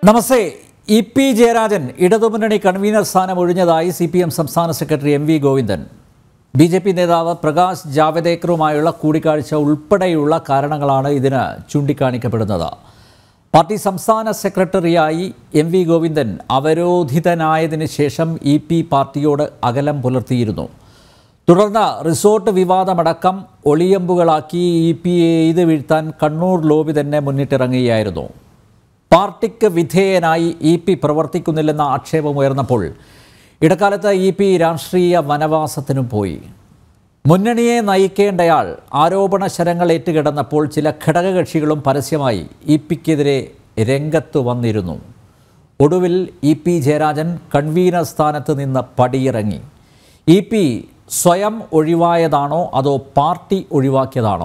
നമസ്തേ E P Jayarajan ഇടതുമുന്നണി convener സ്ഥാനം ഒഴിഞ്ഞതായി സി പി എം സംസ്ഥാന secretary M V Govindan B J P നേതാവ് പ്രകാശ് ജാവദേക്കറുമായുള്ള കൂടിക്കാഴ്ച ഉൾപ്പെടെയുള്ള കാരണങ്ങളാണ് ഇതിന് ചൂണ്ടിക്കാണിക്കപ്പെടുന്നത് പാർട്ടി സംസ്ഥാന സെക്രട്ടറിയായി എം വി ഗോവിന്ദൻ അവരോധിതനായതിനു ശേഷം ഇ പി പാർട്ടിയോട് അകലം പുലർത്തിയിരുന്നു തുടർന്ന് റിസോർട്ട് വിവാദമടക്കം ഒളിയമ്പുകളാക്കി ഇ പി എയ്ത് വീഴ്ത്താൻ കണ്ണൂർ ലോബി തന്നെ മുന്നിട്ടിറങ്ങുകയായിരുന്നു പാർട്ടിക്ക് വിധേയനായി ഇ പി പ്രവർത്തിക്കുന്നില്ലെന്ന ആക്ഷേപമുയർന്നപ്പോൾ ഇടക്കാലത്ത് ഇ പി രാഷ്ട്രീയ വനവാസത്തിനും പോയി മുന്നണിയെ നയിക്കേണ്ടയാൾ ആരോപണ ശരങ്ങൾ ഏറ്റുകിടന്നപ്പോൾ ചില ഘടകകക്ഷികളും പരസ്യമായി ഇ പിക്കെതിരെ രംഗത്ത് വന്നിരുന്നു ഒടുവിൽ ഇ പി ജയരാജൻ കൺവീനർ സ്ഥാനത്ത് നിന്ന് പടിയിറങ്ങി ഇ പി സ്വയം ഒഴിവായതാണോ അതോ പാർട്ടി ഒഴിവാക്കിയതാണോ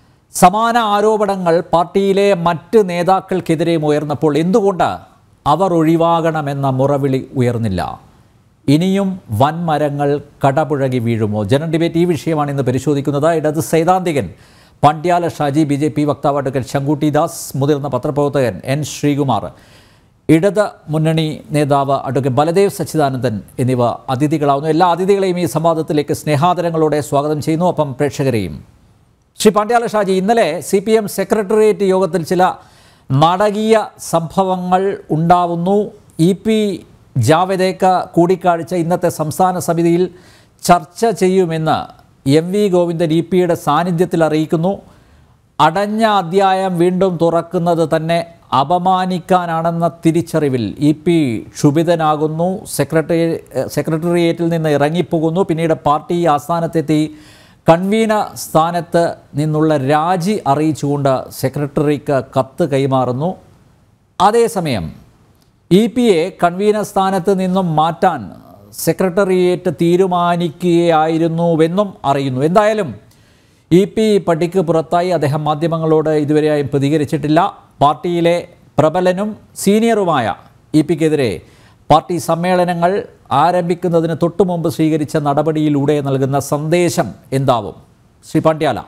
സമാന ആരോപണങ്ങൾ പാർട്ടിയിലെ മറ്റ് നേതാക്കൾക്കെതിരെയും ഉയർന്നപ്പോൾ എന്തുകൊണ്ട് അവർ ഒഴിവാകണമെന്ന മുറവിളി ഉയർന്നില്ല ഇനിയും വൻമരങ്ങൾ കടപുഴകി വീഴുമോ ജനം ഡിബേറ്റ് ഈ വിഷയമാണ് ഇന്ന് പരിശോധിക്കുന്നത് ഇടത് സൈദ്ധാന്തികൻ Pandyala Shaji B J P വക്താവ് അഡ്വക്കേറ്റ് ശങ്കുട്ടി ദാസ് മുതിർന്ന പത്രപ്രവർത്തകൻ എൻ ശ്രീകുമാർ ഇടത് മുന്നണി നേതാവ് അഡ്വക്കേറ്റ് ബലദേവ് സച്ചിദാനന്ദൻ എന്നിവ അതിഥികളാവുന്നു എല്ലാ അതിഥികളെയും ഈ സംവാദത്തിലേക്ക് സ്നേഹാദരങ്ങളോടെ സ്വാഗതം ചെയ്യുന്നു ഒപ്പം പ്രേക്ഷകരെയും ശ്രീ പാണ്ഡ്യാല ഷാജി ഇന്നലെ സി പി എം സെക്രട്ടേറിയറ്റ് യോഗത്തിൽ ചില നാടകീയ സംഭവങ്ങൾ ഉണ്ടാവുന്നു ഇ പി ജാവദേക്ക കൂടിക്കാഴ്ച ഇന്നത്തെ സംസ്ഥാന സമിതിയിൽ ചർച്ച ചെയ്യുമെന്ന് എം വി ഗോവിന്ദൻ ഇ പിയുടെ സാന്നിധ്യത്തിൽ അറിയിക്കുന്നു അടഞ്ഞ അധ്യായം വീണ്ടും തുറക്കുന്നത് തന്നെ അപമാനിക്കാനാണെന്ന തിരിച്ചറിവിൽ ഇ പി ക്ഷുഭിതനാകുന്നു സെക്രട്ടറി സെക്രട്ടേറിയറ്റിൽ നിന്ന് ഇറങ്ങിപ്പോകുന്നു പിന്നീട് പാർട്ടി ആസ്ഥാനത്തെത്തി കൺവീനർ സ്ഥാനത്ത് നിന്നുള്ള രാജി അറിയിച്ചുകൊണ്ട് സെക്രട്ടറിക്ക് കത്ത് കൈമാറുന്നു അതേസമയം ഇ പി എ കൺവീനർ സ്ഥാനത്ത് നിന്നും മാറ്റാൻ സെക്രട്ടേറിയറ്റ് തീരുമാനിക്കുകയായിരുന്നുവെന്നും അറിയുന്നു എന്തായാലും ഇ പി പട്ടിക്ക് പുറത്തായി അദ്ദേഹം മാധ്യമങ്ങളോട് ഇതുവരെയായും പ്രതികരിച്ചിട്ടില്ല പാർട്ടിയിലെ പ്രബലനും സീനിയറുമായ ഇ പിക്കെതിരെ പാർട്ടി സമ്മേളനങ്ങൾ ആരംഭിക്കുന്നതിന് തൊട്ടു മുമ്പ് സ്വീകരിച്ച നടപടിയിലൂടെ നൽകുന്ന സന്ദേശം എന്താവും ശ്രീ പാണ്ഡ്യാല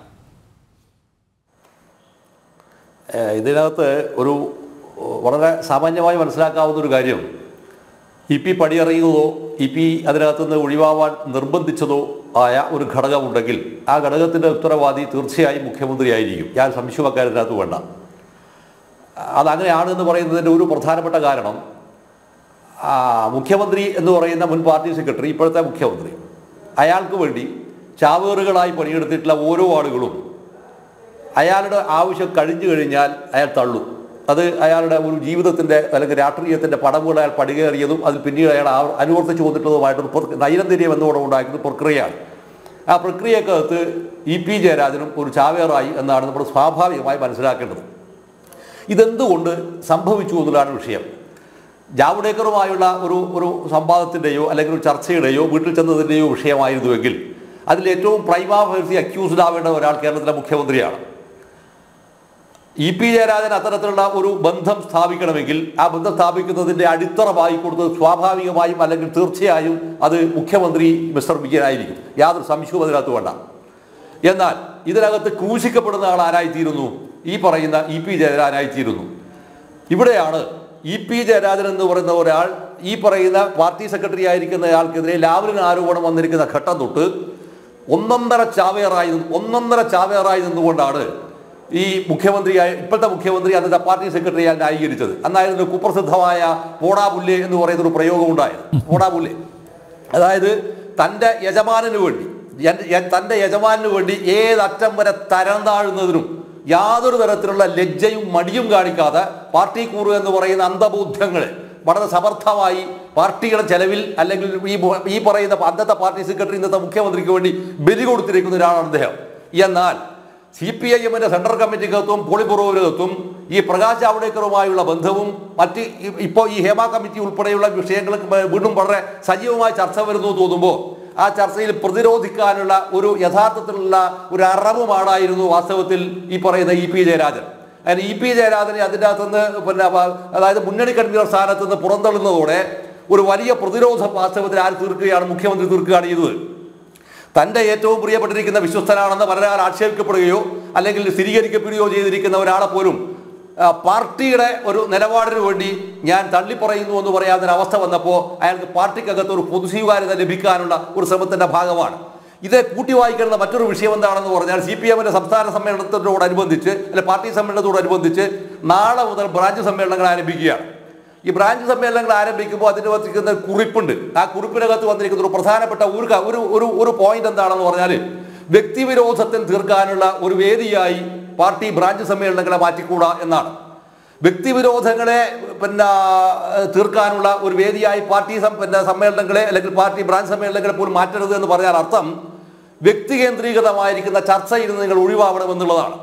ഏഹ് ഇതിനകത്ത് ഒരു വളരെ സാമാന്യമായി മനസ്സിലാക്കാവുന്ന ഒരു കാര്യം ഇ പി പടിയറിയുന്നതോ ഇ പി അതിനകത്തുനിന്ന് ഒഴിവാവാൻ നിർബന്ധിച്ചതോ ആയ ഒരു ഘടകമുണ്ടെങ്കിൽ ആ ഘടകത്തിൻ്റെ ഉത്തരവാദി തീർച്ചയായും മുഖ്യമന്ത്രിയായിരിക്കും ഞാൻ സംശയം അക്കാര്യത്തിനകത്ത് വേണ്ട അതങ്ങനെയാണ് എന്ന് പറയുന്നതിൻ്റെ ഒരു പ്രധാനപ്പെട്ട കാരണം ആ, മുഖ്യമന്ത്രി എന്ന് പറയുന്ന മുൻ പാർട്ടി സെക്രട്ടറി ഇപ്പോഴത്തെ മുഖ്യമന്ത്രി അയാൾക്ക് വേണ്ടി ചാവേറുകളായി പണിയെടുത്തിട്ടുള്ള ഓരോ ആളുകളും അയാളുടെ ആവശ്യം കഴിഞ്ഞു കഴിഞ്ഞാൽ അയാൾ തള്ളും അത് അയാളുടെ ഒരു ജീവിതത്തിൻ്റെ അല്ലെങ്കിൽ രാഷ്ട്രീയത്തിൻ്റെ പടവുകൾ അയാൾ പടികേറിയതും അതിൽ പിന്നീട് അയാൾ ആ- അനുവർത്തിച്ചു വന്നിട്ടുള്ളതുമായിട്ടൊരു പ്രക്- നൈരന്തര്യം എന്നോടെ ഉണ്ടാക്കുന്ന പ്രക്രിയയാണ് ആ പ്രക്രിയക്കകത്ത് ഇ പി ജയരാജനും ഒരു ചാവേറായി എന്നാണ് നമ്മൾ സ്വാഭാവികമായി മനസ്സിലാക്കേണ്ടത് ഇതെന്തുകൊണ്ട് സംഭവിച്ചു എന്നുള്ളതാണ് വിഷയം ജാവ്ഡേക്കറുമായുള്ള ഒരു ഒരു സംവാദത്തിൻ്റെയോ അല്ലെങ്കിൽ ഒരു ചർച്ചയുടെയോ വീട്ടിൽ ചെന്നതിൻ്റെയോ വിഷയമായിരുന്നുവെങ്കിൽ അതിൽ ഏറ്റവും പ്രൈമാ ഫേഴ്സി അക്യൂസ്ഡ് ആവേണ്ട ഒരാൾ കേരളത്തിലെ മുഖ്യമന്ത്രിയാണ് ഇ പി ജയരാജൻ അത്തരത്തിലുള്ള ഒരു ബന്ധം സ്ഥാപിക്കണമെങ്കിൽ ആ ബന്ധം സ്ഥാപിക്കുന്നതിൻ്റെ അടിത്തറ കൊടുത്തത് സ്വാഭാവികമായും അല്ലെങ്കിൽ തീർച്ചയായും അത് മുഖ്യമന്ത്രി മിസ്റ്റർ വിജയനായിരിക്കും യാതൊരു സംശയവും അതിനകത്ത് വേണ്ട എന്നാൽ ഇതിനകത്ത് ക്രൂശിക്കപ്പെടുന്ന ആൾ ആരായിത്തീരുന്നു ഈ പറയുന്ന ഇ പി ജയരാജനായിത്തീരുന്നു ഇവിടെയാണ് ഇ പി ജയരാജൻ എന്ന് പറയുന്ന ഒരാൾ ഈ പറയുന്ന പാർട്ടി സെക്രട്ടറി ആയിരിക്കുന്ന ആൾക്കെതിരെ ലാവലിന് ആരോപണം വന്നിരിക്കുന്ന ഘട്ടം തൊട്ട് ഒന്നൊന്നര ചാവേറായി നിന്ന്- ഒന്നൊന്നര ചാവേറായി നിന്നുകൊണ്ടാണ് ഈ മുഖ്യമന്ത്രിയായ ഇപ്പോഴത്തെ മുഖ്യമന്ത്രി അന്നത്തെ പാർട്ടി സെക്രട്ടറിയാൽ ന്യായീകരിച്ചത് അന്നായിരുന്നു കുപ്രസിദ്ധമായ പോടാപുല്ലെ എന്ന് പറയുന്ന ഒരു പ്രയോഗം ഉണ്ടായത് പോടാപുല്ലെ അതായത് തൻ്റെ യജമാനന് വേണ്ടി എൻ- എൻ- തൻ്റെ യജമാനന് വേണ്ടി ഏതറ്റം വരെ തരം താഴുന്നതിനും യാതൊരു തരത്തിലുള്ള ലജ്ജയും മടിയും കാണിക്കാതെ പാർട്ടി കൂറ് എന്ന് പറയുന്ന അന്ധബോധ്യങ്ങളെ വളരെ സമർത്ഥമായി പാർട്ടിയുടെ ചെലവിൽ അല്ലെങ്കിൽ ഈ മു- ഈ പറയുന്ന അന്നത്തെ പാർട്ടി സെക്രട്ടറി ഇന്നത്തെ മുഖ്യമന്ത്രിക്ക് വേണ്ടി ബലി കൊടുത്തിരിക്കുന്ന ഒരാളാണ് അദ്ദേഹം എന്നാൽ സി പി ഐ എമ്മിന്റെ സെൻട്രൽ കമ്മിറ്റിക്കകത്തും പോളിബുറോവിനകത്തും ഈ പ്രകാശ് ജാവ്ഡേക്കറുമായുള്ള ബന്ധവും മറ്റ് ഇ- ഇപ്പോൾ ഈ ഹേമ കമ്മിറ്റി ഉൾപ്പെടെയുള്ള വിഷയങ്ങൾ വീണ്ടും വളരെ സജീവമായ ചർച്ച വരുന്നു എന്ന് തോന്നുമ്പോൾ ആ ചർച്ചയിൽ പ്രതിരോധിക്കാനുള്ള ഒരു യഥാർത്ഥത്തിലുള്ള ഒരു അറവുമാണായിരുന്നു വാസ്തവത്തിൽ ഈ പറയുന്ന ഇ പി ജയരാജൻ അതിന് ഇ പി ജയരാജനെ അതിൻ്റെ അകത്തുനിന്ന് പിന്നെ വ- അതായത് മുന്നണി കൺവീനർ സ്ഥാനത്ത് നിന്ന് പുറന്തള്ളുന്നതോടെ ഒരു വലിയ പ്രതിരോധ വാസ്തവത്തിൽ ആര് തീർക്കുകയാണ് മുഖ്യമന്ത്രി തീർക്കുകയാണ് ചെയ്തത് തൻ്റെ ഏറ്റവും പ്രിയപ്പെട്ടിരിക്കുന്ന വിശ്വസ്തനാണെന്ന് വളരെ ആൾ ആക്ഷേപിക്കപ്പെടുകയോ അല്ലെങ്കിൽ സ്ഥിരീകരിക്കപ്പെടുകയോ ചെയ്തിരിക്കുന്ന ഒരാളെ പോലും ആ, പാർട്ടിയുടെ ഒരു നിലപാടിന് വേണ്ടി ഞാൻ തള്ളിപ്പറയുന്നു എന്ന് പറയാവുന്ന അവസ്ഥ വന്നപ്പോൾ അയാൾക്ക് പാർട്ടിക്കകത്ത് ഒരു പൊതുസ്വീകാര്യത ലഭിക്കാനുള്ള ഒരു ശ്രമത്തിന്റെ ഭാഗമാണ് ഇത് കൂട്ടി വായിക്കേണ്ട മറ്റൊരു വിഷയം എന്താണെന്ന് പറഞ്ഞാൽ സി പി എമ്മിന്റെ സംസ്ഥാന സമ്മേളനത്തോടനുബന്ധിച്ച് അല്ലെ പാർട്ടി സമ്മേളനത്തോടനുബന്ധിച്ച് നാളെ മുതൽ ബ്രാഞ്ച് സമ്മേളനങ്ങൾ ആരംഭിക്കുകയാണ് ഈ ബ്രാഞ്ച് സമ്മേളനങ്ങൾ ആരംഭിക്കുമ്പോൾ അതിന് വന്നിരിക്കുന്ന കുറിപ്പുണ്ട് ആ കുറിപ്പിനകത്ത് വന്നിരിക്കുന്ന ഒരു പ്രധാനപ്പെട്ട ഒരു ക- ഒരു ഒരു ഒരു പോയിന്റ് എന്താണെന്ന് പറഞ്ഞാൽ വ്യക്തിവിരോധത്തിന് തീർക്കാനുള്ള ഒരു വേദിയായി പാർട്ടി ബ്രാഞ്ച് സമ്മേളനങ്ങളെ മാറ്റിക്കൂടാ എന്നാണ് വ്യക്തിവിരോധങ്ങളെ പിന്നെ ഏഹ്, തീർക്കാനുള്ള ഒരു വേദിയായി പാർട്ടി സം- പിന്നെ സമ്മേളനങ്ങളെ അല്ലെങ്കിൽ പാർട്ടി ബ്രാഞ്ച് സമ്മേളനങ്ങളെ പോലും മാറ്റരുത് എന്ന് പറഞ്ഞാൽ അർത്ഥം വ്യക്തി കേന്ദ്രീകൃതമായിരിക്കുന്ന ചർച്ചയിൽ നിന്ന് നിങ്ങൾ ഒഴിവാവണമെന്നുള്ളതാണ്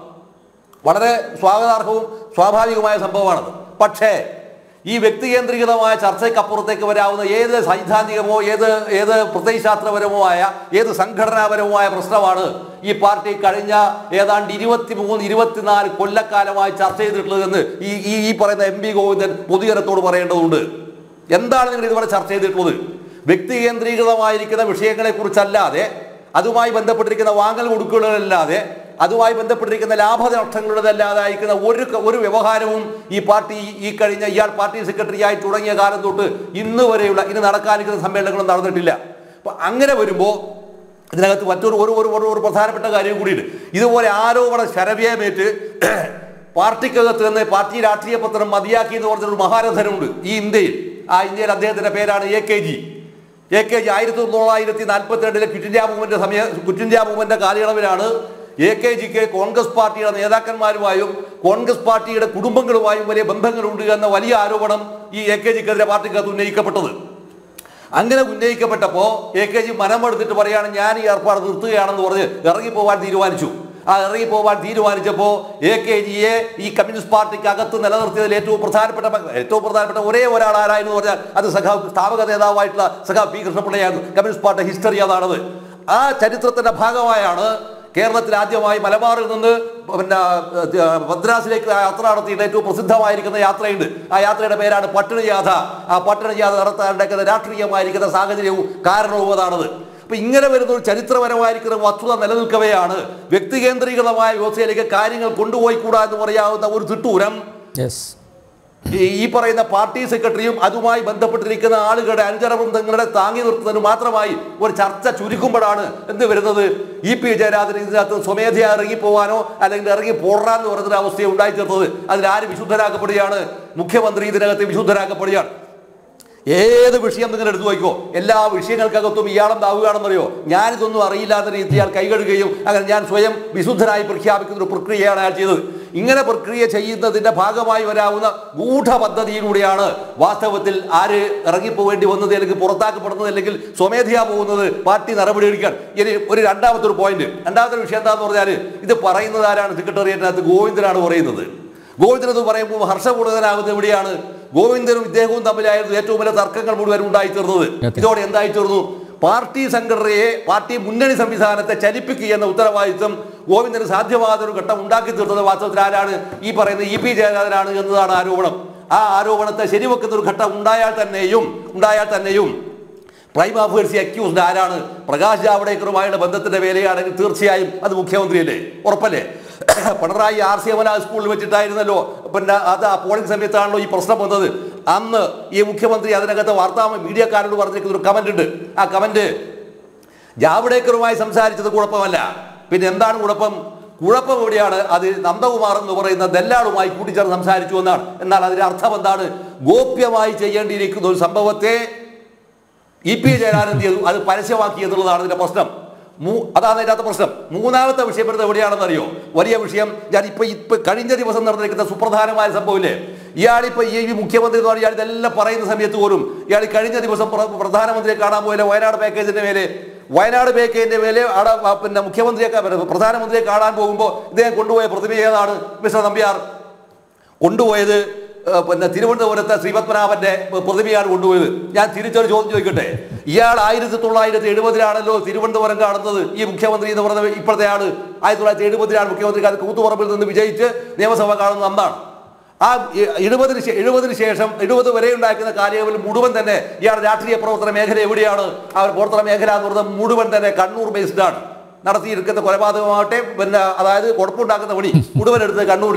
വളരെ സ്വാഗതാർഹവും സ്വാഭാവികമായ സംഭവമാണത് പക്ഷേ ഈ വ്യക്തി കേന്ദ്രീകൃതമായ ചർച്ചയ്ക്കപ്പുറത്തേക്ക് വരാവുന്ന ഏത് സൈദ്ധാന്തികമോ ഏത് ഏത് പ്രത്യയശാസ്ത്രപരമോ ആയ ഏത് സംഘടനാപരവുമായ പ്രശ്നമാണ് ഈ പാർട്ടി കഴിഞ്ഞ ഏതാണ്ട് ഇരുപത്തി മൂന്ന് ഇരുപത്തിനാല് കൊല്ലക്കാലമായി ചർച്ച ചെയ്തിട്ടുള്ളതെന്ന് ഈ ഈ ഈ പറയുന്ന എം പി ഗോവിന്ദൻ പൊതുജനത്തോട് പറയേണ്ടതുണ്ട് എന്താണ് നിങ്ങൾ ഇതുവരെ ചർച്ച ചെയ്തിട്ടുള്ളത് വ്യക്തി കേന്ദ്രീകൃതമായിരിക്കുന്ന വിഷയങ്ങളെ കുറിച്ചല്ലാതെ അതുമായി ബന്ധപ്പെട്ടിരിക്കുന്ന വാങ്ങൽ കൊടുക്കലുകളല്ലാതെ അതുമായി ബന്ധപ്പെട്ടിരിക്കുന്ന ലാഭനഷ്ടങ്ങളുടേതല്ലാതെ അയക്കുന്ന ഒരു ക- ഒരു വ്യവഹാരവും ഈ പാർട്ടി ഈ കഴിഞ്ഞ ഇയാൾ പാർട്ടി സെക്രട്ടറി ആയി തുടങ്ങിയ കാലം തൊട്ട് ഇന്ന് വരെയുള്ള ഇനി നടക്കാനിരിക്കുന്ന സമ്മേളനങ്ങളും നടന്നിട്ടില്ല അപ്പൊ അങ്ങനെ വരുമ്പോൾ ഇതിനകത്ത് മറ്റൊരു ഒരു ഒരു ഒരു- ഒരു പ്രധാനപ്പെട്ട കാര്യം കൂടിയുണ്ട് ഇതുപോലെ ആരോപണ ശരവ്യമേറ്റ് പാർട്ടിക്കകത്ത് നിന്ന് പാർട്ടി രാഷ്ട്രീയ പത്രം മതിയാക്കി എന്ന് പറഞ്ഞൊരു മഹാരഥനുണ്ട് ഈ ഇന്ത്യയിൽ ആ ഇന്ത്യയിൽ അദ്ദേഹത്തിന്റെ പേരാണ് A K G A K G ആയിരത്തി തൊള്ളായിരത്തി നാൽപ്പത്തി രണ്ടിലെ ക്വിറ്റ് ഇന്ത്യ മൂവ്മെന്റ് സമയ ക്വിറ്റ് ഇന്ത്യ മൂവ്മെന്റ് കാലയളവിലാണ് എ കെ ജിക്ക് കോൺഗ്രസ് പാർട്ടിയുടെ നേതാക്കന്മാരുമായും കോൺഗ്രസ് പാർട്ടിയുടെ കുടുംബങ്ങളുമായും വലിയ ബന്ധങ്ങളുണ്ട് എന്ന വലിയ ആരോപണം ഈ എ കെ ജിക്കെതിരെ പാർട്ടിക്കകത്ത് ഉന്നയിക്കപ്പെട്ടത് അങ്ങനെ ഉന്നയിക്കപ്പെട്ടപ്പോ എ കെ ജി മനമെടുത്തിട്ട് പറയാണ് ഞാൻ ഈ ഏർപ്പാട് നിർത്തുകയാണെന്ന് പറഞ്ഞ് ഇറങ്ങിപ്പോവാൻ തീരുമാനിച്ചു ആ ഇറങ്ങിപ്പോവാൻ തീരുമാനിച്ചപ്പോൾ എ കെ ജിയെ ഈ കമ്മ്യൂണിസ്റ്റ് പാർട്ടിക്ക് അകത്ത് നിലനിർത്തിയതിൽ ഏറ്റവും പ്രധാനപ്പെട്ട ഏറ്റവും പ്രധാനപ്പെട്ട ഒരേ ഒരാൾ ആരായിരുന്നു പറഞ്ഞാൽ അത് സഖാവ് സ്ഥാപക നേതാവായിട്ടുള്ള സഖാവ് പി കൃഷ്ണപിള്ളയായിരുന്നു കമ്മ്യൂണിസ്റ്റ് പാർട്ടി ഹിസ്റ്ററി അതാണത് ആ ചരിത്രത്തിന്റെ ഭാഗമായാണ് കേരളത്തിൽ ആദ്യമായി മലബാറിൽ നിന്ന് പിന്നെ ഏഹ്, മദ്രാസിലേക്ക് യാത്ര നടത്തിയിട്ട് ഏറ്റവും പ്രസിദ്ധമായിരിക്കുന്ന യാത്രയുണ്ട് ആ യാത്രയുടെ പേരാണ് പട്ടിണി ജാഥ ആ പട്ടിണി ജാഥ നടത്താനുണ്ടാക്കുന്ന രാഷ്ട്രീയമായിരിക്കുന്ന സാഹചര്യവും കാരണവും അതാണത് അപ്പൊ ഇങ്ങനെ വരുന്ന ഒരു ചരിത്രപരമായിരിക്കുന്ന വസ്തുത നിലനിൽക്കവെയാണ് വ്യക്തി കേന്ദ്രീകൃതമായ വ്യവസ്ഥയിലേക്ക് കാര്യങ്ങൾ കൊണ്ടുപോയി കൂടാ എന്ന് പറയാവുന്ന ഒരു തിട്ടൂരം യെസ് ഈ ഈ പറയുന്ന പാർട്ടി സെക്രട്ടറിയും അതുമായി ബന്ധപ്പെട്ടിരിക്കുന്ന ആളുകളുടെ അനുചരവൃന്ദങ്ങളുടെ താങ്ങി നിർത്തുന്നതിന് മാത്രമായി ഒരു ചർച്ച ചുരുക്കുമ്പോഴാണ് എന്ത് വരുന്നത് ഇ പി ജയരാജൻ ഇതിനകത്ത് സ്വമേധയാ ഇറങ്ങിപ്പോവാനോ അല്ലെങ്കിൽ ഇറങ്ങി പോടാന്ന് പറയുന്ന അവസ്ഥയെ ഉണ്ടായിത്തീർത്തത് അതിലാര് വിശുദ്ധരാക്കപ്പെടുകയാണ് മുഖ്യമന്ത്രി ഇതിനകത്ത് വിശുദ്ധരാക്കപ്പെടുകയാണ് ഏത് വിഷയം നിങ്ങൾ എടുത്തു നോക്കിക്കോ എല്ലാ വിഷയങ്ങൾക്കകത്തും ഇയാളെന്താവുകയാണെന്നറിയോ ഞാനിതൊന്നും അറിയില്ല എന്ന രീതിയിൽ ഇയാൾ കൈകഴുകുകയും അങ്ങനെ ഞാൻ സ്വയം വിശുദ്ധനായി പ്രഖ്യാപിക്കുന്ന ഒരു പ്രക്രിയയാണ് അയാൾ ചെയ്തത് ഇങ്ങനെ പ്രക്രിയ ചെയ്യുന്നതിന്റെ ഭാഗമായി വരാവുന്ന ഗൂഢ പദ്ധതിയിലൂടെയാണ് വാസ്തവത്തിൽ ആര് ഇറങ്ങിപ്പോവേണ്ടി വന്നത് അല്ലെങ്കിൽ പുറത്താക്കപ്പെടുന്നത് അല്ലെങ്കിൽ സ്വമേധയാ പോകുന്നത് പാർട്ടി നടപടിയെടുക്കാൻ ഇനി ഒരു രണ്ടാമത്തെ ഒരു പോയിന്റ് രണ്ടാമത്തെ ഒരു വിഷയം എന്താണെന്ന് പറഞ്ഞാൽ ഇത് പറയുന്നത് ആരാണ് സെക്രട്ടേറിയറ്റിനകത്ത് ഗോവിന്ദനാണ് പറയുന്നത് ഗോവിന്ദൻ എന്ന് പറയുമ്പോൾ ഹർഷപൂർണനാകുന്നത് എവിടെയാണ് ഗോവിന്ദനും ഇദ്ദേഹവും തമ്മിലായിരുന്നു ഏറ്റവും വലിയ തർക്കങ്ങൾ മുഴുവൻ ഉണ്ടായിത്തീർന്നത് അതെ. ഇതോടെ എന്തായിത്തീർന്നു പാർട്ടി സംഘടനയെ പാർട്ടി മുന്നണി സംവിധാനത്തെ ചലിപ്പിക്കുക എന്ന ഉത്തരവാദിത്വം ഗോവിന്ദന് സാധ്യമാകാത്ത ഒരു ഘട്ടം ഉണ്ടാക്കി തീർത്തത് വാസ്തവത്തിൽ ആരാണ് ഈ പറയുന്ന ഇ പി ജയരാജനാണ് എന്നതാണ് ആരോപണം ആ ആരോപണത്തെ ശരിവെക്കുന്ന ഒരു ഘട്ടം ഉണ്ടായാൽ തന്നെയും ഉണ്ടായാൽ തന്നെയും പ്രൈം ഓഫേഴ്സി അക്യൂസ്ഡ് ആരാണ് പ്രകാശ് ജാവ്ദേക്കറുമായുള്ള ബന്ധത്തിന്റെ വേലയാണെങ്കിൽ തീർച്ചയായും അത് മുഖ്യമന്ത്രിയല്ലേ ഉറപ്പല്ലേ പിണറായി ആർ സി അമല സ്കൂളിൽ വെച്ചിട്ടായിരുന്നല്ലോ പിന്നെ അത് ആ പോളിംഗ് സമയത്താണല്ലോ ഈ പ്രശ്നം വന്നത് അന്ന് ഈ മുഖ്യമന്ത്രി അതിനകത്ത് വാർത്താ മീഡിയക്കാരോട് പറഞ്ഞിരിക്കുന്ന ഒരു കമന്റ് ഉണ്ട് ആ കമന്റ് ജാവ്ദേക്കറുമായി സംസാരിച്ചത് കുഴപ്പമല്ല പിന്നെ എന്താണ് കുഴപ്പം കുഴപ്പം എവിടെയാണ് അത് നന്ദകുമാർ എന്ന് പറയുന്ന ദല്ലാളുമായി കൂട്ടിച്ചേർന്ന് സംസാരിച്ചു എന്നാണ് എന്നാൽ അതിന്റെ അർത്ഥം എന്താണ് ഗോപ്യമായി ചെയ്യേണ്ടിയിരിക്കുന്ന ഒരു സംഭവത്തെ ഇ പി ജയരാജൻ എന്ത് ചെയ്തു അത് പരസ്യമാക്കി എന്നുള്ളതാണ് ഇതിന്റെ പ്രശ്നം മൂ അതാണ് അതിനകത്ത് പ്രശ്നം മൂന്നാമത്തെ വിഷയം വരുന്നത് എവിടെയാണെന്ന് അറിയോ വലിയ വിഷയം ഞാൻ ഇപ്പൊ ഇപ്പൊ കഴിഞ്ഞ ദിവസം നടന്നിരിക്കുന്ന സുപ്രധാനമായ സംഭവമില്ലേ ഇയാളിപ്പോ ഈ ഈ മുഖ്യമന്ത്രി എന്ന് പറഞ്ഞാൽ ഇയാൾ ഇതെല്ലാം പറയുന്ന സമയത്ത് പോലും ഇയാൾ കഴിഞ്ഞ ദിവസം പ്ര- പ്രധാനമന്ത്രിയെ കാണാൻ പോയില്ല വയനാട് പാക്കേജിന്റെ മേലെ വയനാട് പാക്കേജിന്റെ മേലെ അവിടെ ആ പിന്നെ മുഖ്യമന്ത്രിയെ കാ- പ്രധാനമന്ത്രിയെ കാണാൻ പോകുമ്പോൾ ഇദ്ദേഹം കൊണ്ടുപോയ പ്രതിമ ഏതാണ് മിസ്റ്റർ നമ്പ്യാർ കൊണ്ടുപോയത് ഏഹ്, പിന്നെ തിരുവനന്തപുരത്തെ ശ്രീപത്മനാഭന്റെ പ്രതിമയാണ് കൊണ്ടുപോയത് ഞാൻ തിരിച്ചൊരു ചോദ്യം ചോദിക്കട്ടെ ഇയാൾ ആയിരത്തി തൊള്ളായിരത്തി എഴുപതിലാണല്ലോ തിരുവനന്തപുരം കാണുന്നത് ഈ മുഖ്യമന്ത്രി എന്ന് പറഞ്ഞ ഇപ്പോഴത്തെ ആള് ആയിരത്തി തൊള്ളായിരത്തി എഴുപതിലാണ് മുഖ്യമന്ത്രി അത് കൂത്തുപറമ്പിൽ നിന്ന് വിജയിച്ച് നിയമസഭ കാണുന്നത് അന്നാണ് ആ എ- എഴുപതിന് ശേ- എഴുപതിന് ശേഷം എഴുപത് വരെ ഉണ്ടാക്കുന്ന കാലയളവിൽ മുഴുവൻ തന്നെ ഇയാളുടെ രാഷ്ട്രീയ പ്രവർത്തന മേഖല എവിടെയാണ് ആ ഒരു പ്രവർത്തന മേഖല എന്ന് പറയുന്നത് മുഴുവൻ തന്നെ കണ്ണൂർ ബേസ്ഡ് ആണ് നടത്തിയിരിക്കുന്ന കൊലപാതകമാകട്ടെ പിന്നെ അതായത് കുഴപ്പമുണ്ടാക്കുന്ന പണി മുഴുവൻ എടുത്തത് കണ്ണൂരിലാണ്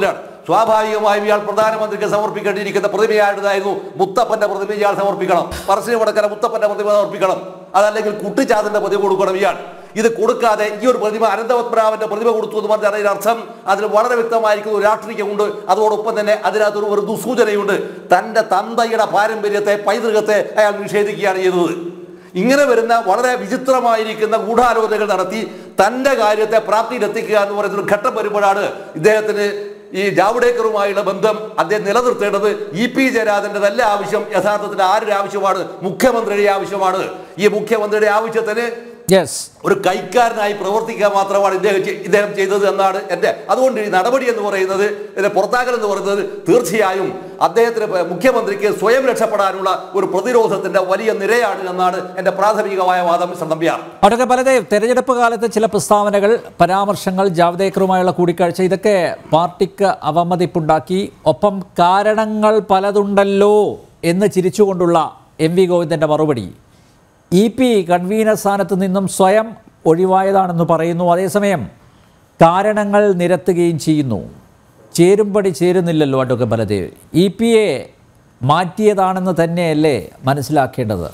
സ്വാഭാവികമായും ഇയാൾ പ്രധാനമന്ത്രിക്ക് സമർപ്പിക്കേണ്ടിയിരിക്കുന്ന പ്രതിമയായിരുന്നായിരുന്നു മുത്തപ്പന്റെ പ്രതിമ ഇയാൾ സമർപ്പിക്കണം പറശ്ശിനി വടക്കര മുത്തപ്പന്റെ പ്രതിമ സമർപ്പിക്കണം അതല്ലെങ്കിൽ കുട്ടിച്ചാത്തന്റെ പ്രതിമ കൊടുക്കണം ഇയാൾ ഇത് കൊടുക്കാതെ ഈ ഒരു പ്രതിമ അനന്തപത്മനാഭന്റെ പ്രതിമ കൊടുത്തു എന്ന് പറഞ്ഞാൽ അതിന്റെ അർത്ഥം അതിൽ വളരെ വ്യക്തമായിരിക്കുന്ന ഒരു രാഷ്ട്രീയമുണ്ട് അതോടൊപ്പം തന്നെ അതിനകത്തൊരു ഒരു ദുസൂചനയുണ്ട് തന്റെ തന്തയുടെ പാരമ്പര്യത്തെ പൈതൃകത്തെ അയാൾ നിഷേധിക്കുകയാണ് ചെയ്തത് ഇങ്ങനെ വരുന്ന വളരെ വിചിത്രമായിരിക്കുന്ന ഗൂഢാലോചനകൾ നടത്തി തന്റെ കാര്യത്തെ പ്രാപ്തിയിലെത്തിക്കുക എന്ന് പറയുന്ന ഒരു ഘട്ടം വരുമ്പോഴാണ് ഇദ്ദേഹത്തിന് ഈ ജാവ്ഡേക്കറുമായുള്ള ബന്ധം അദ്ദേഹം നിലനിർത്തേണ്ടത് ഇ പി ജയരാജന്റെതല്ല ആവശ്യം യഥാർത്ഥത്തിൽ ആരുടെ ആവശ്യമാണ് മുഖ്യമന്ത്രിയുടെ ആവശ്യമാണ് ഈ മുഖ്യമന്ത്രിയുടെ ആവശ്യത്തിന് യെസ് ഒരു കൈക്കാരനായി പ്രവർത്തിക്കുക മാത്രമാണ് ഇദ്ദേഹം ചെ- ഇദ്ദേഹം ചെയ്തത് എന്നാണ് എൻ്റെ അതുകൊണ്ട് ഈ നടപടി എന്ന് പറയുന്നത് ഇതിനെ പുറത്താക്കൽ എന്ന് പറയുന്നത് തീർച്ചയായും അദ്ദേഹത്തിന് പ- മുഖ്യമന്ത്രിക്ക് സ്വയം രക്ഷപ്പെടാനുള്ള ഒരു പ്രതിരോധത്തിന്റെ വലിയ നിരയാണ് എന്നാണ് എൻ്റെ പ്രാഥമികമായ വാദം മിസ്റ്റർ നമ്പ്യാർ അതൊക്കെ പലതേയും തെരഞ്ഞെടുപ്പ് കാലത്ത് ചില പ്രസ്താവനകൾ പരാമർശങ്ങൾ ജാവ്ദേക്കറുമായുള്ള കൂടിക്കാഴ്ച ഇതൊക്കെ പാർട്ടിക്ക് അവമതിപ്പുണ്ടാക്കി ഒപ്പം കാരണങ്ങൾ പലതുണ്ടല്ലോ എന്ന് ചിരിച്ചുകൊണ്ടുള്ള എം വി ഗോവിന്ദൻ്റെ മറുപടി ഇ പി കൺവീനർ സ്ഥാനത്ത് നിന്നും സ്വയം ഒഴിവായതാണെന്ന് പറയുന്നു അതേസമയം കാരണങ്ങൾ നിരത്തുകയും ചെയ്യുന്നു ചേരുംപടി ചേരുന്നില്ലല്ലോ advocate Baladev E P A മാറ്റിയതാണെന്ന് തന്നെയല്ലേ മനസ്സിലാക്കേണ്ടത്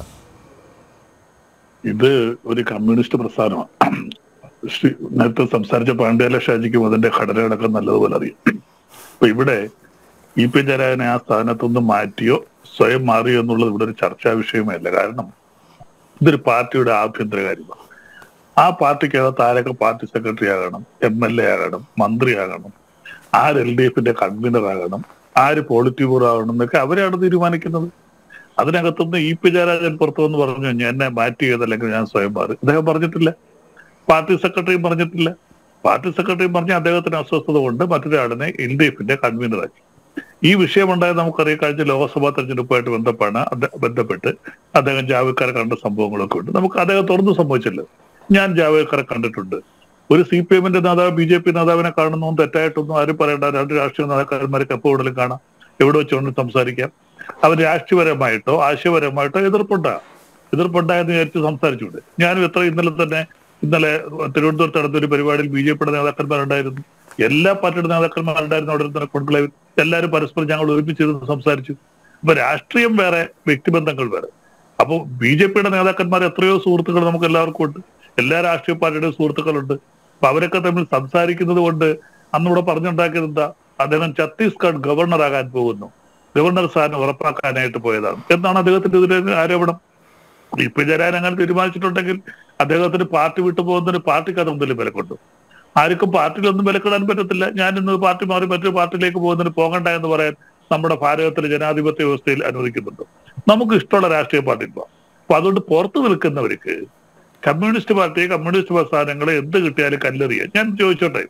ഇത് ഒരു കമ്മ്യൂണിസ്റ്റ് പ്രസ്ഥാനമാണ് ശ്രീ നേരത്തെ സംസാരിച്ച പാണ്ഡ്യാല ഷാജിക്കും അതിന്റെ ഘടനകളൊക്കെ നല്ലതുപോലെ അറിയാം അപ്പൊ ഇവിടെ ഇ പി ജയരാജനെ ആ സ്ഥാനത്തുനിന്ന് മാറ്റിയോ സ്വയം മാറിയോ എന്നുള്ളത് ഇവിടെ ഒരു ചർച്ചാ വിഷയമല്ല കാരണം ഇതൊരു പാർട്ടിയുടെ ആഭ്യന്തര കാര്യമാണ് ആ പാർട്ടിക്കകത്ത് ആരൊക്കെ പാർട്ടി സെക്രട്ടറി ആകണം എം എൽ എ ആകണം മന്ത്രിയാകണം ആര് എൽ ഡി എഫിന്റെ കൺവീനർ ആകണം ആര് പോളിറ്റ് ബ്യൂറോ ആകണം എന്നൊക്കെ അവരാണ് തീരുമാനിക്കുന്നത് അതിനകത്തുനിന്ന് ഇ പി ജയരാജൻ പുറത്തു വന്ന് പറഞ്ഞു ഞാൻ എന്നെ മാറ്റി ചെയ്തല്ലെങ്കിൽ ഞാൻ സ്വയം മാറി അദ്ദേഹം പറഞ്ഞിട്ടില്ല പാർട്ടി സെക്രട്ടറിയും പറഞ്ഞിട്ടില്ല പാർട്ടി സെക്രട്ടറിയും പറഞ്ഞ അദ്ദേഹത്തിന് അസ്വസ്ഥത കൊണ്ട് മറ്റൊരാളിനെ എൽ ഡി എഫിന്റെ കൺവീനറാക്കി ഈ വിഷയമുണ്ടായത് നമുക്കറിയാം കഴിഞ്ഞ ലോക്സഭാ തെരഞ്ഞെടുപ്പുമായിട്ട് ബന്ധപ്പാണ് അദ്ദേ- ബന്ധപ്പെട്ട് അദ്ദേഹം ജാവേദ്കറെ കണ്ട സംഭവങ്ങളൊക്കെ ഉണ്ട് നമുക്ക് അദ്ദേഹം തുറന്നു സംഭവിച്ചല്ലോ ഞാൻ ജാവേദ്കറെ കണ്ടിട്ടുണ്ട് ഒരു സി പി എമ്മിന്റെ നേതാവ് ബി ജെ പി നേതാവിനെ കാണുന്നു തെറ്റായിട്ടൊന്നും ആരും പറയണ്ട രണ്ട് രാഷ്ട്രീയ നേതാക്കന്മാർക്ക് എപ്പോൾ വേണമെങ്കിലും കാണാം എവിടെ വെച്ചുകൊണ്ട് സംസാരിക്കാം അവർ രാഷ്ട്രീയപരമായിട്ടോ ആശയപരമായിട്ടോ എതിർപ്പുണ്ടാകും എതിർപ്പുണ്ടായെന്ന് വിചാരിച്ച് സംസാരിച്ചുകൊണ്ട് ഞാനും എത്ര ഇന്നലെ തന്നെ ഇന്നലെ തിരുവനന്തപുരത്ത് നടന്ന ഒരു പരിപാടിയിൽ ബി ജെ പിയുടെ നേതാക്കന്മാരുണ്ടായിരുന്നു എല്ലാ പാർട്ടിയുടെ നേതാക്കന്മാരുണ്ടായിരുന്നു അവിടെ തന്നെ കോൺക്ലേവ് എല്ലാവരും പരസ്പരം ഞങ്ങൾ ഒരുമിച്ചിരുന്ന് സംസാരിച്ചു അപ്പൊ രാഷ്ട്രീയം വേറെ വ്യക്തിബന്ധങ്ങൾ വേറെ അപ്പൊ ബി ജെ പിയുടെ നേതാക്കന്മാർ എത്രയോ സുഹൃത്തുക്കൾ നമുക്ക് എല്ലാവർക്കും ഉണ്ട് എല്ലാ രാഷ്ട്രീയ പാർട്ടിയുടെയും സുഹൃത്തുക്കളുണ്ട് അപ്പൊ അവരൊക്കെ തമ്മിൽ സംസാരിക്കുന്നത് കൊണ്ട് അന്നിവിടെ പറഞ്ഞുണ്ടാക്കിയത് എന്താ അദ്ദേഹം ഛത്തീസ്ഗഡ് ഗവർണർ ആകാൻ പോകുന്നു ഗവർണർ സ്ഥാനം ഉറപ്പാക്കാനായിട്ട് പോയതാണ് എന്നാണ് അദ്ദേഹത്തിന്റെ ഇതിലെ ആരോപണം ഇപ്പൊ ജരാൻ അങ്ങനെ തീരുമാനിച്ചിട്ടുണ്ടെങ്കിൽ അദ്ദേഹത്തിന് പാർട്ടി വിട്ടു പോകുന്നതിന് പാർട്ടിക്ക് അത് എന്തെങ്കിലും വിലക്കുണ്ട് ആർക്കും പാർട്ടിയിലൊന്നും വിലക്കിടാൻ പറ്റത്തില്ല ഞാൻ ഇന്ന് പാർട്ടി മാറി മറ്റൊരു പാർട്ടിയിലേക്ക് പോകുന്നതിന് പോകണ്ട എന്ന് പറയാൻ നമ്മുടെ ഭാരതത്തിലെ ജനാധിപത്യ വ്യവസ്ഥയിൽ അനുവദിക്കുന്നുണ്ട് നമുക്ക് ഇഷ്ടമുള്ള രാഷ്ട്രീയ പാർട്ടി പോവാം അപ്പൊ അതുകൊണ്ട് പുറത്തു നിൽക്കുന്നവർക്ക് കമ്മ്യൂണിസ്റ്റ് പാർട്ടി കമ്മ്യൂണിസ്റ്റ് പ്രസ്ഥാനങ്ങളെ എന്ത് കിട്ടിയാലും കല്ലെറിയാം ഞാൻ ചോദിച്ചോട്ടെ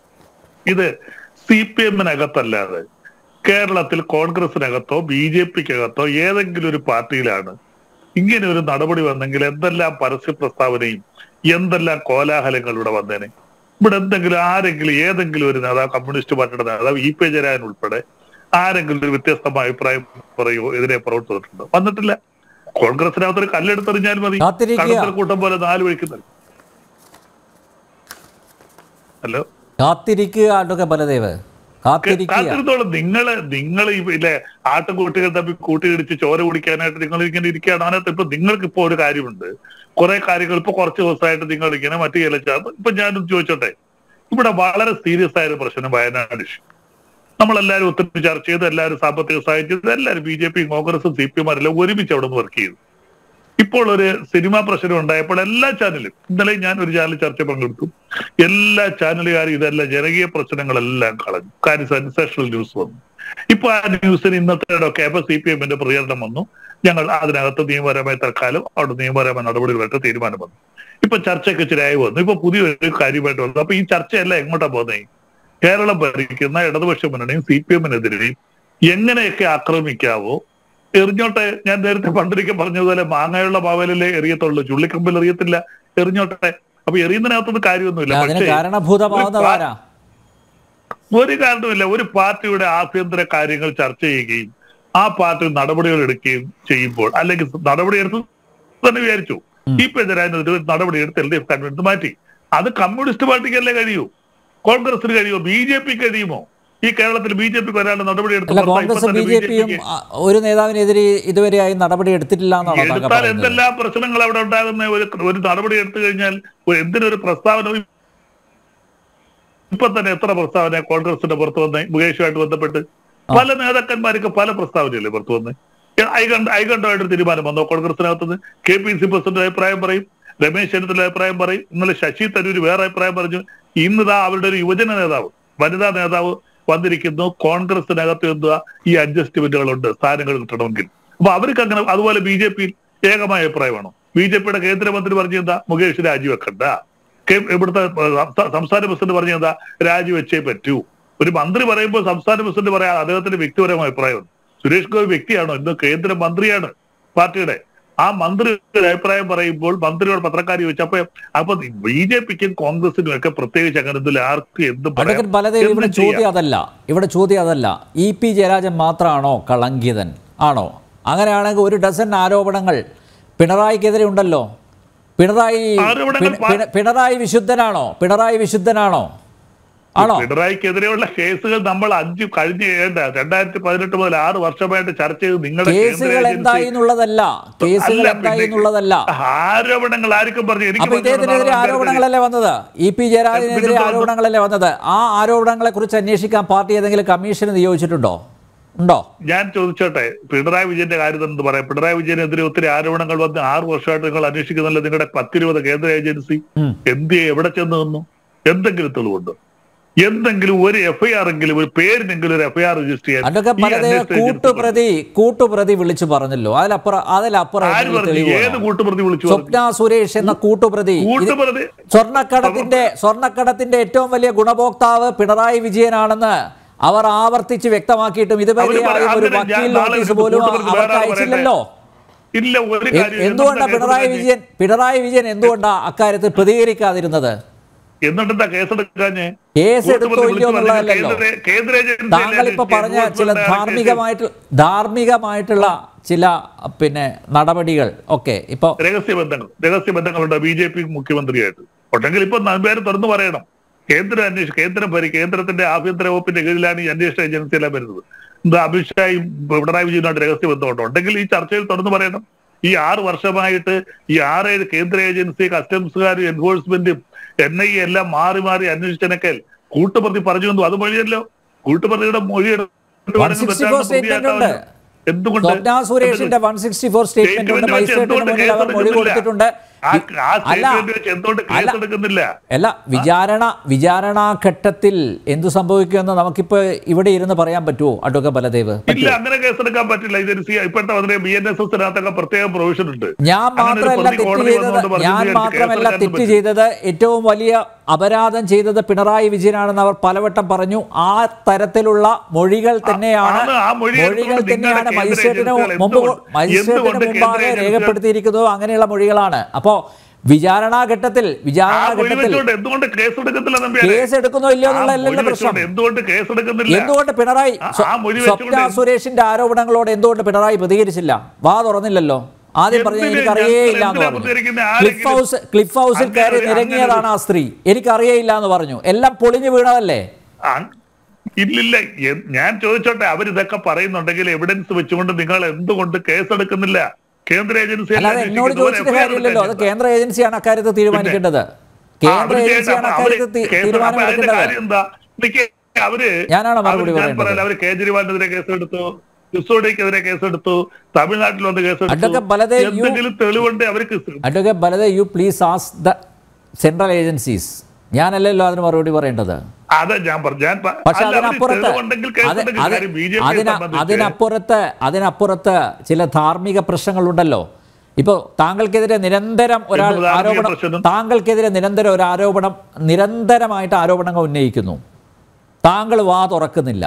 ഇത് സി പി എമ്മിനകത്തല്ലാതെ കേരളത്തിൽ കോൺഗ്രസിനകത്തോ ബി ജെ പിക്കകത്തോ ഏതെങ്കിലും ഒരു പാർട്ടിയിലാണ് ഇങ്ങനെ ഒരു നടപടി വന്നെങ്കിൽ എന്തെല്ലാം പരസ്യ പ്രസ്താവനയും എന്തെല്ലാം കോലാഹലങ്ങൾ ഇവിടെ വന്നേനെ ഇവിടെ എന്തെങ്കിലും ആരെങ്കിലും ഏതെങ്കിലും ഒരു നേതാവ് കമ്മ്യൂണിസ്റ്റ് പാർട്ടിയുടെ നേതാവ് ഇ പി ജയരാജൻ ഉൾപ്പെടെ ആരെങ്കിലും ഒരു വ്യത്യസ്തമായ അഭിപ്രായം പറയുമോ ഇതിനെ പ്രവർത്തിച്ചിട്ടുണ്ടോ വന്നിട്ടില്ല കോൺഗ്രസിനകത്ത് ഒരു കല്ലെടുത്തെറിഞ്ഞാൽ മതി കാത്തിരിക്കുക. കടത്തൽ കൂട്ടം പോലെ നാല് വഴിക്കുന്നത് ഹലോ കാത്തിരിക്കുക അഡ്വക്കെ ബലദേവ് കാത്തിരിക്കുക കാത്തിരുന്നോളും നിങ്ങള് നിങ്ങൾ ഇല്ലേ ആട്ടുകുട്ടികൾ തമ്മിൽ കൂട്ടിയിടിച്ച് ചോര കുടിക്കാനായിട്ട് നിങ്ങൾ ഇങ്ങനെ ഇരിക്കുകയാണ് അതിനകത്ത് ഇപ്പൊ നിങ്ങൾക്ക് ഇപ്പൊ ഒരു കാര്യമുണ്ട് കുറെ കാര്യങ്ങൾ ഇപ്പൊ കുറച്ച് ദിവസമായിട്ട് നിങ്ങൾ ഇങ്ങനെ മറ്റു ചില ചാ- ഇപ്പൊ ഞാനൊന്ന് ചോദിച്ചോട്ടെ ഇവിടെ വളരെ സീരിയസ് ആയ ഒരു പ്രശ്നം വയനാട് ഇഷ്യൂ നമ്മളെല്ലാവരും ഒത്തിരി ചർച്ച ചെയ്ത് എല്ലാവരും സാമ്പത്തിക സഹായം ചെയ്ത് എല്ലാവരും ബി ജെ പി കോൺഗ്രസും സി പി എമാരെല്ലാം ഒരുമിച്ച് അവിടെ നിന്ന് വർക്ക് ചെയ്തു ഇപ്പോൾ ഒരു സിനിമാ പ്രശ്നം ഉണ്ടായപ്പോൾ എല്ലാ ചാനലും ഇന്നലെ ഞാൻ ഒരു ചാനൽ ചർച്ച പങ്കെടുത്തു എല്ലാ ചാനലുകാരും ഇതെല്ലാം ജനകീയ പ്രശ്നങ്ങളെല്ലാം കളഞ്ഞു കാര്യം സെൻസേഷണൽ ന്യൂസ് വന്നു ഇപ്പൊ ആ ന്യൂസിന് ഇന്നത്തെ ഒക്കെ അപ്പൊ സി പി എമ്മിന്റെ പ്രതികരണം വന്നു ഞങ്ങൾ അതിനകത്ത് നിയമപരമായ തൽക്കാലം അവിടെ നിയമപരമായ നടപടികളായിട്ട് തീരുമാനം വന്നു ഇപ്പൊ ചർച്ചയ്ക്ക് ഇച്ചിരിയായി വന്നു ഇപ്പൊ പുതിയൊരു കാര്യമായിട്ട് വന്നു അപ്പൊ ഈ ചർച്ചയെല്ലാം എങ്ങോട്ടാ പോകുന്നത് കേരളം ഭരിക്കുന്ന ഇടതുപക്ഷ മുന്നണിയും സി പി എമ്മിനെതിരെയും എങ്ങനെയൊക്കെ ആക്രമിക്കാവോ എറിഞ്ഞോട്ടെ ഞാൻ നേരത്തെ പണ്ടൊരിക്കൽ പറഞ്ഞതുപോലെ മാങ്ങയുള്ള പാവലല്ലേ എറിയത്തുള്ളൂ ചുള്ളിക്കമ്പിൽ എറിയത്തില്ല എറിഞ്ഞോട്ടെ അപ്പൊ എറിയുന്നതിനകത്തൊന്നും കാര്യമൊന്നുമില്ല അതിന് പക്ഷേ കാരണഭൂതമാവുന്നതാരാ ഒരു കാരണമില്ല ഒരു പാർട്ടിയുടെ ആഭ്യന്തര കാര്യങ്ങൾ ചർച്ച ചെയ്യുകയും ആ പാർട്ടി നടപടികൾ എടുക്കുകയും ചെയ്യുമ്പോൾ അല്ലെങ്കിൽ നടപടി എടുത്ത് തന്നെ വിചാരിച്ചു ഈ പെജരാനെതിരെ നടപടി എടുത്ത് എൽ ഡി എഫ് കൺവീനർ മാറ്റി അത് കമ്മ്യൂണിസ്റ്റ് പാർട്ടിക്കല്ലേ കഴിയൂ കോൺഗ്രസിന് കഴിയുമോ ബി ജെ പി കഴിയുമോ ഈ കേരളത്തിൽ ബി ജെ പിക്ക് ഒരാളുടെ നടപടി എടുത്ത് അല്ല പുറത്തായി. ഇപ്പൊ കോൺഗ്രസും ബി തന്നെ ജെ BJP പിയും ക്ക് ഒരു നേതാവിനെതിരെ ഇതുവരെയായി നടപടി എടുത്തിട്ടില്ല എന്നാണോ താങ്കൾ എടുത്താൽ പറയുന്നത് എന്തെല്ലാം പ്രശ്നങ്ങൾ അവിടെ ഉണ്ടാകുന്ന ഒരു ഒരു നടപടി എടുത്തു കഴിഞ്ഞാൽ ഒരു എന്തിനൊരു പ്രസ്താവന ഇപ്പൊ തന്നെ എത്ര പ്രസ്താവന കോൺഗ്രസിന്റെ പുറത്ത് വന്ന് മുകേഷുമായിട്ട് ബന്ധപ്പെട്ട് പല നേതാക്കന്മാർക്ക് പല പ്രസ്താവനയല്ലേ പുറത്ത് വന്ന് ഐകണ്ട ഐകണ്ഠമായിട്ട് തീരുമാനം വന്നോ കോൺഗ്രസിനകത്തുനിന്ന് കെ പി സി പ്രസിഡന്റ് അഭിപ്രായം പറയും രമേശ് ചെന്നിത്തല അഭിപ്രായം പറയും ഇന്നലെ ശശി തരൂര് വേറെ അഭിപ്രായം പറഞ്ഞു ഇന്നിതാ അവരുടെ ഒരു യുവജന നേതാവ് വനിതാ നേതാവ് വന്നിരിക്കുന്നു കോൺഗ്രസിനകത്ത് എന്തുവാ ഈ അഡ്ജസ്റ്റ്മെന്റുകളുണ്ട് സ്ഥാനങ്ങൾ കിട്ടണമെങ്കിൽ അപ്പൊ അവർക്ക് അങ്ങനെ അതുപോലെ ബി ജെ പിയിൽ ഏകമായ അഭിപ്രായമാണോ ബി ജെ പിയുടെ കേന്ദ്രമന്ത്രി പറഞ്ഞ എന്താ മുകേഷ് രാജിവെക്കണ്ട കെ- ഇവിടുത്തെ ഏഹ്, സംസ്ഥാ- സംസ്ഥാന പ്രസിഡന്റ് പറഞ്ഞ എന്താ രാജിവെച്ചേ പറ്റൂ ഒരു മന്ത്രി പറയുമ്പോൾ സംസ്ഥാന പ്രസിഡന്റ് പറയാം അദ്ദേഹത്തിന്റെ വ്യക്തിപരമായ അഭിപ്രായമാണ് സുരേഷ് ഗോപി വ്യക്തിയാണോ ഇന്ന് കേന്ദ്ര മന്ത്രിയാണ് പാർട്ടിയുടെ ആ മന്ത്രി ഒരു അഭിപ്രായം പറയുമ്പോൾ മന്ത്രിയോട് പത്രക്കാർ ചോദിച്ചപ്പോ അപ്പൊ ബി ജെ പിക്കും കോൺഗ്രസിനും ഒക്കെ പ്രത്യേകിച്ച് അങ്ങനെ ഇതിൽ ആർക്ക് എന്ത് പറയാം അഡ്വക്കേറ്റ് ബലദേവ് ഇവിടെ എന്തും ചെയ്യാം. ചോദ്യം അതല്ല ഇവിടെ ചോദ്യം അതല്ല ഇ പി ജയരാജൻ മാത്രമാണോ കളങ്കിതൻ ആണോ അങ്ങനെയാണെങ്കിൽ ഒരു ഡസൻ ആരോപണങ്ങൾ പിണറായിക്കെതിരെ ഉണ്ടല്ലോ പിണറായി ആരോപണങ്ങൾ പിണ- പിണ- പിണറായി വിശുദ്ധനാണോ പിണറായി വിശുദ്ധനാണോ ആണോ പിണറായിക്കെതിരെയുള്ള കേസുകൾ നമ്മൾ അഞ്ച് കഴിഞ്ഞ ഏണ്ട രണ്ടായിരത്തി പതിനെട്ട് മുതൽ ആറ് വർഷമായിട്ട് ചർച്ച ചെയ്ത് നിങ്ങളുടെ കേന്ദ്ര കേസുകൾ ഏജൻസി- എന്തായി എന്നുള്ളതല്ല കേസുകൾ അല്ല, എന്തായി പിന്നെ എന്നുള്ളതല്ല ആരോപണങ്ങൾ ആർക്കും പറഞ്ഞു എനിക്ക് അപ്പൊ ഇദ്ദേഹത്തിനെതിരെ പറഞ്ഞത് ആരോപണങ്ങളല്ലേ വന്നത് ഇ പി ജയരാജനെതിരെ പിന്നെന്താ? ആരോപണങ്ങളല്ലേ വന്നത് ആ ആരോപണങ്ങളെ കുറിച്ച് അന്വേഷിക്കാൻ പാർട്ടി ഏതെങ്കിലും കമ്മീഷന് നിയോഗിച്ചിട്ടുണ്ടോ ഉണ്ടോ ഞാൻ ചോദിച്ചോട്ടെ പിണറായി വിജയന്റെ കാര്യം എന്ത് പറയാം പിണറായി വിജയനെതിരെ ഒത്തിരി ആരോപണങ്ങൾ വന്ന് ആറ് വർഷമായിട്ട് നിങ്ങൾ അന്വേഷിക്കുന്നല്ലോ നിങ്ങളുടെ പത്തിരുപത് കേന്ദ്ര ഏജൻസി ഉം. എന്ത് എവിടെ ചെന്ന് നിന്നു എന്തെങ്കിലും തെളിവുണ്ടോ എന്തെങ്കിലും ഒരു എഫ്ഐആർ എങ്കിലും ഒരു പേരിനെങ്കിലും ഒരു എഫ്ഐആർ രജിസ്റ്റർ ചെയ്യാൻ അതൊക്കെ ഈ പലതേ അന്വേഷണ ഏജൻസി കൂട്ടുപ്രതി കൂട്ടുപ്രതി വിളിച്ചു പറഞ്ഞല്ലോ അതിലപ്പുറം അതിലപ്പുറം ആര് എന്തെങ്കിലും പറഞ്ഞു തെളിവ് ഏത് വേണോ? കൂട്ടുപ്രതി വിളിച്ചു പറഞ്ഞു? സ്വപ്ന സുരേഷ് എന്ന കൂട്ടുപ്രതി ഇത് കൂട്ടുപ്രതി സ്വർണ്ണക്കടത്തിന്റെ സ്വർണ്ണക്കടത്തിന്റെ ഏറ്റവും വലിയ ഗുണഭോക്താവ് പിണറായി വിജയനാണെന്ന് അവർ ആവർത്തിച്ച് വ്യക്തമാക്കിയിട്ടും അവര് ഇതുവരെയായും പറയാം, ഒരു അങ്ങനെ ഞാൻ വക്കീൽ നാളെ നോട്ടീസ് ഒരു പോലും കൂട്ടുപ്രതി വേറെ അവർക്ക് ആൾ അയച്ചില്ലല്ലോ ഇല്ല ഒരു എ- കാര്യം എന്തുകൊണ്ടാ എന്തുകൊണ്ടാ പിണറായി കേസെടുക്കാഞ്ഞേ? വിജയൻ പിണറായി വിജയൻ എന്തുകൊണ്ടാ അക്കാര്യത്തിൽ പ്രതികരിക്കാതിരുന്നത് എന്നിട്ടെന്താ കേസെടുക്കാഞ്ഞേ കേസ് എടുത്തോ കൂട്ടുപ്രതി ഇല്ലയോ വിളിച്ചു പറഞ്ഞത് എന്നുള്ളതല്ലല്ലോ കേന്ദ്ര- കേന്ദ്ര ഏജൻസി താങ്കൾ ഇപ്പൊ അല്ലേ പറഞ്ഞ ചില എൻഫോഴ്സ്മെന്റ് ധാർമ്മികമായിട്ട് ധാർമ്മികമായിട്ടുള്ള ചില പിന്നെ നടപടികൾ ഒക്കെ ഇപ്പൊ രഹസ്യ ബന്ധങ്ങൾ രഹസ്യ ബന്ധങ്ങളുണ്ട് ബി ജെ പി മുഖ്യമന്ത്രിയായിട്ട് ഉണ്ടെങ്കിൽ ഇപ്പൊ നമ്പേര് തുറന്നു പറയണം കേന്ദ്ര അന്വേഷണം കേന്ദ്രം ഭരി കേന്ദ്രത്തിന്റെ ആഭ്യന്തര വകുപ്പിന്റെ കീഴിലാണ് ഈ അന്വേഷണ ഏജൻസി എല്ലാം വരുന്നത് എന്താ അമിത്ഷായും പിണറായി വിജയനുമായിട്ട് രഹസ്യ ബന്ധമുണ്ടോ ഉണ്ടെങ്കിൽ ഈ ചർച്ചയിൽ തുറന്നു പറയണം ഈ ആറ് വർഷമായിട്ട് ഈ ആറേഴ് കേന്ദ്ര ഏജൻസി കസ്റ്റംസുകാരും എൻഫോഴ്സ്മെന്റും എൻ ഐ എല്ലാം മാറി മാറി അന്വേഷിച്ചനൊക്കെ കൂട്ടുപ്രതി പറഞ്ഞു വന്നു അത് മൊഴിയല്ലോ കൂട്ടുപ്രതിയുടെ മൊഴി എടുത്ത് വേണമെങ്കിൽ 164 വെച്ചാൽ statement ഉണ്ട്. പ്രതിയാക്കാമല്ലോ. എന്തുകൊണ്ട് സ്വപ്ന സുരേഷിന്റെ വൺ സിക്സ്റ്റി ഫോർ സ്റ്റേറ്റ്മെന്റ് ഉണ്ട് സ്റ്റേറ്റ്മെന്റ് വെച്ച് മജിസ്ട്രേറ്റിന് എന്തുകൊണ്ട് മുന്നിൽ അവർ മൊഴി കേസെടുക്കുന്നില്ല? കൊടുത്തിട്ടുണ്ട് ആ- ആ അല്ല സ്റ്റേറ്റ്മെന്റ് വെച്ച് എന്തുകൊണ്ട് അല്ല. കേസെടുക്കുന്നില്ല അല്ല വിചാരണ വിചാരണാ ഘട്ടത്തിൽ എന്തു സംഭവിക്കുമെന്ന് നമുക്കിപ്പോ ഇവിടെ ഇരുന്ന് പറയാൻ പറ്റുമോ അഡ്വക്കേറ്റ് ബലദേവ് ഇല്ല പറ്റുമോ അങ്ങനെ കേസെടുക്കാൻ പറ്റില്ല ഇതൊരു സി- ഇപ്പോഴത്തെ അതിനെ ബി എൻ എസ് എസിനകത്തൊക്കെ പ്രത്യേക പ്രൊവിഷൻ ഉണ്ട് ഞാൻ അങ്ങനെ ഒരു മാത്രമല്ല പ്രതി തെറ്റ് കോടതി ചെയ്തത് വന്നുകൊണ്ട് പറഞ്ഞു, ഞാൻ "നീ മാത്രമല്ല കേസെടുക്കാൻ തെറ്റ് പറ്റും." ചെയ്തത് ഏറ്റവും വലിയ അപരാധം ചെയ്തത് പിണറായി വിജയനാണെന്ന് അവർ പലവട്ടം പറഞ്ഞു ആ തരത്തിലുള്ള മൊഴികൾ തന്നെയാണ് ആണ്, ആ മൊഴി മൊഴികൾ എടുത്തുകൊണ്ട് തന്നെയാണ് നിങ്ങളുടെ മജിസ്ട്രേറ്റിന് കേന്ദ്ര മുമ്പ് ഏജൻസികൾ മജിസ്ട്രേറ്റിന് എന്തുകൊണ്ട് മുമ്പാകെ കേന്ദ്ര രേഖപ്പെടുത്തിയിരിക്കുന്നത് അങ്ങനെയുള്ള മൊഴികളാണ് അപ്പോ വിചാരണാ ഘട്ടത്തിൽ ആ വിചാരണാ മൊഴി ഘട്ടത്തിൽ വെച്ചുകൊണ്ട് എന്തുകൊണ്ട് കേസെടുക്കത്തില്ല നമ്പ്യാരെ? കേസ് എടുക്കുന്നോ ഇല്ലയോ ആ എന്നുള്ളതല്ലല്ലോ മൊഴി പ്രശ്നം വെച്ചുകൊണ്ട് എന്തുകൊണ്ട് കേസെടുക്കുന്നില്ല എന്തുകൊണ്ട് പിണറായി ആ- സ്വ- ആ മൊഴി സ്വപ്ന വെച്ചുകൊണ്ട് സുരേഷിന്റെ ആരോപണങ്ങളോട് എന്തുകൊണ്ട് പിണറായി പ്രതികരിച്ചില്ല വാ തുറന്നില്ലല്ലോ ആദ്യം പറഞ്ഞ എന്തിന് എനിക്കറിയേ ഞങ്ങൾ ഇല്ല എന്ന് എന്തിനാ പറഞ്ഞു പ്രതികരിക്കുന്നത്? ക്ലിഫ് ആരെങ്കിലും- ഹൗസ് ക്ലിഫ് ഹൗസിൽ അങ്ങനെ കയറി ഒരു- നിരങ്ങിയതാണ് ആ സ്ത്രീ എനിക്കറിയേയില്ല എന്ന് പറഞ്ഞു എല്ലാം പൊളിഞ്ഞു വീണതല്ലേ ആ, ഇല്ലില്ല എ- ഞാൻ ചോദിച്ചോട്ടെ അവരിതൊക്കെ പറയുന്നുണ്ടെങ്കിൽ എവിഡൻസ് വെച്ചുകൊണ്ട് നിങ്ങൾ എന്തുകൊണ്ട് കേസെടുക്കുന്നില്ല കേന്ദ്ര ഏജൻസി അല്ലേ അല്ലാതെ എന്നോട് അന്വേഷിക്കുന്നത്? ചോദിച്ചിട്ട് ഒരു FIR കാര്യമില്ലല്ലോ അത് എടുക്കാൻ കേന്ദ്ര ഏജൻസിയാണ് അക്കാര്യത്തിൽ തീരുമാനിക്കേണ്ടത് കേന്ദ്ര അവര് ഏജൻസിയാണ് ചെയ്യട്ടെ. അക്കാര്യത്തിൽ അവര് തീ- കേസ് തീരുമാനം അപ്പൊ അതിന്റെ എടുക്കേണ്ടത് കാര്യം എന്താ എനിക്ക് അവര് ഞാനാണോ മറുപടി അവര് ഞാൻ പറയേണ്ടത്? പറയല അവര് കേജ്രിവാളിനെതിരെ കേസെടുത്തു സിസോഡിക്കെതിരെ കേസെടുത്തു തമിഴ്നാട്ടിൽ വന്ന് കേസെടുത്തു അഡ്വക്കേറ്റ് ബലദേവ്, you- എന്തെങ്കിലും തെളിവുണ്ട് അവർക്ക് advocate Baladev you please ask the central agencies ഞാനല്ലല്ലോ അതിന് മറുപടി പറയേണ്ടത് അതാ ഞാൻ പറഞ്ഞു ഞാൻ പ- പക്ഷെ അല്ല, അവര് അതിനപ്പുറത്ത് തെളിവുണ്ടെങ്കിൽ അത് കേസെടുക്കും. അത് കാര്യം ബി ജെ പിയെ അതിന സംബന്ധിച്ച് അതിനപ്പുറത്ത് അതിനപ്പുറത്ത് ചില ധാർമ്മിക പ്രശ്നങ്ങളുണ്ടല്ലോ ഇപ്പോൾ താങ്കൾക്കെതിരെ നിരന്തരം ഒരാൾ എന്ത് ധാർമ്മിക ആരോപണം പ്രശ്നം? താങ്കൾക്കെതിരെ നിരന്തരം ഒരു ആരോപണം നിരന്തരമായിട്ട് ആരോപണങ്ങൾ ഉന്നയിക്കുന്നു താങ്കൾ വാ തുറക്കുന്നില്ല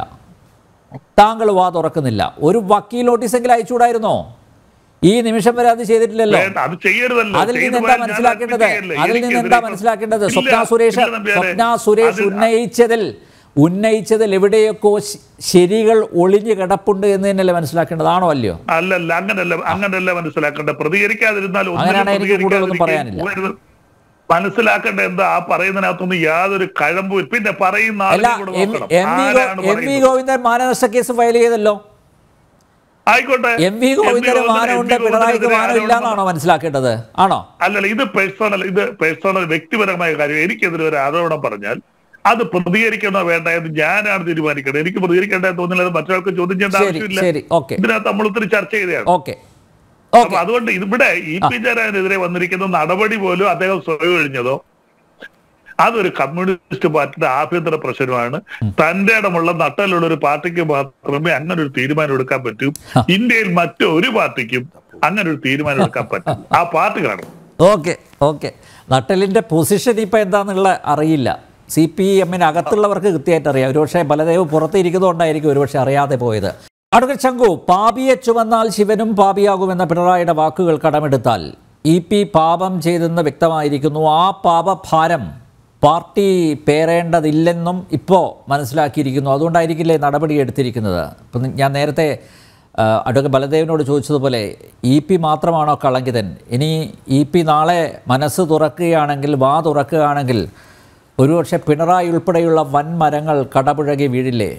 താങ്കൾ വാ തുറക്കുന്നില്ല ഒരു വക്കീൽ നോട്ടീസെങ്കിലും അയച്ചുകൂടായിരുന്നോ ഈ നിമിഷം വരെ അത് ചെയ്തിട്ടില്ലല്ലോ വേണ്ട, അത് ചെയ്യരുതല്ലോ അതിൽ നിന്ന് ചെയ്തു എന്താ പോയാൽ ഞാൻ മനസ്സിലാക്കേണ്ടത് ആത്മഹത്യയല്ലേ? അതിൽ നിന്ന് എനിക്കെതിരെ എന്താ ഇപ്പം- മനസ്സിലാക്കേണ്ടത് ഇല്ല, സ്വപ്ന സുരേഷ് ഇല്ല നമ്പ്യാരെ. സ്വപ്ന സുരേഷ് അത് ഉന്നയിച്ചതിൽ ഉന്നയിച്ചതിൽ എവിടെയൊക്കെ ശ- ശരികൾ ഒളിഞ്ഞു കിടപ്പുണ്ട് എന്ന് തന്നെയല്ലേ മനസ്സിലാക്കേണ്ടതാണോ അല്ലയോ അല്ലല്ല അങ്ങനല്ല അങ്ങനല്ല മനസ്സിലാക്കേണ്ട പ്രതികരിക്കാതിരുന്നാൽ ഒന്നിനും അങ്ങനെയാണ് എനിക്ക് കൂടുതലൊന്നും പ്രതികരിക്കാതിരിക്കുകയും പറയാനില്ല. പോകരുത്. മനസ്സിലാക്കേണ്ട എന്താ ആ പറയുന്നതിനകത്തൊന്നും യാതൊരു കഴമ്പും പിന്നെ പറയുന്ന അല്ല ആളിനെ കൂടെ എം നോക്കണം. എം വി ആരാണ് ഗോ- എം വി പറയുന്നത്? ഗോവിന്ദൻ മാനനഷ്ട കേസ് ഫയൽ ചെയ്തല്ലോ ആയിക്കോട്ടെ എം വി ഗോവിന്ദന് മാനമുണ്ട് പിണറായിക്ക് മാനം ഇല്ല എന്നാണോ മനസ്സിലാക്കേണ്ടത് ആണോ അല്ലല്ല ഇത് പേഴ്സണൽ ഇത് പേഴ്സണൽ വ്യക്തിപരമായ കാര്യം എനിക്കെതിരെ ഒരു ആരോപണം പറഞ്ഞാൽ അത് പ്രതികരിക്കണോ വേണ്ട എന്ന് ഞാനാണ് തീരുമാനിക്കേണ്ടത് എനിക്ക് പ്രതികരിക്കേണ്ട തോന്നില്ല അത് മറ്റൊരാൾക്ക് ചോദ്യം ചെയ്യേണ്ട ശരി ആവശ്യമില്ല ശരി ഓക്കെ ഇതിനകത്ത് നമ്മൾ ഒത്തിരി ചർച്ച ചെയ്തതാണ് ഓക്കെ അപ്പൊ ഓക്കെ അതുകൊണ്ട് ഇവിടെ ഇ പി ജയരാജനെതിരെ വന്നിരിക്കുന്ന നടപടി പോലും അദ്ദേഹം സ്വയം ഒഴിഞ്ഞതോ അതൊരു കമ്മ്യൂണിസ്റ്റ് പാർട്ടിയുടെ ആഭ്യന്തര പ്രശ്നമാണ് തന്റെ ഇടമുള്ള നട്ടലുള്ള ഒരു പാർട്ടിക്ക് മാത്രമേ അങ്ങനെ ഒരു തീരുമാനം എടുക്കാൻ പറ്റൂ ഇന്ത്യയിൽ മറ്റൊരു പാർട്ടിക്കും അങ്ങനെ ഒരു തീരുമാനം എടുക്കാൻ പറ്റും ആ പാർട്ടി കാണും ഓക്കെ ഓക്കെ നട്ടലിൻ്റെ പൊസിഷൻ ഇപ്പം എന്താണെന്നുള്ള അറിയില്ല സി പി എമ്മിന് അകത്തുള്ളവർക്ക് കൃത്യമായിട്ട് അറിയാം ഒരുപക്ഷെ ബലദേവ് പുറത്തിരിക്കുന്നതുകൊണ്ടായിരിക്കും ഒരുപക്ഷെ അറിയാതെ പോയത് അടുക്ക ശങ്കു പാപിയെ ചുമന്നാൽ ശിവനും പാപിയാകുമെന്ന പിണറായിയുടെ വാക്കുകൾ കടമെടുത്താൽ ഇ പി പാപം ചെയ്തെന്ന് വ്യക്തമായിരിക്കുന്നു ആ പാപഭാരം പാർട്ടി പേറേണ്ടതില്ലെന്നും ഇപ്പോൾ മനസ്സിലാക്കിയിരിക്കുന്നു അതുകൊണ്ടായിരിക്കില്ലേ നടപടി എടുത്തിരിക്കുന്നത് ഇപ്പം ഞാൻ നേരത്തെ അഡ്വക്കേറ്റ് ബലദേവിനോട് ചോദിച്ചതുപോലെ ഇ പി മാത്രമാണോ കളങ്കിതൻ ഇനി ഇ പി നാളെ മനസ്സ് തുറക്കുകയാണെങ്കിൽ വാ തുറക്കുകയാണെങ്കിൽ ഒരുപക്ഷെ പിണറായി ഉൾപ്പെടെയുള്ള വൻമരങ്ങൾ കടപുഴകി വീഴില്ലേ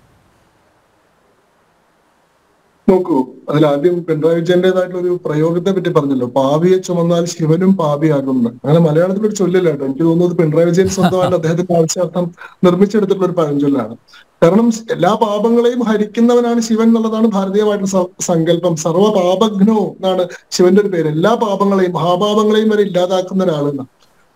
നോക്കൂ അതിൽ ആദ്യം പിണറായി വിജയന്റേതായിട്ടുള്ള ഒരു പ്രയോഗത്തെ പറ്റി പറഞ്ഞല്ലോ പാവിയെ ചുമന്നാൽ ശിവനും പാപിയാകും എന്ന് അങ്ങനെ മലയാളത്തിൽ ഒരു ചൊല്ലില്ല കേട്ടോ എനിക്ക് തോന്നുന്നത് പിണറായി വിജയൻ സ്വന്തമായിട്ട് അദ്ദേഹത്തിന്റെ ആവശ്യാർത്ഥം നിർമ്മിച്ചെടുത്തിട്ടുള്ള ഒരു പഴഞ്ചൊല്ലാണ് കാരണം എല്ലാ പാപങ്ങളെയും ഹരിക്കുന്നവനാണ് ശിവൻ എന്നുള്ളതാണ് ഭാരതീയമായിട്ടുള്ള സ- സങ്കല്പം സർവ്വ പാപഘ്നോ എന്നാണ് ശിവന്റെ ഒരു പേര് എല്ലാ പാപങ്ങളെയും മഹാപാപങ്ങളെയും വരെ ഇല്ലാതാക്കുന്ന ഒരാളെന്നാണ്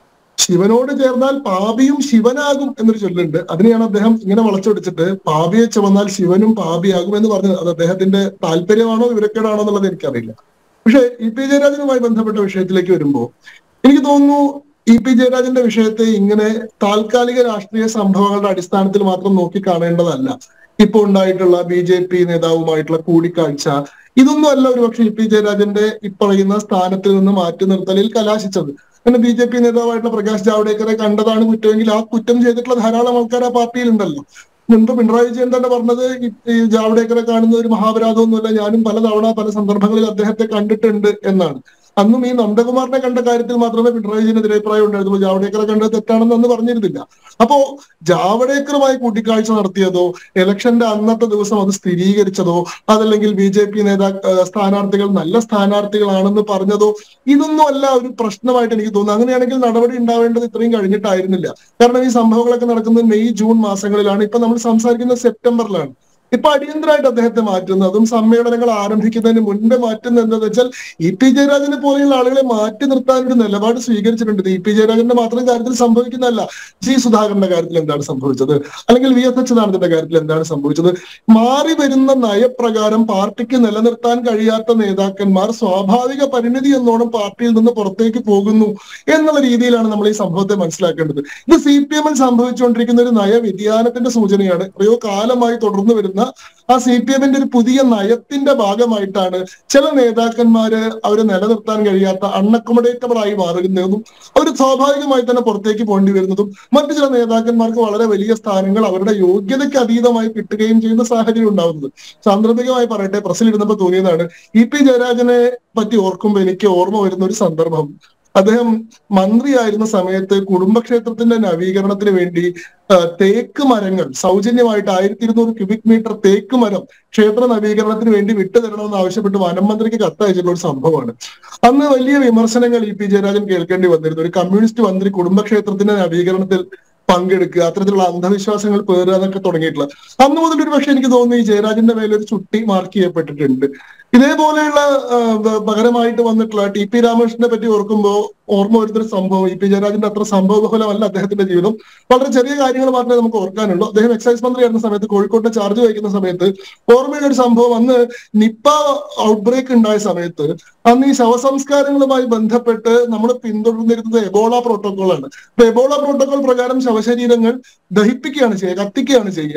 ശിവനോട് ചേർന്നാൽ പാപിയും ശിവനാകും എന്നൊരു ചൊല്ലുണ്ട് അതിനെയാണ് അദ്ദേഹം ഇങ്ങനെ വളച്ചൊടിച്ചിട്ട് പാപിയെ ചുമന്നാൽ ശിവനും പാപിയാകും എന്ന് പറഞ്ഞത് അത് അദ്ദേഹത്തിന്റെ താല്പര്യമാണോ വിവരക്കേടാണോ എന്നുള്ളത് എനിക്കറിയില്ല പക്ഷെ ഇ പി ജയരാജനുമായി ബന്ധപ്പെട്ട വിഷയത്തിലേക്ക് വരുമ്പോ എനിക്ക് തോന്നുന്നു ഇ പി ജയരാജന്റെ വിഷയത്തെ ഇങ്ങനെ താൽക്കാലിക രാഷ്ട്രീയ സംഭവങ്ങളുടെ അടിസ്ഥാനത്തിൽ മാത്രം നോക്കി കാണേണ്ടതല്ല ഇപ്പൊ ഉണ്ടായിട്ടുള്ള ബി ജെ പി നേതാവുമായിട്ടുള്ള കൂടിക്കാഴ്ച ഇതൊന്നും അല്ല ഒരുപക്ഷെ ഇ പി ജയരാജന്റെ ഇപ്പറയുന്ന സ്ഥാനത്തിൽ നിന്ന് മാറ്റി നിർത്തലിൽ കലാശിച്ചത് പിന്നെ ബി ജെ പി നേതാവായിട്ടുള്ള പ്രകാശ് ജാവ്ദേക്കറെ കണ്ടതാണ് കുറ്റമെങ്കിൽ ആ കുറ്റം ചെയ്തിട്ടുള്ള ധാരാളം ആൾക്കാർ ആ പാർട്ടിയിലുണ്ടല്ലോ മുൻപ് പിണറായി വിജയൻ തന്നെ പറഞ്ഞത് ഈ- ഈ ജാവ്ദേക്കറെ കാണുന്ന ഒരു മഹാപരാധമൊന്നുമല്ല ഞാനും പലതവണ പല സന്ദർഭങ്ങളിൽ അദ്ദേഹത്തെ കണ്ടിട്ടുണ്ട് എന്നാണ് അന്നും ഈ നന്ദകുമാറിനെ കണ്ട കാര്യത്തിൽ മാത്രമേ പിണറായി വിജയൻ എതിരഭിപ്രായം ഉണ്ടായിരുന്നുള്ളൂ ജാവ്ദേക്കറെ കണ്ടത് തെറ്റാണെന്ന് അന്ന് പറഞ്ഞിരുന്നില്ല അപ്പോ ജാവ്ദേക്കറുമായി കൂട്ടിക്കാഴ്ച നടത്തിയതോ ഇലക്ഷന്റെ അന്നത്തെ ദിവസം അത് സ്ഥിരീകരിച്ചതോ അതല്ലെങ്കിൽ ബി ജെ പി നേതാ ഏഹ് സ്ഥാനാർത്ഥികൾ നല്ല സ്ഥാനാർത്ഥികളാണെന്ന് പറഞ്ഞതോ ഇതൊന്നും അല്ല ഒരു പ്രശ്നമായിട്ട് എനിക്ക് തോന്നുന്നു അങ്ങനെയാണെങ്കിൽ നടപടി ഉണ്ടാവേണ്ടത് ഇത്രയും കഴിഞ്ഞിട്ടായിരുന്നില്ല കാരണം ഈ സംഭവങ്ങളൊക്കെ നടക്കുന്നത് മെയ് ജൂൺ മാസങ്ങളിലാണ് ഇപ്പൊ നമ്മൾ സംസാരിക്കുന്നത് സെപ്റ്റംബറിലാണ് ഇപ്പൊ അടിയന്തരമായിട്ട് അദ്ദേഹത്തെ മാറ്റുന്നതും സമ്മേളനങ്ങൾ ആരംഭിക്കുന്നതിന് മുൻപേ മാറ്റുന്നത് എന്താണെന്ന് വെച്ചാൽ ഇ പി ജയരാജനെ പോലെയുള്ള ആളുകളെ മാറ്റി നിർത്താൻ ഒരു നിലപാട് സ്വീകരിച്ചിട്ടുണ്ട് ഇത് ഇ പി ജയരാജന്റെ മാത്രം കാര്യത്തിൽ സംഭവിക്കുന്നതല്ല ജി സുധാകരന്റെ കാര്യത്തിൽ എന്താണ് സംഭവിച്ചത് അല്ലെങ്കിൽ വി എസ് അച്യുതാനന്ദന്റെ കാര്യത്തിൽ എന്താണ് സംഭവിച്ചത് മാറി വരുന്ന നയപ്രകാരം പാർട്ടിക്ക് നിലനിർത്താൻ കഴിയാത്ത നേതാക്കന്മാർ സ്വാഭാവിക പരിണിതി എന്നോണം പാർട്ടിയിൽ നിന്ന് പുറത്തേക്ക് പോകുന്നു എന്നുള്ള രീതിയിലാണ് നമ്മൾ ഈ സംഭവത്തെ മനസ്സിലാക്കേണ്ടത് ഇത് സി പി എമ്മിൽ സംഭവിച്ചുകൊണ്ടിരിക്കുന്ന ഒരു നയ വ്യതിയാനത്തിന്റെ സൂചനയാണ് എത്രയോ കാലമായി തുടർന്നു വരുന്ന ആ സി പി എമ്മിന്റെ ഒരു പുതിയ നയത്തിന്റെ ഭാഗമായിട്ടാണ് ചില നേതാക്കന്മാര് അവരെ നിലനിർത്താൻ കഴിയാത്ത അൺഅക്കോമഡേറ്റബിൾ ആയി മാറുന്നതും അവർ സ്വാഭാവികമായി തന്നെ പുറത്തേക്ക് പോകേണ്ടി വരുന്നതും മറ്റു ചില നേതാക്കന്മാർക്ക് വളരെ വലിയ സ്ഥാനങ്ങൾ അവരുടെ യോഗ്യതയ്ക്ക് അതീതമായി കിട്ടുകയും ചെയ്യുന്ന സാഹചര്യം ഉണ്ടാവുന്നത് സാന്ദർഭികമായി പറയട്ടെ പ്രസിൽ ഇരുന്നപ്പോൾ തോന്നിയതാണ് ഇ പി ജയരാജനെ പറ്റി ഓർക്കുമ്പോൾ എനിക്ക് ഓർമ്മ വരുന്ന ഒരു സന്ദർഭം അദ്ദേഹം മന്ത്രിയായിരുന്ന സമയത്ത് കുടുംബക്ഷേത്രത്തിന്റെ നവീകരണത്തിന് വേണ്ടി ആ, തേക്ക് മരങ്ങൾ സൗജന്യമായിട്ട് ആയിരത്തി ഇരുന്നൂറ് ക്യൂബിക് മീറ്റർ തേക്ക് മരം ക്ഷേത്ര നവീകരണത്തിന് വേണ്ടി വിട്ടുതരണമെന്ന് ആവശ്യപ്പെട്ട് വനം മന്ത്രിക്ക് കത്തയച്ചിട്ടുള്ള ഒരു സംഭവമാണ് അന്ന് വലിയ വിമർശനങ്ങൾ ഇ പി ജയരാജൻ കേൾക്കേണ്ടി വന്നിരുന്നു ഒരു കമ്മ്യൂണിസ്റ്റ് മന്ത്രി കുടുംബക്ഷേത്രത്തിന്റെ നവീകരണത്തിൽ പങ്കെടുക്കുക അത്തരത്തിലുള്ള അന്ധവിശ്വാസങ്ങൾ പേറുക എന്നൊക്കെ തുടങ്ങിയിട്ടുള്ള അന്ന് മുതൽ ഒരു പക്ഷെ എനിക്ക് തോന്നുന്നു ഈ ജയരാജന്റെ മേലെ ഒരു ചുട്ടി മാർക്ക് ചെയ്യപ്പെട്ടിട്ടുണ്ട് ഇതേപോലെയുള്ള ആ, പ- പകരമായിട്ട് വന്നിട്ടുള്ള ടി പി രാമകൃഷ്ണനെ പറ്റി ഓർക്കുമ്പോൾ ഓർമ്മ വരുന്നൊരു സംഭവം ഇ പി ജയരാജന്റെ അത്ര സംഭവബഹുലമല്ല അദ്ദേഹത്തിന്റെ ജീവിതം വളരെ ചെറിയ കാര്യങ്ങൾ മാത്രമേ നമുക്ക് ഓർക്കാനുള്ളൂ അദ്ദേഹം എക്സൈസ് മന്ത്രിയായിരുന്ന സമയത്ത് കോഴിക്കോട്ടെ ചാർജ് വഹിക്കുന്ന സമയത്ത് ഓർമ്മയുള്ള ഒരു സംഭവം അന്ന് നിപ്പ ഔട്ട്ബ്രേക്ക് ഉണ്ടായ സമയത്ത് അന്ന് ഈ ശവസംസ്കാരങ്ങളുമായി ബന്ധപ്പെട്ട് നമ്മൾ പിന്തുടർന്നിരുന്നത് എബോള പ്രോട്ടോകോൾ ആണ് അപ്പൊ എബോള പ്രോട്ടോകോൾ പ്രകാരം ശവശരീരങ്ങൾ ദഹിപ്പിക്കുകയാണ് ചെയ്യുക കത്തിക്കുകയാണ് ചെയ്യുക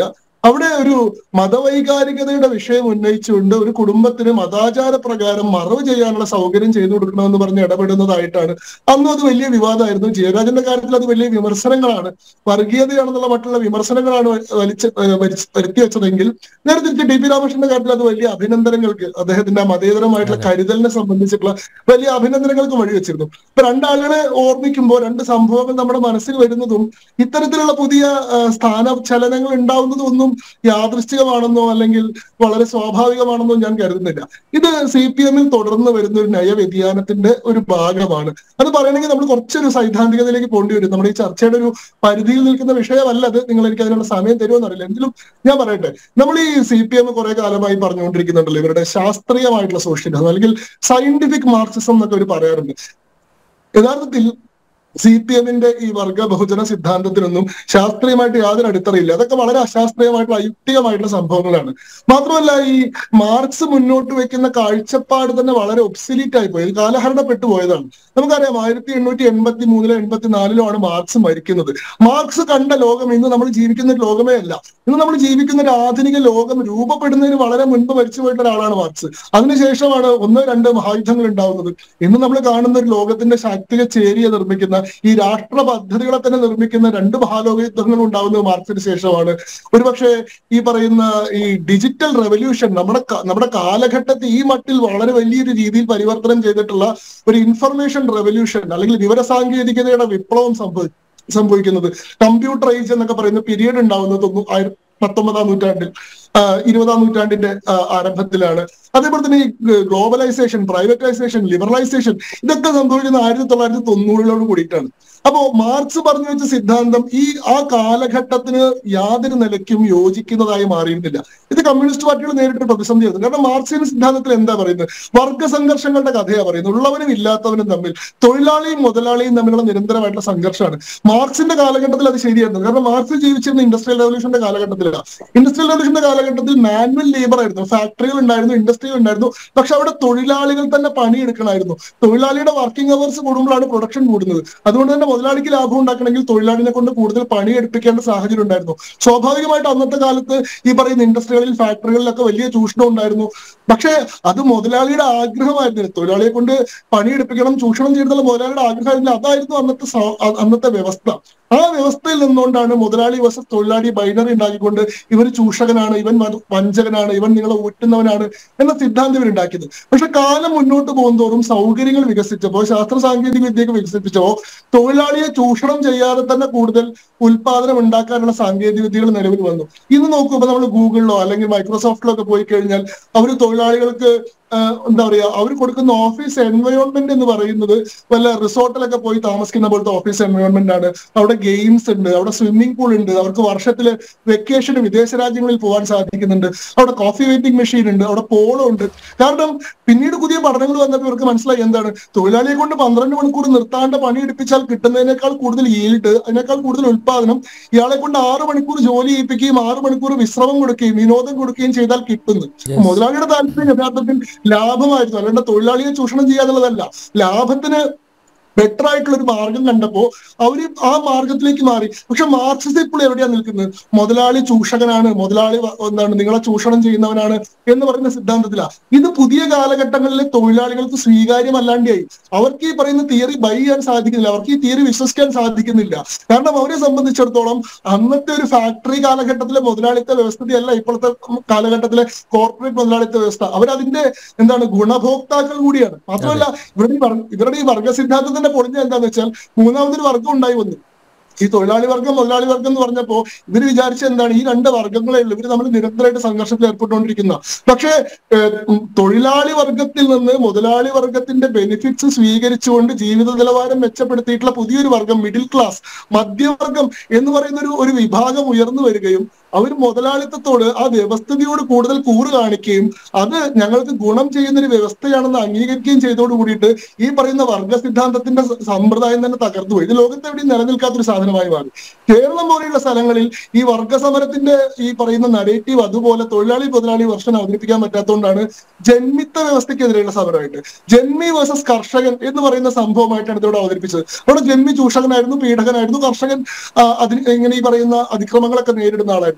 അവിടെ ഒരു മതവൈകാരികതയുടെ വിഷയം ഉന്നയിച്ചുകൊണ്ട് ഒരു കുടുംബത്തിന് മതാചാര പ്രകാരം മറവ് ചെയ്യാനുള്ള സൗകര്യം ചെയ്തു കൊടുക്കണമെന്ന് പറഞ്ഞ് ഇടപെടുന്നതായിട്ടാണ് അന്നും അത് വലിയ വിവാദമായിരുന്നു ജയരാജന്റെ കാര്യത്തിൽ അത് വലിയ വിമർശനങ്ങളാണ് വർഗീയതയാണെന്നുള്ള മറ്റുള്ള വിമർശനങ്ങളാണ് വലിച്ച് ഏഹ് വലിച്ച് വരുത്തി വെച്ചതെങ്കിൽ നേരെ തിരിച്ച് ടി പി രാമകൃഷ്ണന്റെ കാര്യത്തിൽ അത് വലിയ അഭിനന്ദനങ്ങൾക്ക് അദ്ദേഹത്തിന്റെ ആ മതേതരമായിട്ടുള്ള കരുതലിനെ സംബന്ധിച്ചിട്ടുള്ള വലിയ അഭിനന്ദനങ്ങൾക്ക് വഴിവെച്ചിരുന്നു ഇപ്പൊ രണ്ടാളുകളെ ഓർമ്മിക്കുമ്പോൾ രണ്ട് സംഭവങ്ങൾ നമ്മുടെ മനസ്സിൽ വരുന്നതും ഇത്തരത്തിലുള്ള പുതിയ ആ, സ്ഥാന ചലനങ്ങൾ ഉണ്ടാവുന്നതും ഒന്നും യാദൃശ്ചികമാണെന്നോ അല്ലെങ്കിൽ വളരെ സ്വാഭാവികമാണെന്നോ ഞാൻ കരുതുന്നില്ല ഇത് സി പി എമ്മിൽ തുടർന്ന് വരുന്ന ഒരു നയവ്യതിയാനത്തിന്റെ ഒരു ഭാഗമാണ് അത് പറയണമെങ്കിൽ നമ്മൾ കുറച്ചൊരു സൈദ്ധാന്തികതയിലേക്ക് പോകേണ്ടി വരും നമ്മുടെ ഈ ചർച്ചയുടെ ഒരു പരിധിയിൽ നിൽക്കുന്ന വിഷയമല്ല അത് നിങ്ങൾ എനിക്ക് അതിനുള്ള സമയം തരുമെന്ന് അറിയില്ല എങ്കിലും ഞാൻ പറയട്ടെ നമ്മൾ ഈ സി പി എം കുറെ കാലമായി പറഞ്ഞുകൊണ്ടിരിക്കുന്നുണ്ടല്ലോ ഇവരുടെ ശാസ്ത്രീയമായിട്ടുള്ള സോഷ്യലിസം അല്ലെങ്കിൽ സയന്റിഫിക് മാർക്സിസം എന്നൊക്കെ അവർ പറയാറുണ്ട് യഥാർത്ഥത്തിൽ സി പി എമ്മിന്റെ ഈ വർഗ ബഹുജന സിദ്ധാന്തത്തിനൊന്നും ശാസ്ത്രീയമായിട്ട് യാതൊരു അടിത്തറയില്ല അതൊക്കെ വളരെ അശാസ്ത്രീയമായിട്ടുള്ള അയുക്തികമായിട്ടുള്ള സംഭവങ്ങളാണ് മാത്രമല്ല ഈ മാർക്സ് മുന്നോട്ട് വെക്കുന്ന കാഴ്ചപ്പാട് തന്നെ വളരെ ഒബ്സിലീറ്റ് ആയി പോയി കാലഹരണപ്പെട്ടു പോയതാണ് നമുക്കറിയാം ആയിരത്തി എണ്ണൂറ്റി എൺപത്തി മൂന്നിലോ എൺപത്തി നാലിലോ ആണ് മാർക്സ് മരിക്കുന്നത് മാർക്സ് കണ്ട ലോകം ഇന്ന് നമ്മൾ ജീവിക്കുന്ന ഒരു ലോകമേ അല്ല ഇന്ന് നമ്മൾ ജീവിക്കുന്ന ഒരു ആധുനിക ലോകം രൂപപ്പെടുന്നതിന് വളരെ മുൻപ് മരിച്ചു പോയിട്ടുള്ള ഒരാളാണ് മാർക്സ് അതിനുശേഷമാണ് ഒന്ന് രണ്ട് മഹായുദ്ധങ്ങൾ ഉണ്ടാവുന്നത് ഇന്ന് നമ്മൾ കാണുന്ന ഒരു ലോകത്തിന്റെ ശാക്തിക ചേരിയെ നിർമ്മിക്കുന്ന ഈ രാഷ്ട്ര പദ്ധതികളെ തന്നെ നിർമ്മിക്കുന്ന രണ്ട് മഹാലോക യുദ്ധങ്ങൾ ഉണ്ടാവുന്നത് മാർക്സിന് ശേഷമാണ് ഒരുപക്ഷെ ഈ പറയുന്ന ഈ ഡിജിറ്റൽ റെവല്യൂഷൻ നമ്മുടെ ക- നമ്മുടെ കാലഘട്ടത്തിൽ ഈ മട്ടിൽ വളരെ വലിയൊരു രീതിയിൽ പരിവർത്തനം ചെയ്തിട്ടുള്ള ഒരു ഇൻഫർമേഷൻ റെവല്യൂഷൻ അല്ലെങ്കിൽ വിവര സാങ്കേതികതയുടെ വിപ്ലവം സംഭവി സംഭവിക്കുന്നത് കമ്പ്യൂട്ടർ ഏജ് എന്നൊക്കെ പറയുന്ന പീരീഡ് ഉണ്ടാവുന്നത് തൊണ്ണൂ- ആയിര- പത്തൊമ്പതാം നൂറ്റാണ്ടിൽ ആ, ഇരുപതാം നൂറ്റാണ്ടിന്റെ ആ, ആരംഭത്തിലാണ് അതേപോലെ തന്നെ ഈ ഗ്ലോബലൈസേഷൻ പ്രൈവറ്റൈസേഷൻ ലിബറലൈസേഷൻ ഇതൊക്കെ സംഭവിക്കുന്ന ആയിരത്തി തൊള്ളായിരത്തി തൊണ്ണൂറിലോട് കൂടിയിട്ടാണ് അപ്പോ മാർക്സ് പറഞ്ഞു വെച്ച സിദ്ധാന്തം ഈ ആ കാലഘട്ടത്തിന് യാതൊരു നിലയ്ക്കും യോജിക്കുന്നതായി മാറിയിരുന്നില്ല ഇത് കമ്മ്യൂണിസ്റ്റ് പാർട്ടികൾ നേരിട്ട് പ്രതിസന്ധിയായിരുന്നു കാരണം മാർക്സിന്റെ സിദ്ധാന്തത്തിൽ എന്താ പറയുന്നത് വർഗ സംഘർഷങ്ങളുടെ കഥയാണ് പറയുന്നത് ഉള്ളവനും ഇല്ലാത്തവനും തമ്മിൽ തൊഴിലാളിയും മുതലാളിയും തമ്മിലുള്ള നിരന്തരമായിട്ടുള്ള സംഘർഷമാണ് മാർക്സിന്റെ കാലഘട്ടത്തിൽ അത് ശരിയായിരുന്നു കാരണം മാർക്സ് ജീവിച്ചിരുന്ന ഇൻഡസ്ട്രിയൽ റവല്യൂഷന്റെ കാലഘട്ടത്തിലാണ് ഇൻഡസ്ട്രിയൽ റവല്യൂഷന്റെ കാലഘട്ടത്തിൽ മാനുവൽ ലേബർ ആയിരുന്നു ഫാക്ടറികൾ ഉണ്ടായിരുന്നു ഇൻഡസ്ട്രികൾ ഉണ്ടായിരുന്നു പക്ഷെ അവിടെ തൊഴിലാളികൾ തന്നെ പണിയെടുക്കണമായിരുന്നു തൊഴിലാളിയുടെ വർക്കിംഗ് അവേഴ്സ് കൂടുമ്പോഴാണ് പ്രൊഡക്ഷൻ കൂടുന്നത് അതുകൊണ്ട് തന്നെ മുതലാളിക്ക് ലാഭം ഉണ്ടാക്കണമെങ്കിൽ തൊഴിലാളിനെ കൊണ്ട് കൂടുതൽ പണിയെടുപ്പിക്കേണ്ട സാഹചര്യം ഉണ്ടായിരുന്നു സ്വാഭാവികമായിട്ട് അന്നത്തെ കാലത്ത് ഈ പറയുന്ന ഇൻഡസ്ട്രികളിൽ ഫാക്ടറികളിലൊക്കെ വലിയ ചൂഷണം ഉണ്ടായിരുന്നു പക്ഷേ അത് മുതലാളിയുടെ ആഗ്രഹമായിരുന്നു തൊഴിലാളിയെ കൊണ്ട് പണിയെടുപ്പിക്കണം ചൂഷണം ചെയ്തിട്ടുള്ള മുതലാളിയുടെ ആഗ്രഹമായിരുന്നു അതായിരുന്നു അന്നത്തെ സ- അ- അന്നത്തെ വ്യവസ്ഥ ആ വ്യവസ്ഥയിൽ നിന്നുകൊണ്ടാണ് മുതലാളി വേഴ്സസ് തൊഴിലാളി ബൈനറി ഉണ്ടാക്കിക്കൊണ്ട് ഇവർ ചൂഷകനാണ് ഇവൻ വ- വഞ്ചകനാണ് ഇവൻ നിങ്ങളെ ഊറ്റുന്നവനാണ് എന്ന സിദ്ധാന്തം ഇവർ ഉണ്ടാക്കിയത് പക്ഷെ കാലം മുന്നോട്ട് പോകുന്തോറും സൗകര്യങ്ങൾ വികസിച്ചപ്പോൾ ശാസ്ത്ര സാങ്കേതിക വിദ്യയൊക്കെ വികസിപ്പിച്ചപ്പോൾ തൊഴിലാളിയെ ചൂഷണം ചെയ്യാതെ തന്നെ കൂടുതൽ ഉൽപാദനം ഉണ്ടാക്കാനുള്ള സാങ്കേതിക വിദ്യകൾ നിലവിൽ വന്നു ഇന്ന് നോക്കുമ്പോൾ നമ്മൾ ഗൂഗിളിലോ അല്ലെങ്കിൽ മൈക്രോസോഫ്റ്റിലോ ഒക്കെ പോയി കഴിഞ്ഞാൽ അവർ തൊഴിലാളികൾക്ക് ആ, എന്താ പറയാ അവർ കൊടുക്കുന്ന ഓഫീസ് എൻവയോൺമെന്റ് എന്ന് പറയുന്നത് വല്ല റിസോർട്ടിലൊക്കെ പോയി താമസിക്കുന്ന പോലത്തെ ഓഫീസ് എൻവയോൺമെന്റ് ആണ് അവിടെ ഗെയിംസ് ഉണ്ട് അവിടെ സ്വിമ്മിംഗ് പൂൾ ഉണ്ട് അവർക്ക് വർഷത്തില് വെക്കേഷന് വിദേശ രാജ്യങ്ങളിൽ പോകാൻ സാധിക്കുന്നുണ്ട് അവിടെ കോഫി വെയിറ്റിംഗ് മെഷീൻ ഉണ്ട് അവിടെ പോളോ ഉണ്ട് കാരണം പിന്നീട് പുതിയ പഠനങ്ങൾ വന്നപ്പോൾ ഇവർക്ക് മനസ്സിലായി എന്താണ് തൊഴിലാളിയെ കൊണ്ട് പന്ത്രണ്ട് മണിക്കൂർ നിർത്താണ്ട് പണിയെടുപ്പിച്ചാൽ കിട്ടുന്നതിനേക്കാൾ കൂടുതൽ ഈൽഡ് അതിനേക്കാൾ കൂടുതൽ ഉൽപാദനം ഇയാളെ കൊണ്ട് ആറ് മണിക്കൂർ ജോലി ചെയ്യിപ്പിക്കുകയും ആറ് മണിക്കൂർ വിശ്രമം കൊടുക്കുകയും വിനോദം കൊടുക്കുകയും ചെയ്താൽ കിട്ടുന്നു മുതലാളിയുടെ താല്പര്യം യഥാർത്ഥത്തിൽ ലാഭമായിരുന്നു അല്ലാണ്ട് തൊഴിലാളിയെ ചൂഷണം ചെയ്യാന്നുള്ളതല്ല ലാഭത്തിന് ബെറ്റർ ആയിട്ടുള്ള ഒരു മാർഗം കണ്ടപ്പോ അവര് ആ മാർഗത്തിലേക്ക് മാറി പക്ഷെ മാർക്സിസ്റ്റ് ഇപ്പോൾ എവിടെയാ നിൽക്കുന്നത് മുതലാളി ചൂഷകനാണ് മുതലാളി വ- എന്താണ് നിങ്ങളെ ചൂഷണം ചെയ്യുന്നവനാണ് എന്ന് പറയുന്ന സിദ്ധാന്തത്തിലാ ഇത് പുതിയ കാലഘട്ടങ്ങളിലെ തൊഴിലാളികൾക്ക് സ്വീകാര്യമല്ലാണ്ടായി അവർക്ക് ഈ പറയുന്ന തിയറി ബൈ ചെയ്യാൻ സാധിക്കുന്നില്ല അവർക്ക് ഈ തിയറി വിശ്വസിക്കാൻ സാധിക്കുന്നില്ല കാരണം അവരെ സംബന്ധിച്ചിടത്തോളം അന്നത്തെ ഒരു ഫാക്ടറി കാലഘട്ടത്തിലെ മുതലാളിത്ത വ്യവസ്ഥയല്ല ഇപ്പോഴത്തെ കാലഘട്ടത്തിലെ കോർപ്പറേറ്റ് മുതലാളിത്ത വ്യവസ്ഥ അവരതിന്റെ എന്താണ് ഗുണഭോക്താക്കൾ കൂടിയാണ് മാത്രമല്ല ഇവരുടെ ഈ വർഗ- ഇവരുടെ ഈ വർഗ സിദ്ധാന്തത്തിന്റെ പൊളിഞ്ഞ എന്താന്ന് വെച്ചാൽ മൂന്നാമതൊരു വർഗം ഉണ്ടായി വന്നു ഈ തൊഴിലാളി വർഗം മുതലാളി വർഗം എന്ന് പറഞ്ഞപ്പോ ഇവര് വിചാരിച്ച എന്താണ് ഈ രണ്ട് വർഗങ്ങളെ ഉള്ളൂ ഇവര് നമ്മൾ നിരന്തരമായിട്ട് സംഘർഷത്തിൽ ഏർപ്പെട്ടുകൊണ്ടിരിക്കുന്ന പക്ഷേ ഏഹ്, ഉം, തൊഴിലാളി വർഗത്തിൽ നിന്ന് മുതലാളി വർഗത്തിന്റെ ബെനിഫിറ്റ്സ് സ്വീകരിച്ചുകൊണ്ട് ജീവിത നിലവാരം മെച്ചപ്പെടുത്തിയിട്ടുള്ള പുതിയൊരു വർഗം മിഡിൽ ക്ലാസ് മധ്യവർഗം എന്ന് പറയുന്ന ഒരു ഒരു വിഭാഗം ഉയർന്നു വരികയും അവർ മുതലാളിത്തത്തോട് ആ വ്യവസ്ഥിതിയോട് കൂടുതൽ കൂറ് കാണിക്കുകയും അത് ഞങ്ങൾക്ക് ഗുണം ചെയ്യുന്ന ഒരു വ്യവസ്ഥയാണെന്ന് അംഗീകരിക്കുകയും ചെയ്തോട് കൂടിയിട്ട് ഈ പറയുന്ന വർഗ സിദ്ധാന്തത്തിന്റെ സ- സമ്പ്രദായം തന്നെ തകർന്നു പോയി ഇത് ലോകത്ത് എവിടെയും നിലനിൽക്കാത്തൊരു സാധനമായി മാറി കേരളം പോലെയുള്ള സ്ഥലങ്ങളിൽ ഈ വർഗ സമരത്തിന്റെ ഈ പറയുന്ന നരേറ്റീവ് അതുപോലെ തൊഴിലാളി മുതലാളി വർഷം അവതരിപ്പിക്കാൻ പറ്റാത്തതുകൊണ്ടാണ് ജന്മിത്ത വ്യവസ്ഥയ്ക്കെതിരെയുള്ള സമരമായിട്ട് ജന്മി വേഴ്സസ് കർഷകൻ എന്ന് പറയുന്ന സംഭവമായിട്ടാണ് ഇതിവിടെ അവതരിപ്പിച്ചത് അവിടെ ജന്മി ചൂഷകനായിരുന്നു പീഡകനായിരുന്നു കർഷകൻ ആ, അതിന് ഇങ്ങനെ ഈ പറയുന്ന അതിക്രമങ്ങളൊക്കെ നേരിടുന്ന ആളായിരുന്നു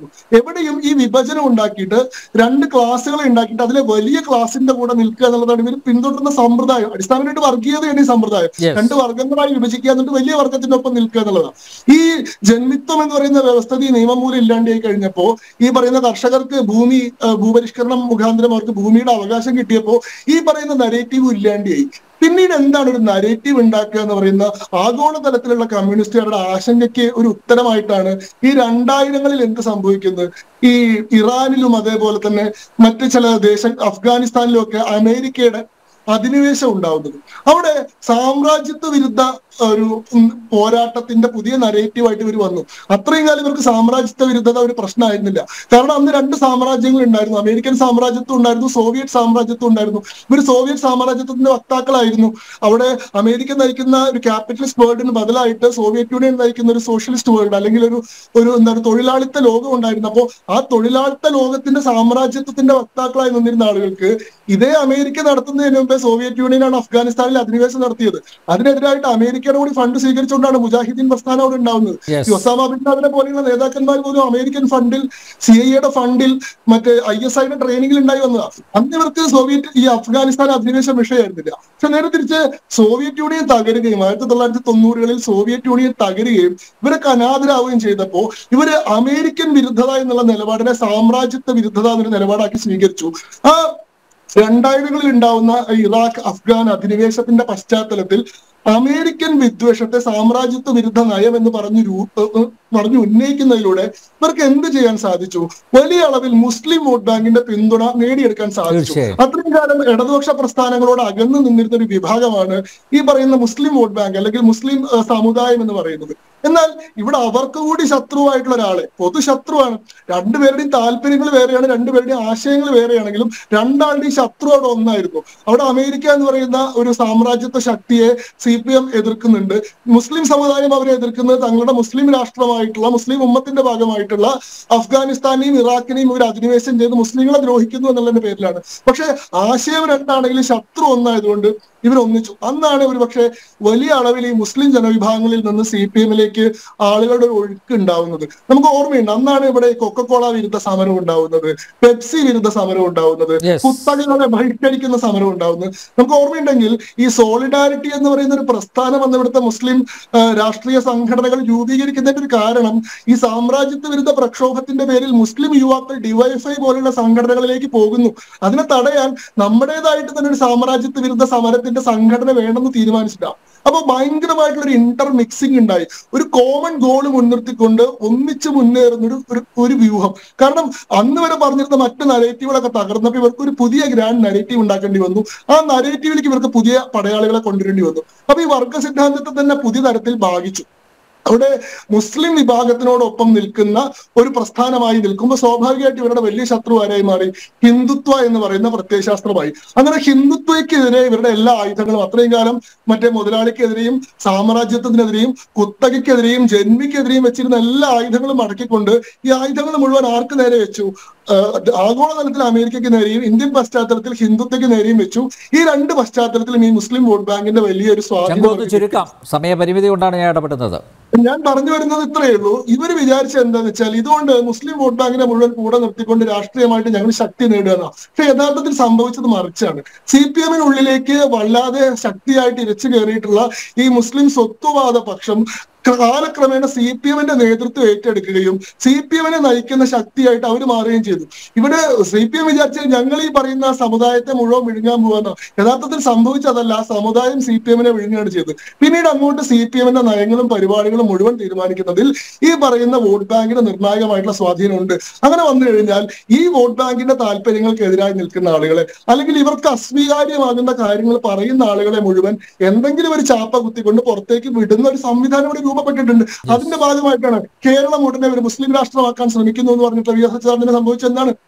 ഉണ്ടായിരുന്നു എവിടെയും ഈ വിഭജനം ഉണ്ടാക്കിയിട്ട് രണ്ട് ക്ലാസ്സുകൾ ഉണ്ടാക്കിയിട്ട് അതിലെ വലിയ ക്ലാസിന്റെ കൂടെ നിൽക്കുക എന്നുള്ളതാണ് ഇവർ പിന്തുടരുന്ന സമ്പ്രദായം അടിസ്ഥാനമായിട്ട് വർഗീയതയാണ് ഈ സമ്പ്രദായം Yes. രണ്ട് വർഗങ്ങളായി വിഭജിക്കുക എന്നിട്ട് വലിയ വർഗത്തിന്റെ ഒപ്പം നിൽക്കുക എന്നുള്ളതാണ് ഈ ജന്മിത്വം എന്ന് പറയുന്ന വ്യവസ്ഥിതി നിയമം മൂലം ഇല്ലാണ്ടായി കഴിഞ്ഞപ്പോ ഈ പറയുന്ന കർഷകർക്ക് ഭൂമി ആ, ഭൂപരിഷ്കരണം മുഖാന്തരം അവർക്ക് ഭൂമിയുടെ അവകാശം കിട്ടിയപ്പോ ഈ പറയുന്ന നരേറ്റീവ് ഇല്ലാണ്ടായി പിന്നീട് എന്താണ് ഒരു നരേറ്റീവ് ഉണ്ടാക്കുക എന്ന് പറയുന്ന ആഗോള തലത്തിലുള്ള കമ്മ്യൂണിസ്റ്റുകാരുടെ ആശങ്കയ്ക്ക് ഒരു ഉത്തരമായിട്ടാണ് ഈ രണ്ടായിരങ്ങളിൽ എന്ത് സംഭവിക്കുന്നത് ഈ ഇറാനിലും അതേപോലെ തന്നെ മറ്റ് ചില ദേശ അഫ്ഗാനിസ്ഥാനിലും ഒക്കെ അമേരിക്കയുടെ അധിനിവേശം ഉണ്ടാവുന്നത് അവിടെ സാമ്രാജ്യത്വ വിരുദ്ധ ഒരു ഉം, പോരാട്ടത്തിന്റെ പുതിയ നരേറ്റീവായിട്ട് ഇവർ വന്നു അത്രയും കാലം ഇവർക്ക് സാമ്രാജ്യത്വ വിരുദ്ധത ഒരു പ്രശ്നമായിരുന്നില്ല കാരണം അന്ന് രണ്ട് സാമ്രാജ്യങ്ങൾ ഉണ്ടായിരുന്നു അമേരിക്കൻ സാമ്രാജ്യത്വം ഉണ്ടായിരുന്നു സോവിയറ്റ് സാമ്രാജ്യത്വം ഉണ്ടായിരുന്നു ഇവർ സോവിയറ്റ് സാമ്രാജ്യത്വത്തിന്റെ വക്താക്കളായിരുന്നു അവിടെ അമേരിക്ക നയിക്കുന്ന ഒരു ക്യാപിറ്റലിസ്റ്റ് വേൾഡിന് ബദലായിട്ട് സോവിയറ്റ് യൂണിയൻ നയിക്കുന്ന ഒരു സോഷ്യലിസ്റ്റ് വേൾഡ് അല്ലെങ്കിൽ ഒരു ഒരു എന്താണ് തൊഴിലാളിത്ത ലോകം ഉണ്ടായിരുന്നു അപ്പോൾ ആ തൊഴിലാളിത്ത ലോകത്തിന്റെ സാമ്രാജ്യത്വത്തിന്റെ വക്താക്കളായി നിന്നിരുന്ന ആളുകൾക്ക് ഇതേ അമേരിക്ക നടത്തുന്നതിന് മുമ്പേ സോവിയറ്റ് യൂണിയനാണ് അഫ്ഗാനിസ്ഥാനിൽ അധിനിവേശം നടത്തിയത് അതിനെതിരായിട്ട് അമേരിക്കയുടെ കൂടി ഫണ്ട് സ്വീകരിച്ചുകൊണ്ടാണ് മുജാഹിദീൻ പ്രസ്ഥാനം അവിടെ ഉണ്ടാവുന്നത് Yes. ഈ ഒസാമ ബിൻ ലാദനെ പോലെയുള്ള നേതാക്കന്മാർ പോലും അമേരിക്കൻ ഫണ്ടിൽ സി ഐയുടെ ഫണ്ടിൽ മറ്റേ ഐ എസ് ഐയുടെ ട്രെയിനിങ്ങിൽ ഉണ്ടായി വന്നതാണ് അന്ന് ഇവർക്ക് സോവിയറ്റ് ഈ അഫ്ഗാനിസ്ഥാൻ അധിനിവേശം വിഷയമായിരുന്നില്ല പക്ഷെ നേരെ തിരിച്ച് സോവിയറ്റ് യൂണിയൻ തകരുകയും ആയിരത്തി തൊള്ളായിരത്തി തൊണ്ണൂറുകളിൽ സോവിയറ്റ് യൂണിയൻ തകരുകയും ഇവരൊക്കെ അനാഥരാവുകയും ചെയ്തപ്പോ ഇവര് അമേരിക്കൻ വിരുദ്ധത എന്നുള്ള നിലപാടിനെ സാമ്രാജ്യത്വ വിരുദ്ധത എന്നൊരു നിലപാടാക്കി സ്വീകരിച്ചു ആ രണ്ടായിരങ്ങളിൽ ഉണ്ടാവുന്ന ഇറാഖ് അഫ്ഗാൻ അധിനിവേശത്തിന്റെ പശ്ചാത്തലത്തിൽ അമേരിക്കൻ വിദ്വേഷത്തെ സാമ്രാജ്യത്വ വിരുദ്ധ നയം എന്ന് പറഞ്ഞു രൂ- ഏഹ് ഏഹ് പറഞ്ഞു ഉന്നയിക്കുന്നതിലൂടെ ഇവർക്ക് എന്ത് ചെയ്യാൻ സാധിച്ചു വലിയ അളവിൽ മുസ്ലിം വോട്ട് ബാങ്കിന്റെ പിന്തുണ നേടിയെടുക്കാൻ സാധിച്ചു തീർച്ചയായും. അത്രയും കാലം ഇടതുപക്ഷ പ്രസ്ഥാനങ്ങളോട് അകന്നു നിന്നിരുന്ന ഒരു വിഭാഗമാണ് ഈ പറയുന്ന മുസ്ലിം വോട്ട് ബാങ്ക് അല്ലെങ്കിൽ മുസ്ലിം ഏഹ്, സമുദായം എന്ന് പറയുന്നത് എന്നാൽ ഇവിടെ അവർക്ക് കൂടി ശത്രുവായിട്ടുള്ള ഒരാളെ പൊതു ശത്രുവാണ് രണ്ടുപേരുടെയും താല്പര്യങ്ങൾ വേറെയാണ് രണ്ടുപേരുടെയും ആശയങ്ങൾ വേറെയാണെങ്കിലും രണ്ടാളുടെയും ശത്രു അവിടെ ഒന്നായിരുന്നു അവിടെ അമേരിക്ക എന്ന് പറയുന്ന ഒരു സാമ്രാജ്യത്വ ശക്തിയെ സി പി എം എതിർക്കുന്നുണ്ട് മുസ്ലിം സമുദായം അവരെ എതിർക്കുന്നത് തങ്ങളുടെ മുസ്ലിം രാഷ്ട്രമായിട്ടുള്ള മുസ്ലിം ഉമ്മത്തിന്റെ ഭാഗമായിട്ടുള്ള അഫ്ഗാനിസ്ഥാനെയും ഇറാഖിനെയും ഇവർ അധിനിവേശം ചെയ്ത് മുസ്ലിങ്ങളെ ദ്രോഹിക്കുന്നു എന്നുള്ളതിന്റെ പേരിലാണ് പക്ഷെ ആശയം രണ്ടാണെങ്കിലും ശത്രു ഒന്നായതുകൊണ്ട് ഇവർ ഒന്നിച്ചു അന്നാണ് ഒരു പക്ഷേ വലിയ അളവിൽ ഈ മുസ്ലിം ജനവിഭാഗങ്ങളിൽ നിന്ന് സി പി എമ്മിലേക്ക് ആളുകളുടെ ഒരു ഒഴുക്ക് ഉണ്ടാവുന്നത് നമുക്ക് ഓർമ്മയുണ്ട് അന്നാണ് ഇവിടെ കൊക്കക്കോള വിരുദ്ധ സമരം ഉണ്ടാവുന്നത് പെപ്സി വിരുദ്ധ സമരം ഉണ്ടാവുന്നത് Yes. കുത്തകകളെ ബഹിഷ്കരിക്കുന്ന സമരം ഉണ്ടാവുന്നത് നമുക്ക് ഓർമ്മയുണ്ടെങ്കിൽ ഈ സോളിഡാരിറ്റി എന്ന് പറയുന്ന ഒരു പ്രസ്ഥാനം അന്ന് ഇവിടുത്തെ മുസ്ലിം ആ, രാഷ്ട്രീയ സംഘടനകൾ രൂപീകരിക്കുന്നതിന്റെ ഒരു കാരണം ഈ സാമ്രാജ്യത്വ വിരുദ്ധ പ്രക്ഷോഭത്തിന്റെ പേരിൽ മുസ്ലിം യുവാക്കൾ ഡിവൈഎഫ്ഐ പോലുള്ള സംഘടനകളിലേക്ക് പോകുന്നു അതിനെ തടയാൻ നമ്മുടേതായിട്ട് തന്നെ ഒരു സാമ്രാജ്യത്വ വിരുദ്ധ സമരത്തിന്റെ സംഘടന വേണമെന്ന് തീരുമാനിച്ചിട്ടാണ് അപ്പൊ ഭയങ്കരമായിട്ടുള്ള ഒരു ഇന്റർ മിക്സിംഗ് ഉണ്ടായി ഒരു കോമൺ ഗോൾ മുൻനിർത്തിക്കൊണ്ട് ഒന്നിച്ച് മുന്നേറുന്ന ഒരു ഒരു ഒരു വ്യൂഹം കാരണം അന്ന് വരെ പറഞ്ഞിരുന്ന മറ്റു നരേറ്റീവുകളൊക്കെ തകർന്നപ്പോൾ ഇവർക്ക് ഒരു പുതിയ ഗ്രാൻഡ് നരേറ്റീവ് ഉണ്ടാക്കേണ്ടി വന്നു ആ നരേറ്റീവിലേക്ക് ഇവർക്ക് പുതിയ പടയാളികളെ കൊണ്ടുവരേണ്ടി വന്നു അപ്പൊ ഈ വർഗ സിദ്ധാന്തത്തെ തന്നെ പുതിയ തരത്തിൽ ഭാഗിച്ചു അവിടെ മുസ്ലിം വിഭാഗത്തിനോടൊപ്പം നിൽക്കുന്ന ഒരു പ്രസ്ഥാനമായി നിൽക്കുമ്പോൾ സ്വാഭാവികമായിട്ട് ഇവരുടെ വലിയ ശത്രു ആരായി മാറി ഹിന്ദുത്വ എന്ന് പറയുന്ന പ്രത്യയശാസ്ത്രമായി അങ്ങനെ ഹിന്ദുത്വയ്ക്കെതിരെ ഇവരുടെ എല്ലാ ആയുധങ്ങളും അത്രയും കാലം മറ്റേ മുതലാളിക്കെതിരെയും സാമ്രാജ്യത്വത്തിനെതിരെയും കുത്തകയ്ക്കെതിരെയും ജന്മിക്കെതിരെയും വെച്ചിരുന്ന എല്ലാ ആയുധങ്ങളും അടക്കിക്കൊണ്ട് ഈ ആയുധങ്ങൾ മുഴുവൻ ആർക്ക് നേരെ വെച്ചു ആഹ് ആഗോളതലത്തിൽ അമേരിക്കയ്ക്ക് നേരെയും ഇന്ത്യൻ പശ്ചാത്തലത്തിൽ ഹിന്ദുത്വയ്ക്ക് നേരെയും വെച്ചു ഈ രണ്ട് പശ്ചാത്തലത്തിലും ഈ മുസ്ലിം വോട്ട് ബാങ്കിന്റെ വലിയൊരു ശംഖു ഒന്ന് സ്വാധീനം ചുരുക്കാം സമയപരിമിതി കൊണ്ടാണ് ഞാൻ ഇടപെടുന്നത് ഞാൻ പറഞ്ഞു വരുന്നത് ഇത്രയേ ഉള്ളൂ ഇവർ വിചാരിച്ച എന്താന്ന് വെച്ചാൽ ഇതുകൊണ്ട് മുസ്ലിം വോട്ട് ബാങ്കിനെ മുഴുവൻ കൂടെ നിർത്തിക്കൊണ്ട് രാഷ്ട്രീയമായിട്ട് ഞങ്ങൾ ശക്തി നേടുക എന്നാ പക്ഷെ യഥാർത്ഥത്തിൽ സംഭവിച്ചത് മറിച്ചാണ് സി പി എമ്മിനുള്ളിലേക്ക് വല്ലാതെ ശക്തിയായിട്ട് ഇരച്ചു കയറിയിട്ടുള്ള ഈ മുസ്ലിം സ്വത്വവാദ പക്ഷം കാലക്രമേണ സി പി എമ്മിന്റെ നേതൃത്വം ഏറ്റെടുക്കുകയും സി പി എമ്മിനെ നയിക്കുന്ന ശക്തിയായിട്ട് അവർ മാറുകയും ചെയ്തു ഇവിടെ സി പി എം വിചാരിച്ചാൽ ഞങ്ങൾ ഈ പറയുന്ന സമുദായത്തെ മുഴുവൻ വിഴുങ്ങാൻ പോവാന്ന യഥാർത്ഥത്തിൽ സംഭവിച്ചതല്ല ആ സമുദായം സി പി എമ്മിനെ വിഴുങ്ങുകയാണ് ചെയ്തത് പിന്നീട് അങ്ങോട്ട് സി പി എമ്മിന്റെ നയങ്ങളും പരിപാടികളും മുഴുവൻ തീരുമാനിക്കുന്നതിൽ ഈ പറയുന്ന വോട്ട് ബാങ്കിന് നിർണായകമായിട്ടുള്ള സ്വാധീനമുണ്ട് അങ്ങനെ വന്നു കഴിഞ്ഞാൽ ഈ വോട്ട് ബാങ്കിന്റെ താല്പര്യങ്ങൾക്കെതിരായി നിൽക്കുന്ന ആളുകളെ അല്ലെങ്കിൽ ഇവർക്ക് അസ്വീകാര്യമാകുന്ന കാര്യങ്ങൾ പറയുന്ന ആളുകളെ മുഴുവൻ എന്തെങ്കിലും ഒരു ചാപ്പ കുത്തിക്കൊണ്ട് പുറത്തേക്ക് വിടുന്ന ഒരു സംവിധാനം ഇവിടെ രൂപപ്പെട്ടിട്ടുണ്ട് അതിന്റെ ഭാഗമായിട്ടാണ് കേരളം ഉടനെ ഒരു മുസ്ലിം രാഷ്ട്രമാക്കാൻ ശ്രമിക്കുന്നു എന്ന് പറഞ്ഞിട്ട് വി എസ് അച്യുതാനന്ദന് സംഭവിച്ചത് എന്താണ്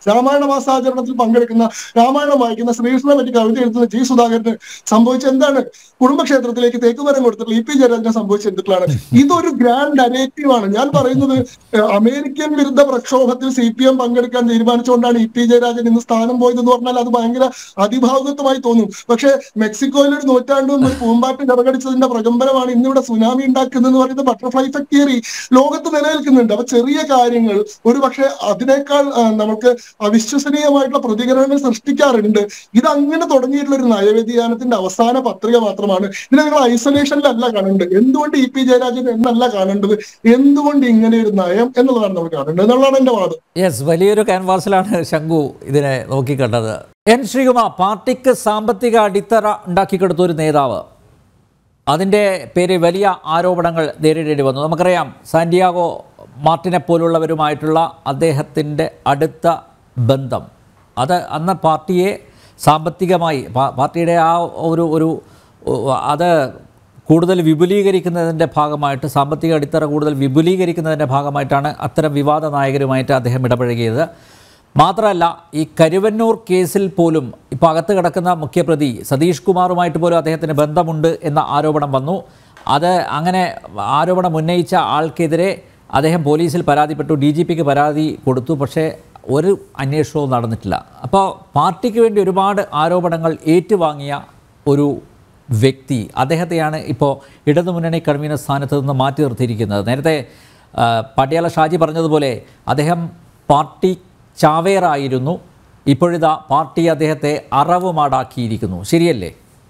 രാമായണ മാസാചരണത്തിൽ പങ്കെടുക്കുന്ന രാമായണം വായിക്കുന്ന ശ്രീകൃഷ്ണനെ പറ്റി കവിത എഴുതുന്ന ജി സുധാകരന് സംഭവിച്ച എന്താണ് കുടുംബക്ഷേത്രത്തിലേക്ക് തേക്കുമരം കൊടുത്തിട്ടുള്ള ഇ പി ജയരാജന് സംഭവിച്ച എന്തുക്കളാണ് ഇതൊരു ഗ്രാൻഡ് നരേറ്റീവ് ആണ് ഞാൻ പറയുന്നത് ഏഹ്, അമേരിക്കൻ വിരുദ്ധ പ്രക്ഷോഭത്തിൽ സി പി എം പങ്കെടുക്കാൻ തീരുമാനിച്ചുകൊണ്ടാണ് ഇ പി ജയരാജൻ ഇന്ന് സ്ഥാനം പോയതെന്ന് പറഞ്ഞാൽ അത് ഭയങ്കര അതിഭാവുകത്വമായി തോന്നും പക്ഷെ മെക്സിക്കോയിൽ ഒരു നൂറ്റാണ്ടും ഒരു പൂമ്പാറ്റ് നിറകടിച്ചതിന്റെ പ്രകമ്പനമാണ് ഇന്നിവിടെ സുനാമി ഉണ്ടാക്കുന്നതെന്ന് പറയുന്ന ബട്ടർഫ്ലൈ ഇഫക്ട് തിയറി ലോകത്ത് നിലനിൽക്കുന്നുണ്ട് അപ്പൊ ചെറിയ കാര്യങ്ങൾ ഒരു പക്ഷെ അതിനേക്കാൾ ആ, നമുക്ക് അവിശ്വസനീയമായിട്ടുള്ള പ്രതികരണങ്ങൾ സൃഷ്ടിക്കാറുണ്ട് ഇത് അങ്ങനെ തുടങ്ങിയിട്ടുള്ള ഒരു നയവ്യതിയാനത്തിന്റെ അവസാന പത്രിക മാത്രമാണ് ഇതിനെ നിങ്ങൾ ഐസൊലേഷനിലല്ല കാണേണ്ടത് എന്തുകൊണ്ട് ഇ പി ജയരാജൻ എന്നല്ല കാണേണ്ടത് എന്തുകൊണ്ട് ഇങ്ങനെ ഒരു നയം എന്നുള്ളതാണ് നമ്മൾ കാണേണ്ടത് എന്നുള്ളതാണ് എന്റെ വാദം യെസ് വലിയൊരു ക്യാൻവാസിലാണ് ശംഖു ഇതിനെ നോക്കിക്കണ്ടത് എൻ ശ്രീകുമാർ പാർട്ടിക്ക് സാമ്പത്തിക അടിത്തറ ഉണ്ടാക്കിക്കൊടുത്ത ഒരു നേതാവ് അതിൻ്റെ പേരിൽ വലിയ ആരോപണങ്ങൾ നേരിടേണ്ടി വന്നു നമുക്കറിയാം സാന്റിയാഗോ മാർട്ടിനെ പോലുള്ളവരുമായിട്ടുള്ള അദ്ദേഹത്തിൻ്റെ അടുത്ത ബന്ധം അത് അന്ന് പാർട്ടിയെ സാമ്പത്തികമായി പാ- പാർട്ടിയുടെ ആ ഒരു ഒരു ഉ- അത് കൂടുതൽ വിപുലീകരിക്കുന്നതിൻ്റെ ഭാഗമായിട്ട് സാമ്പത്തിക അടിത്തറ കൂടുതൽ വിപുലീകരിക്കുന്നതിൻ്റെ ഭാഗമായിട്ടാണ് അത്തരം വിവാദ നായകരുമായിട്ട് അദ്ദേഹം ഇടപഴകിയത് മാത്രമല്ല ഈ കരുവന്നൂർ കേസിൽ പോലും ഇപ്പോൾ അകത്ത് കിടക്കുന്ന മുഖ്യപ്രതി സതീഷ് കുമാറുമായിട്ട് പോലും അദ്ദേഹത്തിന് ബന്ധമുണ്ട് എന്ന ആരോപണം വന്നു അത് അങ്ങനെ ആരോപണം ഉന്നയിച്ച ആൾക്കെതിരെ അദ്ദേഹം പോലീസിൽ പരാതിപ്പെട്ടു ഡി ജി പിക്ക് പരാതി കൊടുത്തു പക്ഷേ ഒരു അന്വേഷണവും നടന്നിട്ടില്ല അപ്പോൾ പാർട്ടിക്ക് വേണ്ടി ഒരുപാട് ആരോപണങ്ങൾ ഏറ്റുവാങ്ങിയ ഒരു വ്യക്തി അദ്ദേഹത്തെയാണ് ഇപ്പോൾ ഇടതുമുന്നണി കൺവീനർ സ്ഥാനത്ത് നിന്ന് മാറ്റി നിർത്തിയിരിക്കുന്നത് നേരത്തെ ആ, പട്യാല ഷാജി പറഞ്ഞതുപോലെ അദ്ദേഹം പാർട്ടി ചാവേറായിരുന്നു ഇപ്പോഴിതാ പാർട്ടി അദ്ദേഹത്തെ അറവുമാടാക്കിയിരിക്കുന്നു ശരിയല്ലേ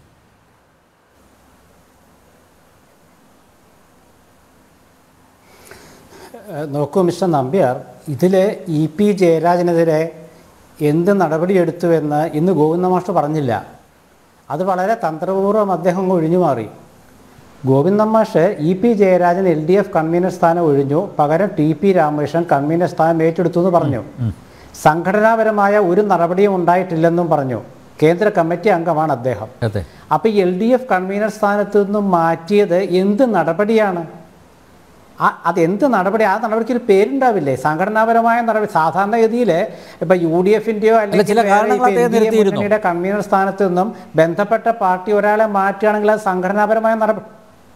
ഏഹ് നോക്കൂ മിസ്റ്റർ നമ്പ്യാർ ഇതിൽ ഇ പി ജയരാജനെതിരെ എന്ത് നടപടിയെടുത്തുവെന്ന് ഇന്ന് ഗോവിന്ദ മാസ്റ്റർ പറഞ്ഞില്ല അത് വളരെ തന്ത്രപൂർവ്വം അദ്ദേഹം അങ്ങ് ഒഴിഞ്ഞു മാറി Govinda Mash E P Jayarajan L D F convener സ്ഥാനം ഒഴിഞ്ഞു പകരം ടി പി രാമകൃഷ്ണൻ കൺവീനർ സ്ഥാനം ഏറ്റെടുത്തു എന്ന് പറഞ്ഞു സംഘടനാപരമായ ഒരു നടപടിയും ഉണ്ടായിട്ടില്ലെന്നും പറഞ്ഞു കേന്ദ്ര കമ്മിറ്റി അംഗമാണ് അദ്ദേഹം അതെ അപ്പോൾ എൽ ഡി എഫ് കൺവീനർ സ്ഥാനത്ത് നിന്നും മാറ്റിയത് എന്ത് നടപടിയാണ് ആ- അത് എന്ത് നടപടി ആ നടപടിക്ക് ഒരു പേരുണ്ടാവില്ലേ സംഘടനാപരമായ നടപടി സാധാരണഗതിയിൽ ഇപ്പൊ യു ഡി എഫിന്റെയോ ചില കാരണങ്ങൾ അദ്ദേഹം നിർത്തിയിരുന്നു. മുന്നണിയുടെ കൺവീനർ സ്ഥാനത്ത് നിന്നും ബന്ധപ്പെട്ട പാർട്ടി ഒരാളെ മാറ്റുകയാണെങ്കിൽ അത് സംഘടനാപരമായ നടപടി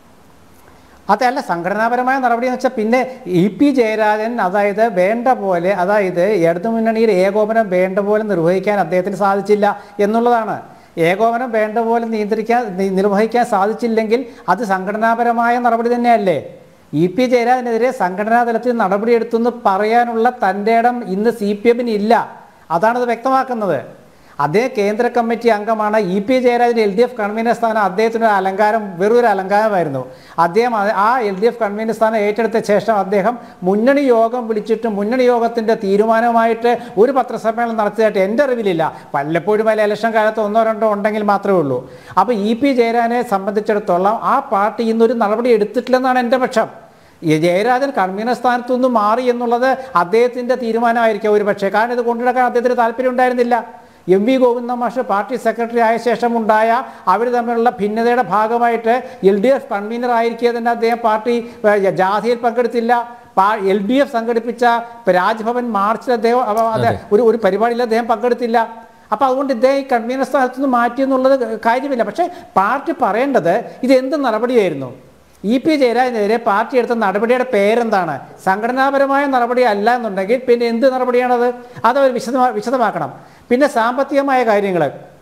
അതല്ല സംഘടനാപരമായ നടപടി എന്ന് വെച്ചാൽ പിന്നെ ഇ പി ജയരാജൻ അതായത് വേണ്ട പോലെ അതായത് ഇടതുമുന്നണിയിൽ ഏകോപനം വേണ്ട പോലെ നിർവഹിക്കാൻ അദ്ദേഹത്തിന് സാധിച്ചില്ല എന്നുള്ളതാണ് ഏകോപനം വേണ്ട പോലെ നിയന്ത്രിക്കാൻ നി- നിർവഹിക്കാൻ സാധിച്ചില്ലെങ്കിൽ അത് സംഘടനാപരമായ നടപടി തന്നെയല്ലേ ഇ പി ജയരാജനെതിരെ സംഘടനാ തലത്തിൽ നടപടിയെടുത്തെന്ന് പറയാനുള്ള തൻ്റെ ഇടം ഇന്ന് സി പി എമ്മിന് ഇല്ല അതാണത് വ്യക്തമാക്കുന്നത് അതേ കേന്ദ്ര കമ്മിറ്റി അംഗമാണ് E P Jayarajan L D F convener സ്ഥാനം അദ്ദേഹത്തിന് ഒരു അലങ്കാരം വെറൊരു അലങ്കാരമായിരുന്നു അദ്ദേഹം അത് ആ എൽ ഡി എഫ് കൺവീനർ സ്ഥാനം ഏറ്റെടുത്ത ശേഷം അദ്ദേഹം മുന്നണി യോഗം വിളിച്ചിട്ട് മുന്നണി യോഗത്തിൻ്റെ തീരുമാനമായിട്ട് ഒരു പത്രസമ്മേളനം നടത്തിയതായിട്ട് എൻ്റെ അറിവിലില്ല വല്ലപ്പോഴും അല്ല ഇലക്ഷൻ കാലത്ത് ഒന്നോ രണ്ടോ ഉണ്ടെങ്കിൽ മാത്രമേ ഉള്ളൂ അപ്പോൾ ഇ പി ജയരാജനെ സംബന്ധിച്ചിടത്തോളം ആ പാർട്ടി ഇന്നൊരു നടപടി എടുത്തിട്ടില്ലെന്നാണ് എൻ്റെ പക്ഷം ഈ ജയരാജൻ കൺവീനർ സ്ഥാനത്തു നിന്ന് മാറി എന്നുള്ളത് അദ്ദേഹത്തിൻ്റെ തീരുമാനമായിരിക്കാം ഒരു പക്ഷേ കാരണം ഇത് കൊണ്ടുനടക്കാൻ അദ്ദേഹത്തിന് താല്പര്യം ഉണ്ടായിരുന്നില്ല എം വി ഗോവിന്ദ മാഷ് പാർട്ടി സെക്രട്ടറി ആയ ശേഷം ഉണ്ടായ അവർ തമ്മിലുള്ള ഭിന്നതയുടെ ഭാഗമായിട്ട് എൽ ഡി എഫ് കൺവീനർ ആയിരിക്കെ തന്നെ അദ്ദേഹം പാർട്ടി ഏഹ്, ജാഥയിൽ പങ്കെടുത്തില്ല എൽ ഡി എഫ് സംഘടിപ്പിച്ച ഇപ്പൊ രാജ്ഭവൻ മാർച്ചിൽ അദ്ദേഹം അവ- അത് ഒരു ഒരു പരിപാടിയിൽ അദ്ദേഹം പങ്കെടുത്തില്ല അപ്പോൾ അതുകൊണ്ട് ഇദ്ദേഹം ഈ കൺവീനർ സ്ഥാനത്ത് നിന്ന് മാറ്റി എന്നുള്ളത് കാര്യമില്ല പക്ഷേ പാർട്ടി പറയേണ്ടത് ഇത് എന്ത് നടപടിയായിരുന്നു ഇ പി ജയരാജനെതിരെ പാർട്ടി എടുത്ത നടപടിയുടെ പേരെന്താണ് സംഘടനാപരമായ നടപടി അല്ല എന്നുണ്ടെങ്കിൽ പിന്നെ എന്ത് നടപടിയാണത് അത് അവർ വിശദമാ വിശദമാക്കണം പിന്നെ സാമ്പത്തികമായ കാര്യങ്ങൾ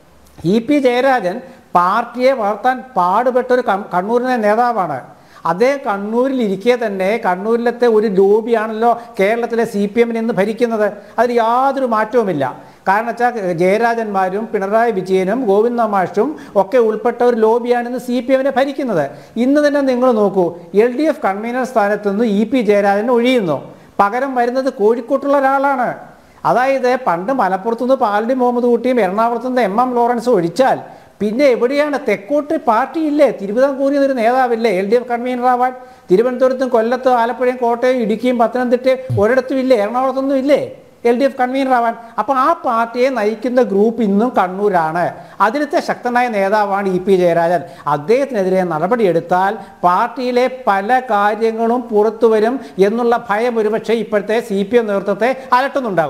ഇ പി ജയരാജൻ പാർട്ടിയെ വളർത്താൻ പാടുപെട്ട ഒരു കം- കണ്ണൂരിലെ നേതാവാണ് അതേ കണ്ണൂരിൽ ഇരിക്കെ തന്നെ കണ്ണൂരിലത്തെ ഒരു ലോബിയാണല്ലോ കേരളത്തിലെ സി പി എമ്മിന് ഇന്ന് ഭരിക്കുന്നത് അതിൽ യാതൊരു മാറ്റവുമില്ല കാരണം വെച്ചാൽ ജയരാജന്മാരും പിണറായി വിജയനും ഗോവിന്ദ മാഷും ഒക്കെ ഉൾപ്പെട്ട ഒരു ലോബിയാണ് ഇന്ന് സി പി എമ്മിനെ ഭരിക്കുന്നത് ഇന്ന് തന്നെ നിങ്ങൾ നോക്കൂ എൽ ഡി എഫ് കൺവീനർ സ്ഥാനത്ത് നിന്ന് ഇ പി ജയരാജൻ ഒഴിയുന്നു പകരം വരുന്നത് കോഴിക്കോട്ടുള്ള ഒരാളാണ് അതായത് പണ്ട് മലപ്പുറത്തുനിന്ന് പാലടി മുഹമ്മദ് കുട്ടിയും എറണാകുളത്തുനിന്ന് എം എം ലോറൻസും ഒഴിച്ചാൽ പിന്നെ എവിടെയാണ് തെക്കോട്ട് പാർട്ടിയില്ലേ തിരുവിതാംകൂറിൽ ഒരു നേതാവില്ലേ എൽ ഡി എഫ് കൺവീനർ ആവാൻ തിരുവനന്തപുരത്തും കൊല്ലത്തും ആലപ്പുഴയും കോട്ടയം ഇടുക്കിയും പത്തനംതിട്ടയും ഒരിടത്തും ഇല്ലേ എറണാകുളത്തൊന്നും ഇല്ലേ എൽ ഡി എഫ് കൺവീനർ ആവാൻ അപ്പോൾ ആ പാർട്ടിയെ നയിക്കുന്ന ഗ്രൂപ്പ് ഇന്നും കണ്ണൂരാണ് അതിലത്തെ ശക്തനായ നേതാവാണ് ഇ പി ജയരാജൻ അദ്ദേഹത്തിനെതിരെ നടപടിയെടുത്താൽ പാർട്ടിയിലെ പല കാര്യങ്ങളും പുറത്തു വരും എന്നുള്ള ഭയം ഒരുപക്ഷെ ഇപ്പോഴത്തെ സി പി എം നേതൃത്വത്തെ അലട്ടുന്നുണ്ടാകും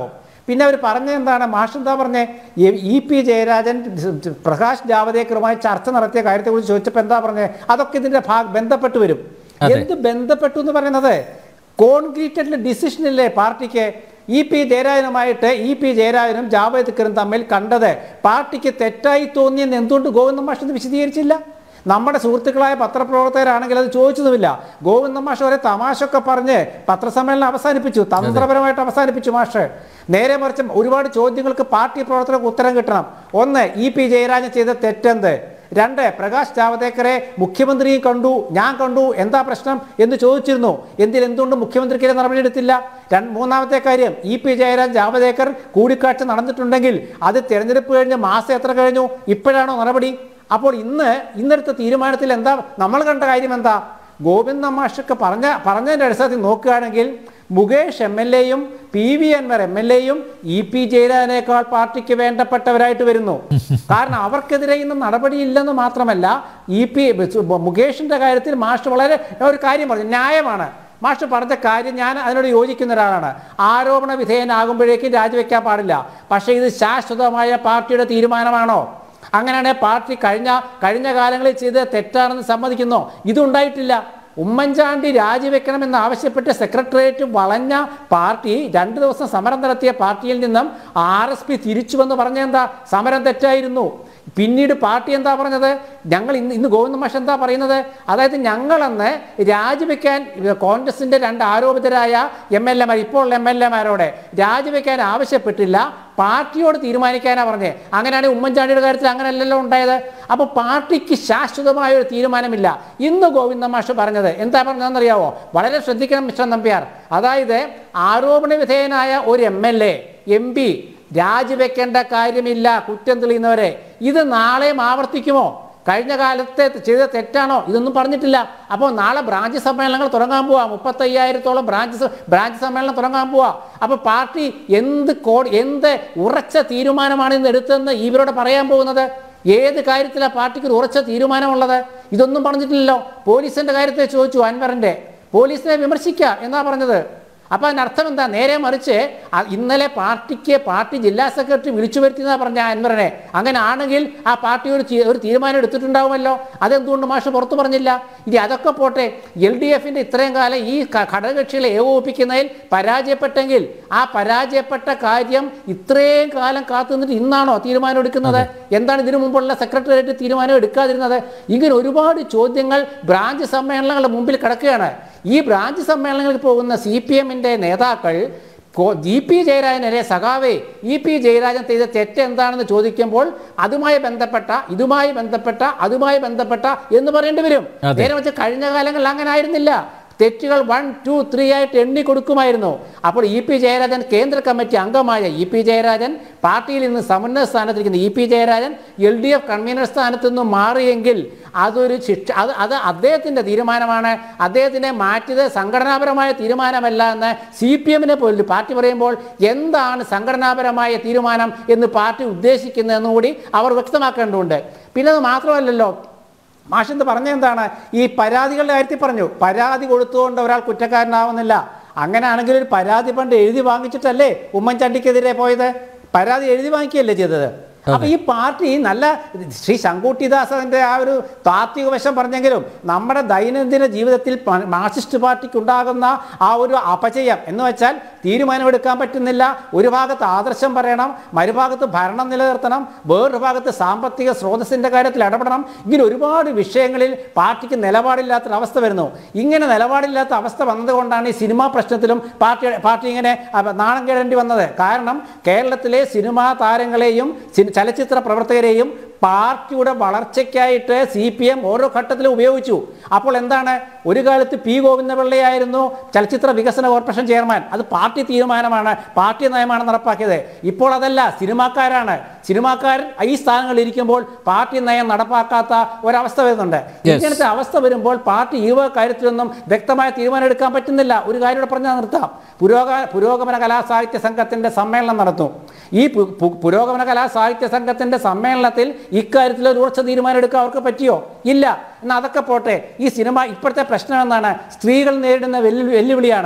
പിന്നെ അവർ പറഞ്ഞ എന്താണ് മാഷ് എന്താ പറഞ്ഞേ ഈ- ഇ പി ജയരാജൻ പ്രകാശ് ജാവദേക്കറുമായി ചർച്ച നടത്തിയ കാര്യത്തെക്കുറിച്ച് ചോദിച്ചപ്പോൾ എന്താ പറഞ്ഞേ അതൊക്കെ ഇതിന്റെ ഭാഗ ബന്ധപ്പെട്ട് വരും അതെ. എന്ത് ബന്ധപ്പെട്ടു എന്ന് പറയുന്നത് കോൺക്രീറ്റഡ് ഡിസിഷനില്ലേ പാർട്ടിക്ക് ഇ പി ജയരാജനുമായിട്ട് ഇ പി ജയരാജനും ജാവേദ്കറും തമ്മിൽ കണ്ടത് പാർട്ടിക്ക് തെറ്റായി തോന്നിയെന്ന് എന്തുകൊണ്ട് ഗോവിന്ദ മാഷ് ഇത് വിശദീകരിച്ചില്ല നമ്മുടെ സുഹൃത്തുക്കളായ പത്രപ്രവർത്തകരാണെങ്കിൽ അത് ചോദിച്ചതുമില്ല ഗോവിന്ദ മാഷ് ഒരേ തമാശയൊക്കെ പറഞ്ഞ് പത്രസമ്മേളനം അവസാനിപ്പിച്ചു തന്ത്രപരമായിട്ട് അവസാനിപ്പിച്ചു മാഷ് നേരെ മറിച്ച് ഒരുപാട് ചോദ്യങ്ങൾക്ക് പാർട്ടി പ്രവർത്തകർക്ക് ഉത്തരം കിട്ടണം ഒന്ന് ഇ പി ജയരാജൻ ചെയ്ത തെറ്റെന്ത് രണ്ട് പ്രകാശ് ജാവദേക്കറെ മുഖ്യമന്ത്രിയും കണ്ടു ഞാൻ കണ്ടു എന്താ പ്രശ്നം എന്ന് ചോദിച്ചിരുന്നു എന്തിൽ എന്തുകൊണ്ട് മുഖ്യമന്ത്രിക്കെതിരെ നടപടിയെടുത്തില്ല രണ്ട് മൂന്നാമത്തെ കാര്യം ഇ പി ജയരാജൻ ജാവദേക്കർ കൂടിക്കാഴ്ച നടന്നിട്ടുണ്ടെങ്കിൽ അത് തിരഞ്ഞെടുപ്പ് കഴിഞ്ഞ് മാസം എത്ര കഴിഞ്ഞു ഇപ്പോഴാണോ നടപടി അപ്പോൾ ഇന്ന് ഇന്നെടുത്ത തീരുമാനത്തിൽ എന്താ നമ്മൾ കണ്ട കാര്യം എന്താ ഗോവിന്ദ മാഷക്ക് പറഞ്ഞ പറഞ്ഞതിൻ്റെ അടിസ്ഥാനത്തിൽ നോക്കുകയാണെങ്കിൽ മുകേഷ് എം എൽ എയും P V Anvar M L എയും ഇ പി ജയരാജനേക്കാൾ പാർട്ടിക്ക് വേണ്ടപ്പെട്ടവരായിട്ട് വരുന്നു കാരണം അവർക്കെതിരെ ഇന്ന് നടപടിയില്ലെന്ന് മാത്രമല്ല ഇ പി മുകേഷിന്റെ കാര്യത്തിൽ മാഷ് വളരെ ഒരു കാര്യം പറഞ്ഞു ന്യായമാണ് മാഷ് പറഞ്ഞ കാര്യം ഞാൻ അതിനോട് യോജിക്കുന്ന ഒരാളാണ് ആരോപണ വിധേയനാകുമ്പോഴേക്കും രാജിവെക്കാൻ പാടില്ല പക്ഷേ ഇത് ശാശ്വതമായ പാർട്ടിയുടെ തീരുമാനമാണോ അങ്ങനെയാണെങ്കിൽ പാർട്ടി കഴിഞ്ഞ കഴിഞ്ഞ കാലങ്ങളിൽ ചെയ്തത് തെറ്റാണെന്ന് സമ്മതിക്കുന്നോ ഇതുണ്ടായിട്ടില്ല ഉമ്മൻചാണ്ടി രാജിവെക്കണമെന്ന് ആവശ്യപ്പെട്ട് സെക്രട്ടേറിയറ്റ് വളഞ്ഞ പാർട്ടി രണ്ട് ദിവസം സമരം നടത്തിയ പാർട്ടിയിൽ നിന്നും ആർ എസ് പി തിരിച്ചുവെന്ന് പറഞ്ഞ എന്താ സമരം തെറ്റായിരുന്നു പിന്നീട് പാർട്ടി എന്താ പറഞ്ഞത് ഞങ്ങൾ ഇന്ന് ഇന്ന് ഗോവിന്ദ മാഷ് എന്താ പറയുന്നത് അതായത് ഞങ്ങളന്ന് രാജിവെക്കാൻ കോൺഗ്രസിന്റെ രണ്ട് ആരോപിതരായ എം എൽ എമാർ ഇപ്പോൾ എം എൽ എമാരോടെ രാജിവെക്കാൻ ആവശ്യപ്പെട്ടില്ല പാർട്ടിയോട് തീരുമാനിക്കാനാ പറഞ്ഞത് അങ്ങനെയാണെങ്കിൽ ഉമ്മൻചാണ്ടിയുടെ കാര്യത്തിൽ അങ്ങനെയല്ലല്ലോ ഉണ്ടായത് അപ്പോൾ പാർട്ടിക്ക് ശാശ്വതമായ ഒരു തീരുമാനമില്ല ഇന്ന് ഗോവിന്ദ മാഷ് പറഞ്ഞത് എന്താ പറഞ്ഞതെന്നറിയാവോ വളരെ ശ്രദ്ധിക്കണം മിസ്റ്റർ നമ്പ്യാർ അതായത് ആരോപണ വിധേയനായ ഒരു M L A M P രാജിവെക്കേണ്ട കാര്യമില്ല കുറ്റം തെളിയുന്നവരെ ഇത് നാളെയും ആവർത്തിക്കുമോ കഴിഞ്ഞ കാലത്തെ ചെയ്ത തെറ്റാണോ ഇതൊന്നും പറഞ്ഞിട്ടില്ല അപ്പോൾ നാളെ ബ്രാഞ്ച് സമ്മേളനങ്ങൾ തുടങ്ങാൻ പോവാ മുപ്പത്തയ്യായിരത്തോളം ബ്രാഞ്ച് സ- ബ്രാഞ്ച് സമ്മേളനം തുടങ്ങാൻ പോവാ അപ്പോൾ പാർട്ടി എന്ത് കോ എന്ത് ഉറച്ച തീരുമാനമാണ് ഇന്ന് എടുത്തതെന്ന് ഇവരോട് പറയാൻ പോകുന്നത് ഏത് കാര്യത്തിലാണ് പാർട്ടിക്ക് ഒരു ഉറച്ച തീരുമാനമുള്ളത് ഇതൊന്നും പറഞ്ഞിട്ടില്ലല്ലോ പോലീസിന്റെ കാര്യത്തെ ചോദിച്ചു അൻവറിന്റെ പോലീസിനെ വിമർശിക്കുക എന്നാ പറഞ്ഞത് അപ്പൊ അതിനർത്ഥം എന്താ നേരെ മറിച്ച് ആ ഇന്നലെ പാർട്ടിക്ക് പാർട്ടി ജില്ലാ സെക്രട്ടറി വിളിച്ചു വരുത്തിയെന്നാ പറഞ്ഞ അൻവറിനെ അങ്ങനെ ആണെങ്കിൽ ആ പാർട്ടി ഒരു തീ- ഒരു തീരുമാനം എടുത്തിട്ടുണ്ടാവുമല്ലോ അതെന്തുകൊണ്ട് മാഷ് പുറത്തു പറഞ്ഞില്ല ഇനി അതൊക്കെ പോട്ടെ എൽ ഡി എഫിന്റെ ഇത്രയും കാലം ഈ ക- ഘടകകക്ഷികളെ ഏകോപിപ്പിക്കുന്നതിൽ പരാജയപ്പെട്ടെങ്കിൽ ആ പരാജയപ്പെട്ട കാര്യം ഇത്രയും കാലം കാത്തു നിന്നിട്ട് ഇന്നാണോ തീരുമാനം എടുക്കുന്നത് എന്താണ് ഇതിനു മുമ്പുള്ള സെക്രട്ടേറിയറ്റ് തീരുമാനം എടുക്കാതിരുന്നത് ഇങ്ങനെ ഒരുപാട് ചോദ്യങ്ങൾ ബ്രാഞ്ച് സമ്മേളനങ്ങളുടെ മുമ്പിൽ കിടക്കുകയാണ് ഈ ബ്രാഞ്ച് സമ്മേളനങ്ങളിൽ പോകുന്ന സി പി എമ്മിൻ്റെ നേതാക്കൾ കോ- ഇ പി ജയരാജനെ സഖാവേ ഇ പി ജയരാജൻ ചെയ്ത തെറ്റ് എന്താണെന്ന് ചോദിക്കുമ്പോൾ അതുമായി ബന്ധപ്പെട്ട ഇതുമായി ബന്ധപ്പെട്ട അതുമായി ബന്ധപ്പെട്ട എന്ന് പറയേണ്ടി വരും അതെ. നേരെ വെച്ച് കഴിഞ്ഞ കാലങ്ങളിൽ അങ്ങനെ ആയിരുന്നില്ല തെറ്റുകൾ വൺ ടു ത്രീ ആയിട്ട് എണ്ണി കൊടുക്കുമായിരുന്നു അപ്പോൾ ഇ പി ജയരാജൻ കേന്ദ്ര കമ്മിറ്റി അംഗമായ ഇ പി ജയരാജൻ പാർട്ടിയിൽ നിന്ന് സമന്വയ സ്ഥാനത്തിരിക്കുന്ന E P Jayarajan L D F convener സ്ഥാനത്ത് നിന്ന് മാറിയെങ്കിൽ അതൊരു ശിക്ഷ അത് അത് അദ്ദേഹത്തിൻ്റെ തീരുമാനമാണ് അദ്ദേഹത്തിനെ മാറ്റിയത് സംഘടനാപരമായ തീരുമാനമല്ല എന്ന് സി പി എമ്മിനെ പോലും പാർട്ടി പറയുമ്പോൾ എന്താണ് സംഘടനാപരമായ തീരുമാനം എന്ന് പാർട്ടി ഉദ്ദേശിക്കുന്നതെന്നും കൂടി അവർ വ്യക്തമാക്കേണ്ടതുണ്ട് പിന്നെ അത് മാത്രമല്ലല്ലോ മാഷെന്ത് പറഞ്ഞ എന്താണ് ഈ പരാതികളുടെ കാര്യത്തിൽ പറഞ്ഞു പരാതി കൊടുത്തുകൊണ്ട് ഒരാൾ കുറ്റക്കാരനാവുന്നില്ല അങ്ങനെയാണെങ്കിൽ ഒരു പരാതി പണ്ട് എഴുതി വാങ്ങിച്ചിട്ടല്ലേ ഉമ്മൻചാണ്ടിക്കെതിരെ പോയത് പരാതി എഴുതി വാങ്ങിക്കുകയല്ലേ ചെയ്തത് അപ്പൊ ഈ പാർട്ടി നല്ല ശ്രീ ശങ്കൂട്ടിദാസന്റെ ആ ഒരു താത്വിക വശം പറഞ്ഞെങ്കിലും നമ്മുടെ ദൈനംദിന ജീവിതത്തിൽ പ- മാർക്സിസ്റ്റ് പാർട്ടിക്ക് ഉണ്ടാകുന്ന ആ ഒരു അപചയം എന്ന് വെച്ചാൽ തീരുമാനമെടുക്കാൻ പറ്റുന്നില്ല ഒരു ഭാഗത്ത് ആദർശം പറയണം മറുഭാഗത്ത് ഭരണം നിലനിർത്തണം വേറൊരു ഭാഗത്ത് സാമ്പത്തിക സ്രോതസ്സിന്റെ കാര്യത്തിൽ ഇടപെടണം ഇങ്ങനെ ഒരുപാട് വിഷയങ്ങളിൽ പാർട്ടിക്ക് നിലപാടില്ലാത്തൊരവസ്ഥ വരുന്നു ഇങ്ങനെ നിലപാടില്ലാത്ത അവസ്ഥ വന്നതുകൊണ്ടാണ് ഈ സിനിമാ പ്രശ്നത്തിലും പാർട്ടി പാർട്ടി ഇങ്ങനെ അഹ്, നാണം കേടേണ്ടി വന്നത് കാരണം കേരളത്തിലെ സിനിമാ താരങ്ങളെയും സിനി- ചലച്ചിത്ര പ്രവർത്തകരെയും പാർട്ടിയുടെ വളർച്ചയ്ക്കായിട്ട് സി പി എം ഓരോ ഘട്ടത്തിലും ഉപയോഗിച്ചു അപ്പോൾ എന്താണ് ഒരു കാലത്ത് പി ഗോവിന്ദപിള്ളയായിരുന്നു ചലച്ചിത്ര വികസന കോർപ്പറേഷൻ ചെയർമാൻ അത് പാർട്ടി തീരുമാനമാണ് പാർട്ടി നയമാണ് നടപ്പാക്കിയത് ഇപ്പോൾ അതല്ല സിനിമാക്കാരാണ് സിനിമാക്കാരൻ ഈ സ്ഥാനങ്ങളിൽ ഇരിക്കുമ്പോൾ പാർട്ടി നയം നടപ്പാക്കാത്ത ഒരവസ്ഥ വരുന്നുണ്ട് Yes. ഇങ്ങനത്തെ അവസ്ഥ വരുമ്പോൾ പാർട്ടി ഈ വക കാര്യത്തിലൊന്നും വ്യക്തമായ തീരുമാനം എടുക്കാൻ പറ്റുന്നില്ല ഒരു കാര്യം ഇവിടെ പറഞ്ഞാൽ നിർത്താം പുരോഗ പുരോഗമന കലാസാഹിത്യ സംഘത്തിന്റെ സമ്മേളനം നടത്തും ഈ പു- പു- പുരോഗമന കലാസാഹിത്യ സംഘത്തിന്റെ സമ്മേളനത്തിൽ ഇക്കാര്യത്തിൽ ഒരു ഉറച്ച തീരുമാനം എടുക്കാൻ അവർക്ക് പറ്റിയോ ഇല്ല എന്നാൽ അതൊക്കെ പോട്ടെ ഈ സിനിമ ഇപ്പോഴത്തെ പ്രശ്നം എന്താണ് സ്ത്രീകൾ നേരിടുന്ന വെല്ലു വെല്ലുവിളിയാണ്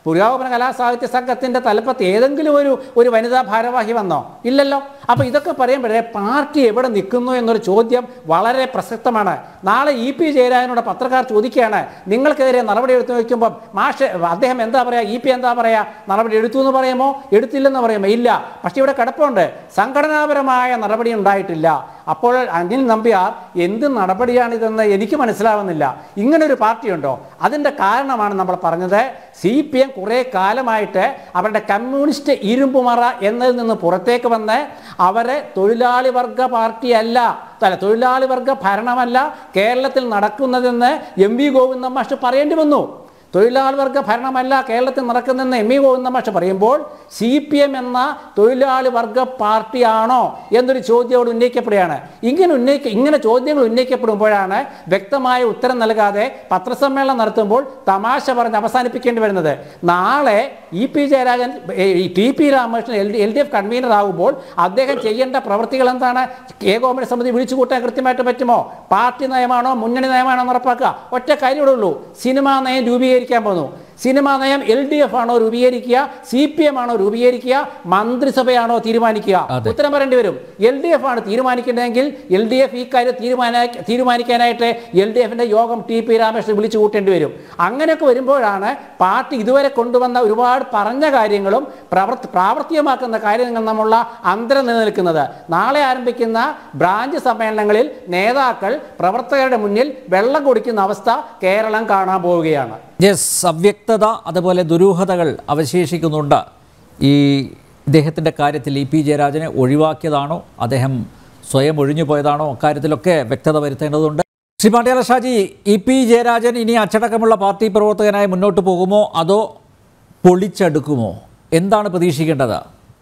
പുരോഗമന കലാസാഹിത്യ സംഘത്തിന്റെ തലപ്പത്ത് ഏതെങ്കിലും ഒരു ഒരു വനിതാ ഭാരവാഹി വന്നോ ഇല്ലല്ലോ അപ്പൊ ഇതൊക്കെ പറയുമ്പോഴേ പാർട്ടി എവിടെ നിൽക്കുന്നു എന്നൊരു ചോദ്യം വളരെ പ്രസക്തമാണ് നാളെ ഇ പി ജയരാജനോട് പത്രക്കാർ ചോദിക്കുകയാണ് നിങ്ങൾക്കെതിരെ നടപടി എടുത്തു വയ്ക്കുമ്പോൾ മാഷ് അദ്ദേഹം എന്താ പറയാ ഇ പി എന്താ പറയാ നടപടി എടുത്തു എന്ന് പറയുമോ എടുത്തില്ലെന്ന് പറയുമോ ഇല്ല പക്ഷേ ഇവിടെ കിടപ്പുണ്ട് സംഘടനാപരമായ നടപടി ഉണ്ടായിട്ടില്ല അപ്പോൾ അനിൽ നമ്പ്യാർ എന്ത് നടപടിയാണിതെന്ന് എനിക്ക് മനസ്സിലാവുന്നില്ല ഇങ്ങനൊരു പാർട്ടിയുണ്ടോ അതിൻ്റെ കാരണമാണ് നമ്മൾ പറഞ്ഞത് സി പി എം കുറേ കാലമായിട്ട് അവരുടെ കമ്മ്യൂണിസ്റ്റ് ഇരുമ്പുമറ എന്നതിൽ നിന്ന് പുറത്തേക്ക് വന്ന് അവരെ തൊഴിലാളി വർഗ പാർട്ടിയല്ല അല്ല തൊഴിലാളി വർഗ ഭരണമല്ല കേരളത്തിൽ നടക്കുന്നതെന്ന് എം വി ഗോവിന്ദ മാഷ് പറയേണ്ടി വന്നു തൊഴിലാളി വർഗ ഭരണമല്ല കേരളത്തിൽ നടക്കുന്നതെന്ന് എം ഇ ഗോവിന്ദ മാഷ് പറയുമ്പോൾ സി പി എം എന്ന തൊഴിലാളി വർഗ പാർട്ടിയാണോ എന്നൊരു ചോദ്യം അവിടെ ഉന്നയിക്കപ്പെടുകയാണ് ഇങ്ങനെ ഉന്നയിക്ക ഇങ്ങനെ ചോദ്യങ്ങൾ ഉന്നയിക്കപ്പെടുമ്പോഴാണ് വ്യക്തമായ ഉത്തരം നൽകാതെ പത്രസമ്മേളനം നടത്തുമ്പോൾ തമാശ പറഞ്ഞ് അവസാനിപ്പിക്കേണ്ടി വരുന്നത് നാളെ E P Jayarajan T P Ramakrishnan L D L D F convener ആകുമ്പോൾ അദ്ദേഹം ചെയ്യേണ്ട പ്രവൃത്തികൾ എന്താണ് ഏകോപന സമിതി വിളിച്ചു കൂട്ടാൻ കൃത്യമായിട്ട് പറ്റുമോ പാർട്ടി നയമാണോ മുന്നണി നയമാണോ എന്ന് ഉറപ്പാക്കുക ഒറ്റ കാര്യമേ ഉള്ളൂ സിനിമാ നയം രൂപീകരിക്കാൻ പോകുന്നു സിനിമാ നയം എൽ ഡി എഫ് ആണോ രൂപീകരിക്കുക സി പി എം ആണോ രൂപീകരിക്കുക മന്ത്രിസഭയാണോ തീരുമാനിക്കുക അതെ. ഉത്തരം പറയേണ്ടി വരും എൽ ഡി എഫ് ആണ് തീരുമാനിക്കേണ്ടതെങ്കിൽ എൽ ഡി എഫ് ഈ കാര്യം തീരുമാന തീരുമാനിക്കാനായിട്ട് എൽ ഡി എഫിന്റെ യോഗം ടി പി രാമകൃഷ്ണൻ വിളിച്ചു കൂട്ടേണ്ടി വരും അങ്ങനെയൊക്കെ വരുമ്പോഴാണ് പാർട്ടി ഇതുവരെ കൊണ്ടുവന്ന ഒരുപാട് പറഞ്ഞ കാര്യങ്ങളും പ്രവർത്തി പ്രാവർത്തികമാക്കുന്ന കാര്യങ്ങൾ നമ്മളുള്ള അന്തരം നിലനിൽക്കുന്നത് നാളെ ആരംഭിക്കുന്ന ബ്രാഞ്ച് സമ്മേളനങ്ങളിൽ നേതാക്കൾ പ്രവർത്തകരുടെ മുന്നിൽ വെള്ളം കുടിക്കുന്ന അവസ്ഥ കേരളം കാണാൻ പോവുകയാണ് യെസ് അവ്യക്തത അതുപോലെ ദുരൂഹതകൾ അവശേഷിക്കുന്നുണ്ട് ഈ ഇദ്ദേഹത്തിൻ്റെ കാര്യത്തിൽ ഇ പി ജയരാജനെ ഒഴിവാക്കിയതാണോ അദ്ദേഹം സ്വയം ഒഴിഞ്ഞു പോയതാണോ അക്കാര്യത്തിലൊക്കെ വ്യക്തത വരുത്തേണ്ടതുണ്ട് ശ്രീ പാണ്ഡ്യാല ഷാജി ഇ പി ജയരാജൻ ഇനി അച്ചടക്കമുള്ള പാർട്ടി പ്രവർത്തകനായി മുന്നോട്ട് പോകുമോ അതോ പൊളിച്ചെടുക്കുമോ എന്താണ് പ്രതീക്ഷിക്കേണ്ടത്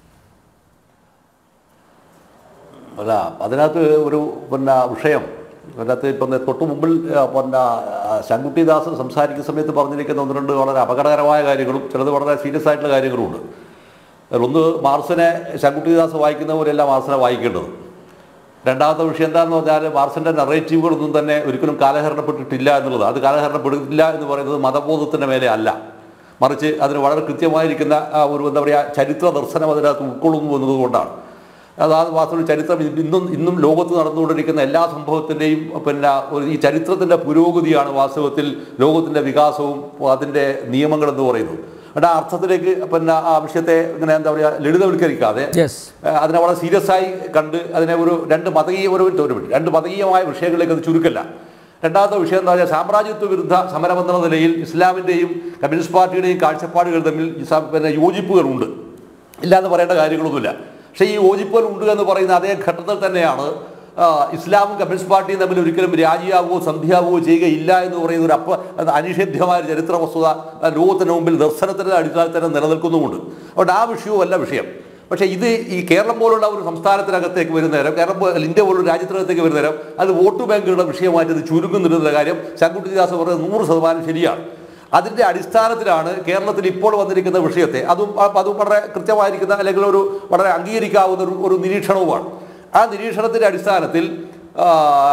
അല്ല അതിനകത്ത് ഒരു പിന്നെ വിഷയം അതിനകത്ത് ഇപ്പം ദേ തൊട്ട് മുമ്പിൽ ആ, പിന്നെ ആ, ശങ്കുട്ടിദാസ് സംസാരിക്കുന്ന സമയത്ത് പറഞ്ഞിരിക്കുന്ന ഒന്ന് രണ്ട് വളരെ അപകടകരമായ കാര്യങ്ങളും ചിലത് വളരെ സീരിയസ് ആയിട്ടുള്ള കാര്യങ്ങളുമുണ്ട് അതിലൊന്ന് മാർസിനെ ശങ്കുട്ടിദാസ് വായിക്കുന്നവരെല്ല മാർസിനെ വായിക്കേണ്ടത് രണ്ടാമത്തെ വിഷയം എന്താണെന്ന് പറഞ്ഞാൽ മാർസിൻ്റെ നറേറ്റീവുകളൊന്നും തന്നെ ഒരിക്കലും കാലഹരണപ്പെട്ടിട്ടില്ല എന്നുള്ളത് അത് കാലഹരണപ്പെട്ടില്ല എന്ന് പറയുന്നത് മതബോധത്തിൻ്റെ മേലെ അല്ല മറിച്ച് അതിന് വളരെ കൃത്യമായിരിക്കുന്ന ആ ഒരു എന്താ പറയുക ചരിത്ര ദർശനം അതിനകത്ത് ഉൾക്കൊള്ളുന്നു എന്നതുകൊണ്ടാണ് അതായത് വാസ്തവത്തിൽ ചരിത്രം ഇന്നും ഇന്നും ലോകത്ത് നടന്നുകൊണ്ടിരിക്കുന്ന എല്ലാ സംഭവത്തിൻ്റെയും പിന്നെ ഒരു ഈ ചരിത്രത്തിൻ്റെ പുരോഗതിയാണ് വാസ്തവത്തിൽ ലോകത്തിൻ്റെ വികാസവും അതിൻ്റെ നിയമങ്ങളെന്ന് പറയുന്നത് അവിടെ ആ അർത്ഥത്തിലേക്ക് പിന്നെ ആ വിഷയത്തെ ഇങ്ങനെ എന്താ പറയുക ലളിതവൽക്കരിക്കാതെ യെസ് ഏഹ് അതിനെ വളരെ സീരിയസ് ആയി കണ്ട് അതിനെ ഒരു രണ്ട് മതകീയ ഒരു മിനിറ്റ് ഒരു മിനിറ്റ് രണ്ട് മതകീയമായ വിഷയങ്ങളിലേക്ക് അത് ചുരുക്കല്ല രണ്ടാമത്തെ വിഷയം എന്താ പറയുക സാമ്രാജ്യത്വ വിരുദ്ധ സമരമെന്ന നിലയിൽ ഇസ്ലാമിൻ്റെയും കമ്മ്യൂണിസ്റ്റ് പാർട്ടിയുടെയും കാഴ്ചപ്പാടുകൾ തമ്മിൽ സ- പിന്നെ യോജിപ്പുകളുണ്ട് ഇല്ല എന്ന് പറയേണ്ട കാര്യങ്ങളൊന്നുമില്ല പക്ഷേ ഈ യോജിപ്പുകൾ ഉണ്ട് എന്ന് പറയുന്ന അതേ ഘട്ടത്തിൽ തന്നെയാണ് ആ, ഇസ്ലാമും കമ്മ്യൂണിസ്റ്റ് പാർട്ടിയും തമ്മിൽ ഒരിക്കലും രാജിയാവുകയോ സന്ധ്യാവുകയോ ചെയ്യുകയില്ല എന്ന് പറയുന്ന ഒരു അപ്പ അത് അനിഷേധ്യമായ ഒരു ചരിത്ര വസ്തുത ആ, ലോകത്തിന് മുമ്പിൽ ദർശനത്തിൻ്റെ അടിസ്ഥാനത്തിൽ തന്നെ നിലനിൽക്കുന്നുമുണ്ട് അതുകൊണ്ട് ആ വിഷയവുമല്ല വിഷയം പക്ഷേ ഇത് ഈ കേരളം പോലുള്ള ഒരു സംസ്ഥാനത്തിനകത്തേക്ക് വരുന്ന നേരം കേരളം പോ- ഇന്ത്യ പോലുള്ള രാജ്യത്തിനകത്തേക്ക് വരുന്ന നേരം അത് വോട്ട് ബാങ്കുകളുടെ വിഷയമായിട്ട് ഇത് ചുരുങ്ങുന്നിരുന്ന കാര്യം ശങ്കുട്ടിദാസ് പറഞ്ഞത് നൂറ് ശതമാനം ശരിയാണ് അതിൻ്റെ അടിസ്ഥാനത്തിലാണ് കേരളത്തിൽ ഇപ്പോൾ വന്നിരിക്കുന്ന വിഷയത്തെ അതും അ- അതും വളരെ കൃത്യമായിരിക്കുന്ന അല്ലെങ്കിൽ ഒരു വളരെ അംഗീകരിക്കാവുന്ന ഒരു ഒരു നിരീക്ഷണവുമാണ് ആ നിരീക്ഷണത്തിൻ്റെ അടിസ്ഥാനത്തിൽ ആ,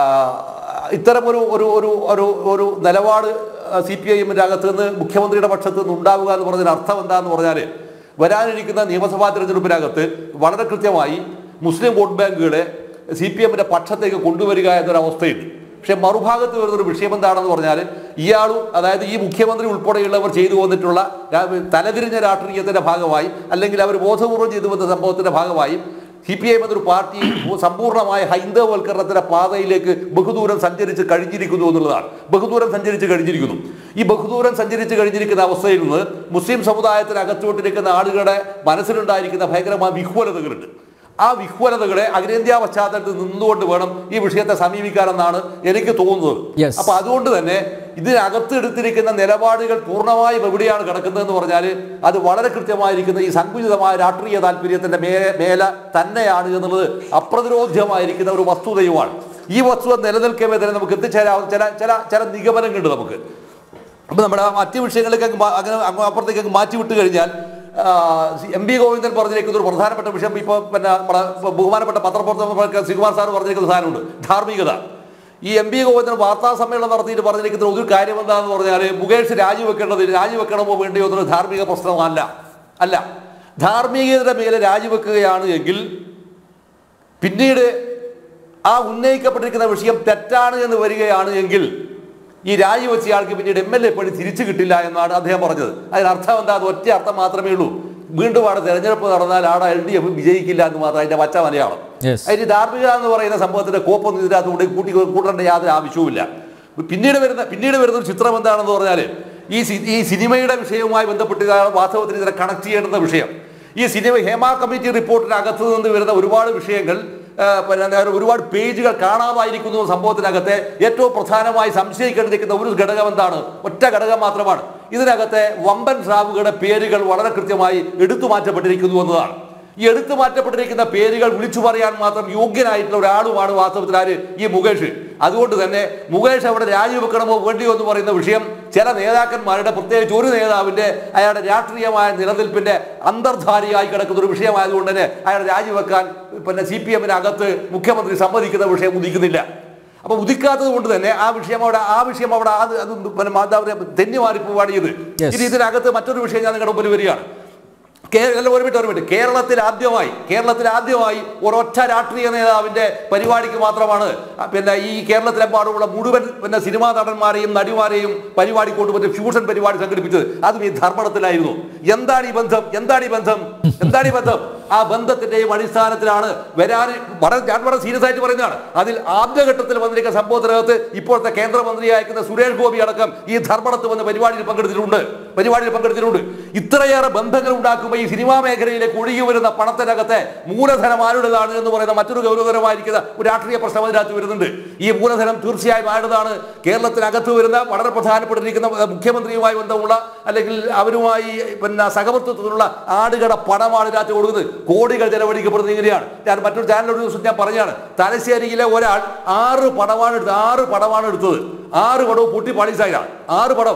ഇത്തരം ഒരു ഒരു ഒരു ഒരു ഒരു നിലപാട് സി പി ഐ എമ്മിൻ്റെ അകത്ത് നിന്ന് മുഖ്യമന്ത്രിയുടെ പക്ഷത്ത് നിന്ന് ഉണ്ടാവുക എന്ന് പറഞ്ഞതിന് അർത്ഥം എന്താന്ന് പറഞ്ഞാൽ വരാനിരിക്കുന്ന നിയമസഭാ തെരഞ്ഞെടുപ്പിനകത്ത് വളരെ കൃത്യമായി മുസ്ലിം വോട്ട് ബാങ്കുകളെ സി പി എമ്മിൻ്റെ പക്ഷത്തേക്ക് കൊണ്ടുവരിക എന്നൊരവസ്ഥയുണ്ട് പക്ഷേ മറുഭാഗത്ത് വരുന്നൊരു വിഷയം എന്താണെന്ന് പറഞ്ഞാൽ ഇയാളും അതായത് ഈ മുഖ്യമന്ത്രി ഉൾപ്പെടെയുള്ളവർ ചെയ്തു വന്നിട്ടുള്ള രാ- തലതിരിഞ്ഞ രാഷ്ട്രീയത്തിന്റെ ഭാഗമായി അല്ലെങ്കിൽ അവർ ബോധപൂർവം ചെയ്തു വന്ന സംഭവത്തിന്റെ ഭാഗമായി സി പി ഐ എന്നൊരു പാർട്ടി സമ്പൂർണ്ണമായ ഹൈന്ദവവൽക്കരണത്തിന്റെ പാതയിലേക്ക് ബഹുദൂരം സഞ്ചരിച്ച് കഴിഞ്ഞിരിക്കുന്നു എന്നുള്ളതാണ് ബഹുദൂരം സഞ്ചരിച്ച് കഴിഞ്ഞിരിക്കുന്നു ഈ ബഹുദൂരം സഞ്ചരിച്ച് കഴിഞ്ഞിരിക്കുന്ന അവസ്ഥയിൽ നിന്ന് മുസ്ലിം സമുദായത്തിനകത്തോട്ടിരിക്കുന്ന ആളുകളുടെ മനസ്സിലുണ്ടായിരിക്കുന്ന ഭയങ്കരമായ വിഹ്വലതകളുണ്ട് ആ വിഹ്വലതകളെ അഖിലേന്ത്യാ പശ്ചാത്തലത്തിൽ നിന്നുകൊണ്ട് വേണം ഈ വിഷയത്തെ സമീപിക്കാനെന്നാണ് എനിക്ക് തോന്നുന്നത് Yes. അപ്പൊ അതുകൊണ്ട് തന്നെ ഇതിനകത്ത് എടുത്തിരിക്കുന്ന നിലപാടുകൾ പൂർണ്ണമായും എവിടെയാണ് കിടക്കുന്നതെന്ന് പറഞ്ഞാൽ അത് വളരെ കൃത്യമായിരിക്കുന്ന ഈ സങ്കുചിതമായ രാഷ്ട്രീയ താല്പര്യത്തിന്റെ മേ മേല തന്നെയാണ് എന്നുള്ളത് അപ്രതിരോധ്യമായിരിക്കുന്ന ഒരു വസ്തുതയുമാണ് ഈ വസ്തുത നിലനിൽക്കവേ തന്നെ നമുക്ക് എത്തിച്ചേരാവുന്ന ചില ചില ചില നിഗമനങ്ങളുണ്ട് നമുക്ക് അപ്പൊ നമ്മുടെ മറ്റു വിഷയങ്ങളിലേക്ക് അങ്ങ് മാ- അങ്ങനെ അങ്ങ് അപ്പുറത്തേക്ക് അങ്ങ് മാറ്റി വിട്ട് കഴിഞ്ഞാൽ എം പി ഗോവിന്ദൻ പറഞ്ഞിരിക്കുന്ന ഒരു പ്രധാനപ്പെട്ട വിഷയം ഇപ്പോൾ പിന്നെ നമ്മുടെ ബഹുമാനപ്പെട്ട പത്രപ്രവർത്തകർക്ക് ശ്രീകുമാർ സാർ പറഞ്ഞിരിക്കുന്ന സാധനമുണ്ട് ധാർമ്മികത ഈ എം പി ഗോവിന്ദൻ വാർത്താ സമ്മേളനം നടത്തിയിട്ട് പറഞ്ഞിരിക്കുന്ന ഒരു കാര്യം എന്താണെന്ന് പറഞ്ഞാൽ മുകേഷ് രാജിവെക്കേണ്ടത് രാജിവെക്കണമോ വേണ്ടിയോ എന്നൊരു ധാർമ്മിക പ്രശ്നമല്ല അല്ല ധാർമ്മികതയുടെ മേലെ രാജിവെക്കുകയാണ് എങ്കിൽ പിന്നീട് ആ ഉന്നയിക്കപ്പെട്ടിരിക്കുന്ന വിഷയം തെറ്റാണ് എന്ന് വരികയാണ് എങ്കിൽ ഈ രാജിവെച്ച ആൾക്ക് പിന്നീട് എം എൽ എ പണി തിരിച്ചു കിട്ടില്ല എന്നാണ് അദ്ദേഹം പറഞ്ഞത് അതിനർത്ഥം എന്താ അത് ഒറ്റ അർത്ഥം മാത്രമേ ഉള്ളൂ വീണ്ടും അവിടെ തെരഞ്ഞെടുപ്പ് നടന്നാൽ ആടെ എൽ ഡി എഫ് വിജയിക്കില്ല എന്ന് മാത്രം അതിന്റെ പച്ച മലയാളം Yes. അതിന് ധാർമ്മിക എന്ന് പറയുന്ന സംഭവത്തിന്റെ കോപ്പൊന്നും ഇതിനകത്ത് കൂടി കൂട്ടി കൂട്ടേണ്ട യാതൊരു ആവശ്യവുമില്ല പിന്നീട് വരുന്ന പിന്നീട് വരുന്ന ഒരു ചിത്രം എന്താണെന്ന് പറഞ്ഞാൽ ഈ സി- ഈ സിനിമയുടെ വിഷയവുമായി ബന്ധപ്പെട്ട് ഇതാണ് വാസ്തവത്തിൽ ഇതിനെ കണക്ട് ചെയ്യേണ്ടുന്ന വിഷയം ഈ സിനിമ ഹേമ കമ്മിറ്റി റിപ്പോർട്ടിനകത്ത് നിന്ന് വരുന്ന ഒരുപാട് വിഷയങ്ങൾ ആ, പിന്നെ എന്താ പറയുക, ഒരുപാട് പേജുകൾ കാണാതായിരിക്കുന്നു എന്ന സംഭവത്തിനകത്തെ ഏറ്റവും പ്രധാനമായി സംശയിക്കേണ്ടിരിക്കുന്ന ഒരു ഘടകം എന്താണ് ഒറ്റ ഘടകം മാത്രമാണ് ഇതിനകത്തെ വമ്പൻ സ്രാവുകളുടെ പേരുകൾ വളരെ കൃത്യമായി എടുത്തു മാറ്റപ്പെട്ടിരിക്കുന്നു എന്നതാണ് ഈ എടുത്തു മാറ്റപ്പെട്ടിരിക്കുന്ന പേരുകൾ വിളിച്ചു പറയാൻ മാത്രം യോഗ്യനായിട്ടുള്ള ഒരാളുമാണ് വാസ്തവത്തിൽ ആര് ഈ മുകേഷ് അതുകൊണ്ട് തന്നെ മുകേഷ് അവിടെ രാജിവെക്കണമോ വേണ്ടിയോ എന്ന് പറയുന്ന വിഷയം ചില നേതാക്കന്മാരുടെ പ്രത്യേകിച്ച് ഒരു നേതാവിന്റെ അയാളുടെ രാഷ്ട്രീയമായ നിലനിൽപ്പിന്റെ അന്തർധാരിയായി കിടക്കുന്ന ഒരു വിഷയമായതുകൊണ്ട് തന്നെ അയാൾ രാജിവെക്കാൻ പിന്നെ സി പി എമ്മിനകത്ത് മുഖ്യമന്ത്രി സമ്മതിക്കുന്ന വിഷയം ഉദിക്കുന്നില്ല അപ്പൊ ഉദിക്കാത്തത് കൊണ്ട് തന്നെ ആ വിഷയം അവിടെ ആ വിഷയം അവിടെ അത് അത് പിന്നെ എന്താ പറയുക തെന്നി മാറിപ്പോവാണ് ഇത് Yes. ഇനി ഇതിനകത്ത് മറ്റൊരു വിഷയം ഞാൻ നിങ്ങളുടെ മുമ്പിൽ വരികയാണ് കേരള ഒരു മിനിറ്റ് ഒരു മിനിറ്റ് കേരളത്തിൽ ആദ്യമായി കേരളത്തിൽ ആദ്യമായി ഒരൊറ്റ രാഷ്ട്രീയ നേതാവിന്റെ പരിപാടിക്ക് മാത്രമാണ് ആ, പിന്നെ ഈ കേരളത്തിലെമ്പാടുമുള്ള മുഴുവൻ പിന്നെ സിനിമാ നടന്മാരെയും നടിമാരെയും പരിപാടി കൊണ്ടുപോയി ഫ്യൂഷൻ പരിപാടി സംഘടിപ്പിച്ചത് അതും ഈ ധർമ്മടത്തിലായിരുന്നു എന്താണ് ഈ ബന്ധം എന്താണ് ഈ ബന്ധം എന്താണ് ഈ ബന്ധം ആ ബന്ധത്തിന്റെയും അടിസ്ഥാനത്തിലാണ് വരാൻ വളരെ ഞാൻ വളരെ സീരിയസ് ആയിട്ട് പറയുന്നതാണ് അതിൽ ആദ്യഘട്ടത്തിൽ വന്നിരിക്കുന്ന സംഭവത്തിനകത്ത് ഇപ്പോഴത്തെ കേന്ദ്രമന്ത്രിയായിരിക്കുന്ന സുരേഷ് ഗോപി അടക്കം ഈ ധർമ്മടത്ത് വന്ന പരിപാടിയിൽ പങ്കെടുത്തിട്ടുണ്ട് പരിപാടിയിൽ പങ്കെടുത്തിട്ടുണ്ട് ഇത്രയേറെ ബന്ധങ്ങൾ ഉണ്ടാക്കുമ്പോൾ ഈ സിനിമാ മേഖലയിലേക്ക് ഒഴുകി വരുന്ന പണത്തിനകത്തെ മൂലധനം ആരുടേതാണ് എന്ന് പറയുന്ന മറ്റൊരു ഗൗരവതരമായിരിക്കുന്ന ഒരു രാഷ്ട്രീയ പ്രശ്നം അതിനകത്ത് വരുന്നുണ്ട് ഈ മൂലധനം തീർച്ചയായും ആരുടേതാണ് കേരളത്തിനകത്ത് വരുന്ന വളരെ പ്രധാനപ്പെട്ടിരിക്കുന്ന മുഖ്യമന്ത്രിയുമായി ബന്ധമുള്ള അല്ലെങ്കിൽ അവരുമായി പിന്നെ സഹവർത്തിത്വത്തിലുള്ള ആടുകട പണമാണ് ഇതിനകത്ത് കൊടുക്കുന്നത് കോടികൾ ചെലവഴിക്കപ്പെടുന്നത് ഇങ്ങനെയാണ് ഞാൻ മറ്റൊരു ചാനൽ ഒരു ദിവസം ഞാൻ പറഞ്ഞാണ് തലശ്ശേരിയിലെ ഒരാൾ ആറ് പടമാണ് എടുത്തത് ആറ് പടമാണ് എടുത്തത് ആറ് പടവും പൊട്ടി പാളീസായാണ് ആറ് പടം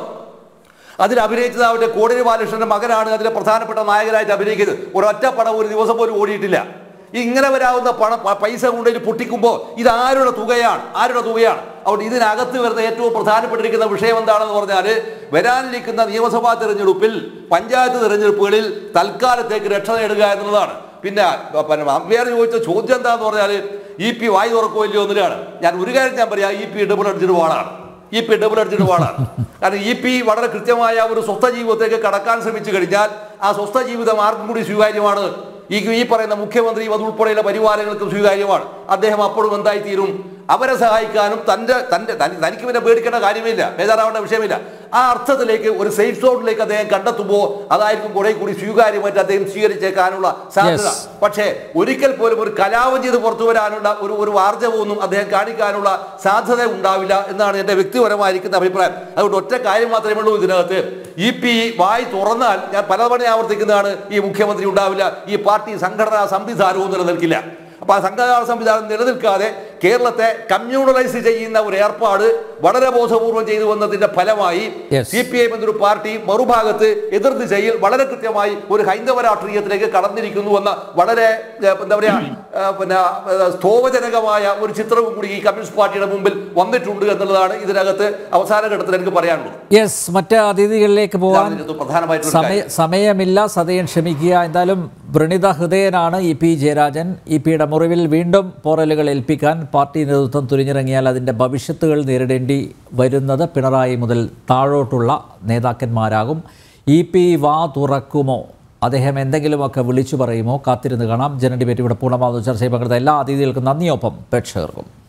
അതിൽ അഭിനയിച്ചത് അവരുടെ കോടിരി ബാലകൃഷ്ണന്റെ മകനാണ് അതിലെ പ്രധാനപ്പെട്ട നായകനായിട്ട് അഭിനയിക്കുന്നത് ഒരൊറ്റ പടം ഒരു ദിവസം പോലും ഓടിയിട്ടില്ല ഇങ്ങനെ വരാവുന്ന പണം പ- പൈസ കൊണ്ടുപോയി പൊട്ടിക്കുമ്പോൾ ഇത് ആരുടെ തുകയാണ് ആരുടെ തുകയാണ് അതുകൊണ്ട് ഇതിനകത്ത് വരുന്ന ഏറ്റവും പ്രധാനപ്പെട്ടിരിക്കുന്ന വിഷയം എന്താണെന്ന് പറഞ്ഞാൽ വരാനിരിക്കുന്ന നിയമസഭാ തെരഞ്ഞെടുപ്പിൽ പഞ്ചായത്ത് തെരഞ്ഞെടുപ്പുകളിൽ തൽക്കാലത്തേക്ക് രക്ഷ നേടുക എന്നുള്ളതാണ് പിന്നെ പിന്നെ അമ്പയർ ചോദിച്ച ചോദ്യം എന്താന്ന് പറഞ്ഞാൽ ഇ പി വായി തുറക്കോ ഇല്ലയോ എന്നതിലാണ് ഞാൻ ഒരു കാര്യം ഞാൻ പറയാം ഇ പി ഡബിൾ അടിച്ചിട്ട് വാളാണ് ഇ പി ഡബിൾ അടിച്ചിട്ട് വാളാണ് കാരണം ഇ പി വളരെ കൃത്യമായ ഒരു സ്വസ്ഥ ജീവിതത്തേക്ക് കടക്കാൻ ശ്രമിച്ചു കഴിഞ്ഞാൽ ആ സ്വസ്ഥ ജീവിതം ആർക്കും കൂടി സ്വീകാര്യമാണ് ഈ ഈ പറയുന്ന മുഖ്യമന്ത്രിയും അതുൾപ്പെടെയുള്ള പരിവാരങ്ങൾക്കും സ്വീകാര്യമാണ് അദ്ദേഹം അപ്പോഴും എന്തായി തീരും അവരെ സഹായിക്കാനും തന്റെ തന്റെ തനി- തനിക്ക് പിന്നെ പേടിക്കേണ്ട കാര്യമില്ല ബേജാറാവേണ്ട വിഷയമില്ല ആ അർത്ഥത്തിലേക്ക് ഒരു സേഫ് സോണിലേക്ക് അദ്ദേഹം കണ്ടെത്തുമ്പോൾ അതായിരിക്കും കുറെ കൂടി സ്വീകാര്യമായിട്ട് അദ്ദേഹം സ്വീകരിച്ചേക്കാനുള്ള സാധ്യത Yes. പക്ഷേ ഒരിക്കൽ പോലും ഒരു കലാപം ചെയ്ത് പുറത്തു വരാനുള്ള ഒരു ഒരു ആർജവമൊന്നും അദ്ദേഹം കാണിക്കാനുള്ള സാധ്യത ഉണ്ടാവില്ല എന്നാണ് എൻ്റെ വ്യക്തിപരമായിരിക്കുന്ന അഭിപ്രായം അതുകൊണ്ട് ഒറ്റ കാര്യം മാത്രമേ ഉള്ളൂ ഇതിനകത്ത് ഇ പി വായി തുറന്നാൽ ഞാൻ പലതവണ ആവർത്തിക്കുന്നതാണ് ഈ മുഖ്യമന്ത്രി ഉണ്ടാവില്ല ഈ പാർട്ടി സംഘടനാ സംവിധാനവും നിലനിൽക്കില്ല അപ്പൊ ആ സംഘടനാ സംവിധാനം നിലനിൽക്കാതെ കേരളത്തെ കമ്മ്യൂണലൈസ് ചെയ്യുന്ന ഒരു ഏർപ്പാട് വളരെ ബോധപൂർവം ചെയ്തു വന്നതിന്റെ ഫലമായി Yes. സി പി ഐ എന്നൊരു പാർട്ടി മറുഭാഗത്ത് എതിർ ദിശയിൽ വളരെ കൃത്യമായി ഒരു ഹൈന്ദവ രാഷ്ട്രീയത്തിലേക്ക് കടന്നിരിക്കുന്നു എന്ന വളരെ ഏ, എന്താ പറയാ ഏ, പിന്നെ ഏ, സ്തോഭജനകമായ ഒരു ചിത്രവും കൂടി ഈ കമ്മ്യൂണിസ്റ്റ് പാർട്ടിയുടെ മുമ്പിൽ വന്നിട്ടുണ്ട് എന്നുള്ളതാണ് ഇതിനകത്ത് അവസാന ഘട്ടത്തിൽ എനിക്ക് പറയാനുള്ളത് യെസ് മറ്റ് അതിഥികളിലേക്ക് പോകാൻ ഇതാണ് ഇതിനകത്ത് പ്രധാനമായിട്ടുള്ള സമയ കാര്യം. സമയമില്ല സതയൻ ക്ഷമിക്കുക എന്തായാലും വ്രണിത ഹൃദയനാണ് ഇ പി ജയരാജൻ ഇ പിയുടെ മുറിവിൽ വീണ്ടും പോറലുകൾ ഏൽപ്പിക്കാൻ പാർട്ടി നേതൃത്വം തുനിഞ്ഞിറങ്ങിയാൽ അതിൻ്റെ ഭവിഷ്യത്തുകൾ നേരിടേണ്ടി വരുന്നത് പിണറായി മുതൽ താഴോട്ടുള്ള നേതാക്കന്മാരാകും ഇ പി വാ തുറക്കുമോ അദ്ദേഹം എന്തെങ്കിലുമൊക്കെ വിളിച്ചു പറയുമോ കാത്തിരുന്ന് കാണാം ജന ഡിബേറ്റ് ഇവിടെ പൂർണ്ണമാകുന്ന ചർച്ചയിൽ പങ്കെടുത്ത എല്ലാ അതിഥികൾക്കും നന്ദിയൊപ്പം പ്രേക്ഷകർക്കും